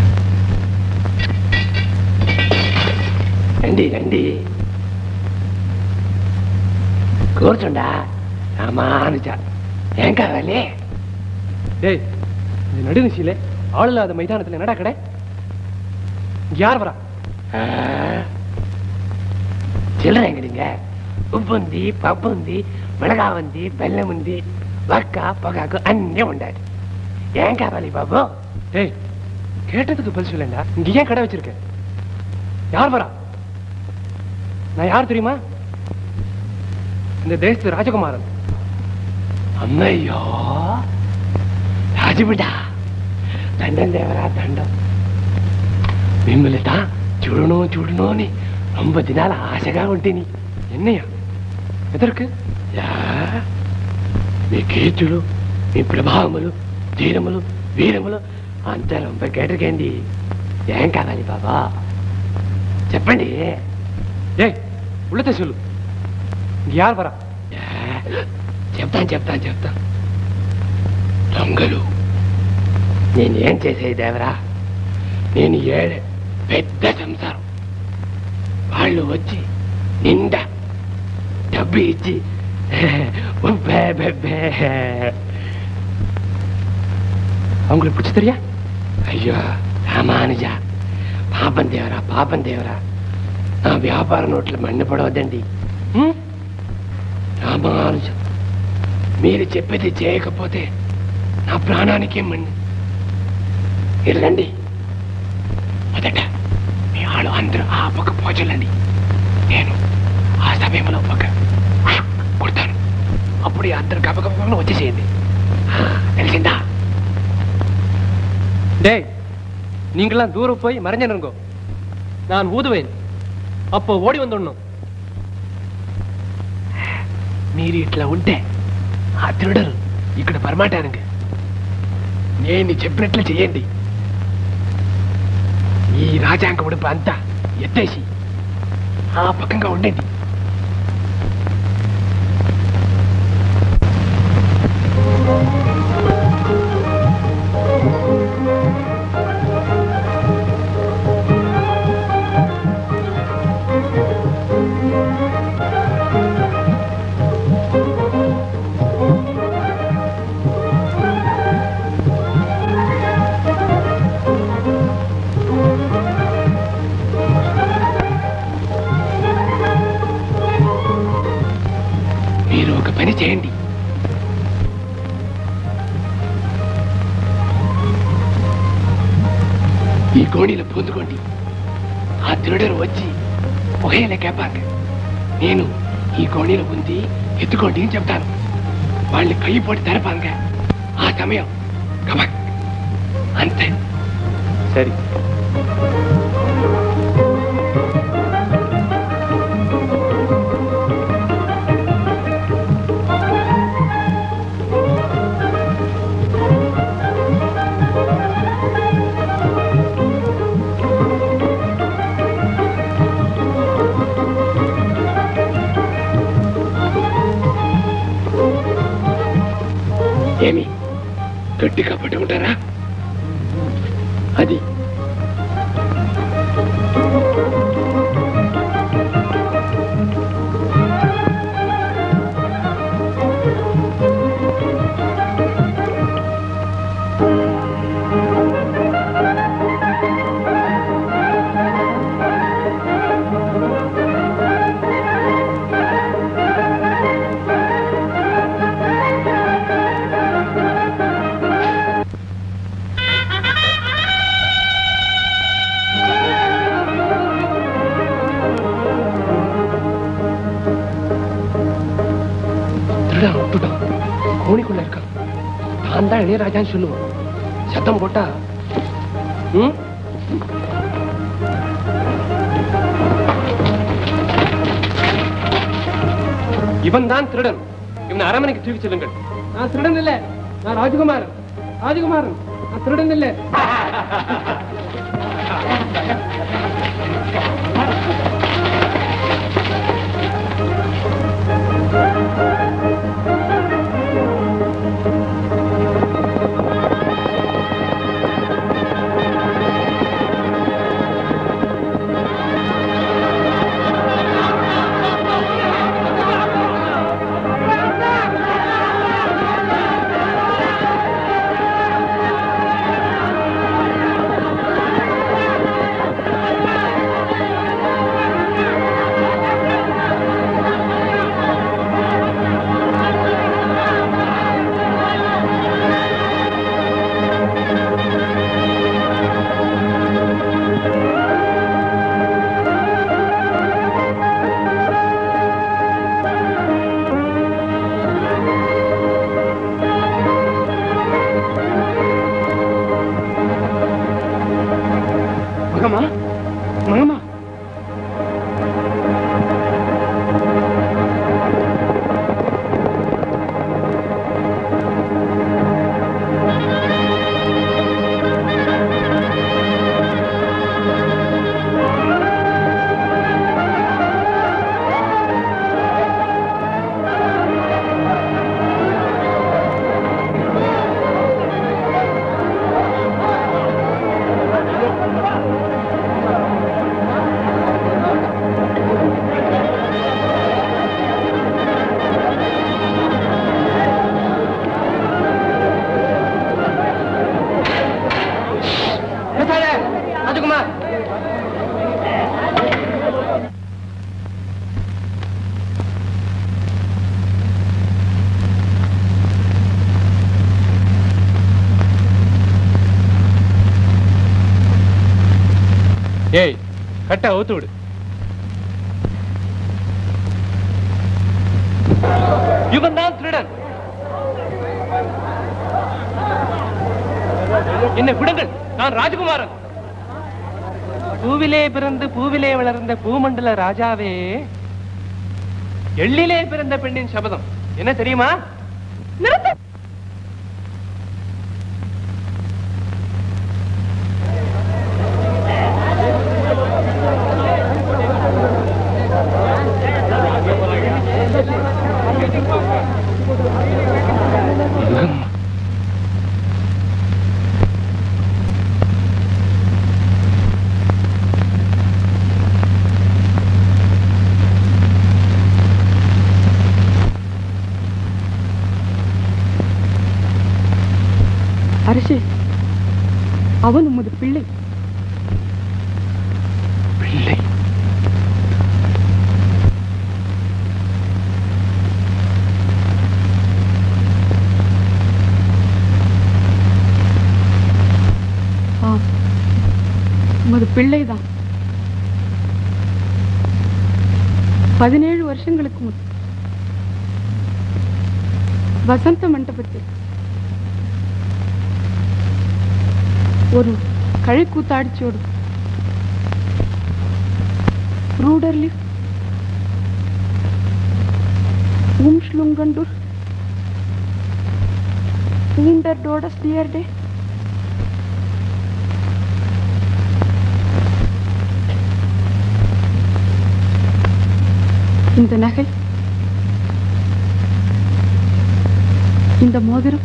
ரெண்டி ரெண்டி కూర్చుండా ராமானுஜா ஏன் காவலே டேய் இந்த நடுநிசியில ஆள் இல்லாத மைதானத்துல என்னடா கடை இங்க யார் வரா சில்லறைங்க உப்புந்தி பப்புந்தி மிளகாவந்தி బెల్లముంది వక్క పొగాకు అన్నీ ఉండాలి ఏం కావాలి బాబు டேய் கேட்டதுக்கு பதில் சொல்லண்டா இங்க ஏன் கடை வச்சிருக்க யார் வரா நான் யார் தெரியுமா இந்த தேசத்து ராஜகுமாரன் అమ్మయ్యో రాజుబిడ్డ దండం దేవరా దండం మిమ్మల్ని తా చూడను చూడను అని ரொம்ப దినాల ఆశగా ఉంటిని என்னையா எதற்கு యా మీ కీర్తులు మీ ప్రభావములు ధీరములు వీరములు అంతా రొంప కేటకండి ఏం కావాలి బాబా చెప్పండి ஏய் உள்ளத்தை சொல்லு இங்க யார் வரா యా, చెప్తాను చెప్తాను చెప్తాను దొంగలు నేనేం చేసేది దేవరా నేను ఏడే పెద్ద సంసారం వాళ్ళు వచ్చి నిండా డబ్బు ఇచ్చి బే, బే, బే. அவங்களுக்கு பிடிச்சி தெரியா అయ్యో రామానుజ పాపం దేవరా పాపం దేవరా నా వ్యాపార నోట్లు మండిపడవద్దండి ம் రామానుజ మీరు చెప్పేది చేయకపోతే నా ప్రాణానికే మణి మీరు రండి మొదట మీ ఆಳು అందరూ ఆ పక్క పోచలండి నేను ఆ సమయంలో ఒక కొడతాను అప్పుడు ఈ అందరు గబగబ వచ్చేసేయండి ఆ, తెలిసిందా டேய் நீங்களாம் தூரம் போய் மறைஞ்சனுங்கோ நான் ஊதுவேன் அப்போ ஓடி வந்துடணும் మీరు ఇట్లా ఉంటే ఆ తిరుడరు ఇక్కడ పరమాటానికి నేను చెప్పినట్లు చేయండి ఈ రాజాంగ ఉడుపు అంతా ఎత్తేసి ఆ పక్కంగా ఉండండి మీరు ఒక పని చేయండి ఈ கோணியில பூந்துకోండి ఆ திருடர் వచ్చి புகையில கேட்பாங்க నేను ఈ కోణిలో ఉంది ఎత్తుకోండి అని చెప్తాను వాళ్ళు కయ్యి పోటీ తెరపాంగ ఆ సమయం కబక్ అంతే சரி ఏమి గట్టిగా పట్టుకుంటారా అది திருடன் விட்டுட்டான் கோணிக்குள்ள இருக்கான் நான் தான் இளையராஜான்னு சொல்லுவோம் சத்தம் போட்டா ம் இவன் தான் திருடன் இவனை அரமனைக்கு தூக்கி செல்லுங்கள் நான் திருடன் இல்ல நான் ராஜகுமாரன் ராஜகுமாரன் நான் திருடன் இல்ல ஏய் கட்ட அவுத்து விடு இவன் தான் திருடன் என்ன விடுங்கள் நான் ராஜகுமாரன் பூவிலே பிறந்து பூவிலே வளர்ந்த பூமண்டல ராஜாவே எள்ளிலே பிறந்த பெண்ணின் சபதம் என்ன தெரியுமா நிறுத்து அரசே அவன் உமது பிள்ளை பிள்ளை ஆம் உமது பிள்ளைதான் பதினேழு வருஷங்களுக்கு முன் வசந்த மண்டபத்தில் ஒரு கழைக்கூத்தாடிச்சோடு ரூடர்லிஃப் உம்ஷ்லுங்கண்டூர் ஊண்டர்டோடஸ் டியர்டே இந்த நகை இந்த மோதிரம்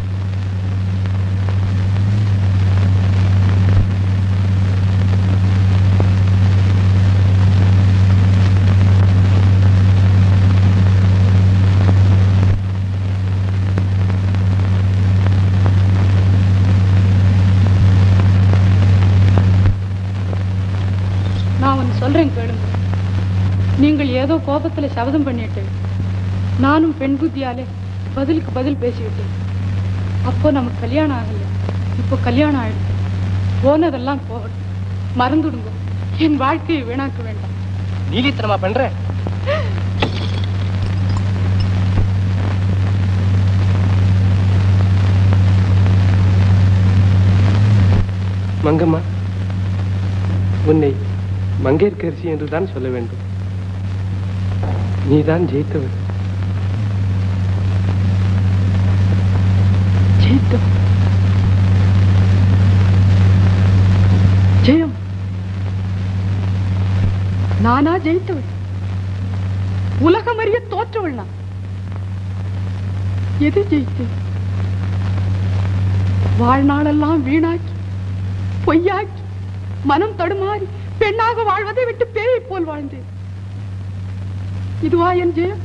நான் ஒன்று சொல்றேன் கேளுங்க நீங்கள் ஏதோ கோபத்துல சபதம் பண்ணிட்டு நானும் பெண் புத்தியாலே பதிலுக்கு பதில் பேசிவிட்டேன் அப்போ நமக்கு கல்யாணம் ஆகல இப்போ கல்யாணம் ஆயிடுச்சு போனதெல்லாம் போகட்டும் மறந்துடுங்க என் வாழ்க்கையை வீணாக்க வேண்டாம் நீலித்தனமா பண்ற மங்கம்மா உன்னை மங்கையர்க்கரசி என்று தான் சொல்ல வேண்டும் நீதான் ஜெயித்தவள் ஜெயித்தோம் ஜெயம் நானா ஜெயித்தவள் உலகம் அறிய தோற்றவள் நான் எது ஜெயித்தேன் வாழ்நாளெல்லாம் வீணாக்கி பொய்யாக்கி மனம் தடுமாறி பெண்ணாக வாழ்வதை விட்டு பேயை போல் வாழ்ந்தேன் இதுவா என் ஜெயம்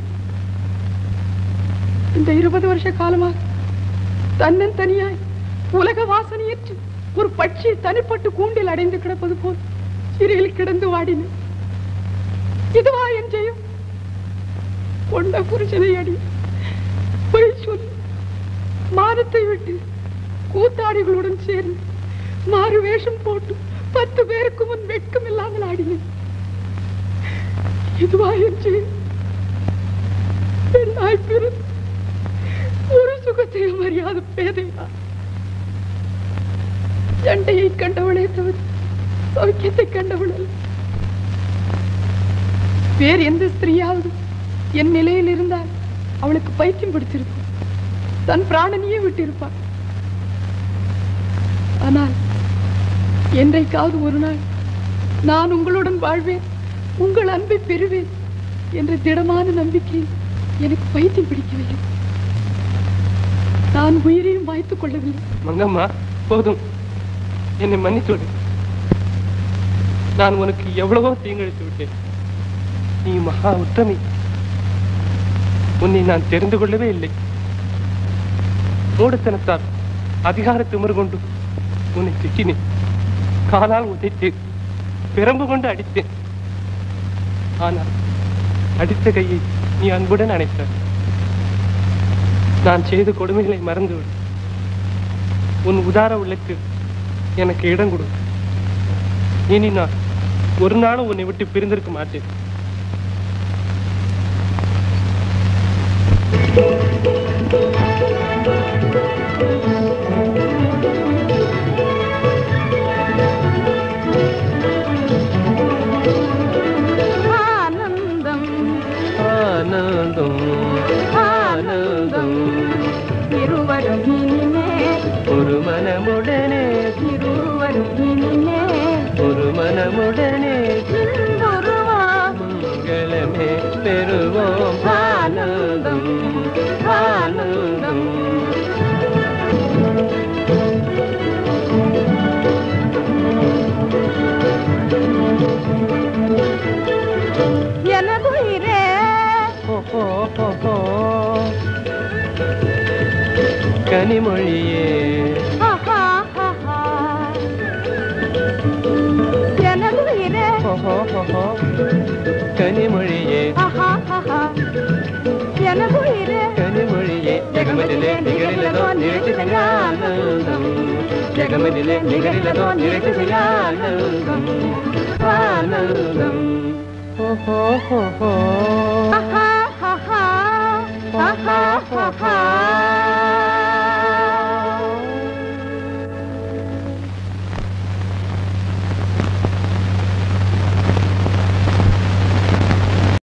இந்த இருபது வருஷ காலமாக தன்னன் தனியாய் உலக வாசனையற்று ஒரு பட்சி தனிப்பட்டு கூண்டில் அடைந்து கிடப்பது போல் சிறையில் கிடந்து வாடினேன் இதுவா என் ஜெயம் கொண்ட புருஷனை அடி பொய் சொல்லி மானத்தை விட்டு கூத்தாடிகளுடன் சேர்ந்து மாறு வேஷம் போட்டு பத்து பேருக்கு முன் வெட்கம் இல்லாமல் ஆடினேன் இதுவா என் ஜெயம் பெண்ணாய் பிறந்து ஒரு சுகத்தையும் அறியாத பேதையா சண்டையை கண்டவளே தவிர சௌக்கியத்தை கண்டவள் அல்ல வேறு எந்த ஸ்திரீயாவது என் நிலையில் இருந்தால் அவளுக்கு பைத்தியம் பிடிச்சிருக்கும் தன் பிராணனையே விட்டிருப்பாள் ஆனால் என்றைக்காவது ஒரு நாள் நான் உங்களுடன் வாழ்வேன் உங்கள் அன்பை பெறுவேன் என்ற திடமான நம்பிக்கை எனக்கு பைத்தியம் பிடிக்கவில்லை நான் உயிரையும் வாய்த்துக் கொள்ளவில்லை மங்கம்மா போதும் என்னை மன்னித்து விடு நான் உனக்கு எவ்வளவோ தீங்கிழைத்து விட்டேன் நீ மகா உத்தமி உன்னை நான் தெரிந்து கொள்ளவே இல்லை மூடத்தனத்தால் அதிகார திமிரு கொண்டு உன்னை திட்டினேன் காலால் உதைத்தேன் பிரம்பு கொண்டு அடித்தேன் ஆனால் அடித்த கையை நீ அன்புடன் அணைத்தாய் நான் செய்த கொடுமைகளை மறந்துவிடு உன் உதார உள்ளத்தில் எனக்கு இடம் கொடு இனி நான் ஒரு நாளும் உன்னை விட்டு பிரிந்திருக்க மாட்டேன் ஆனந்தம் ஆனந்தம் ஆனந்தம் இருவரும் இனிமே ஒரு மனமுடனே இருவரும் இனிமே ஒரு மனமுடனே இன்புருவாம் மங்களமே பெறுவோம் ஆனந்தம் ஆனந்தம் எனதுயிரே கனிமொழியே ஆஹா, ஆஹா. எனதுயிரே கனிமொழியே ஆஹா, ஆஹா. எனதுயிரே கனிமொழியே ஜெகமதிலே நிகழிலதோ நிகழ்ச்சி செய்யானந்தம் ஜெகமதிலே நிகழிலதோ நிகழ்ச்சி செய்யானந்தம் ஆனந்தம் ஓஹோ ஹோ ஹோ ஆஹா, ஆஹா. ஆஹா, ஆஹா.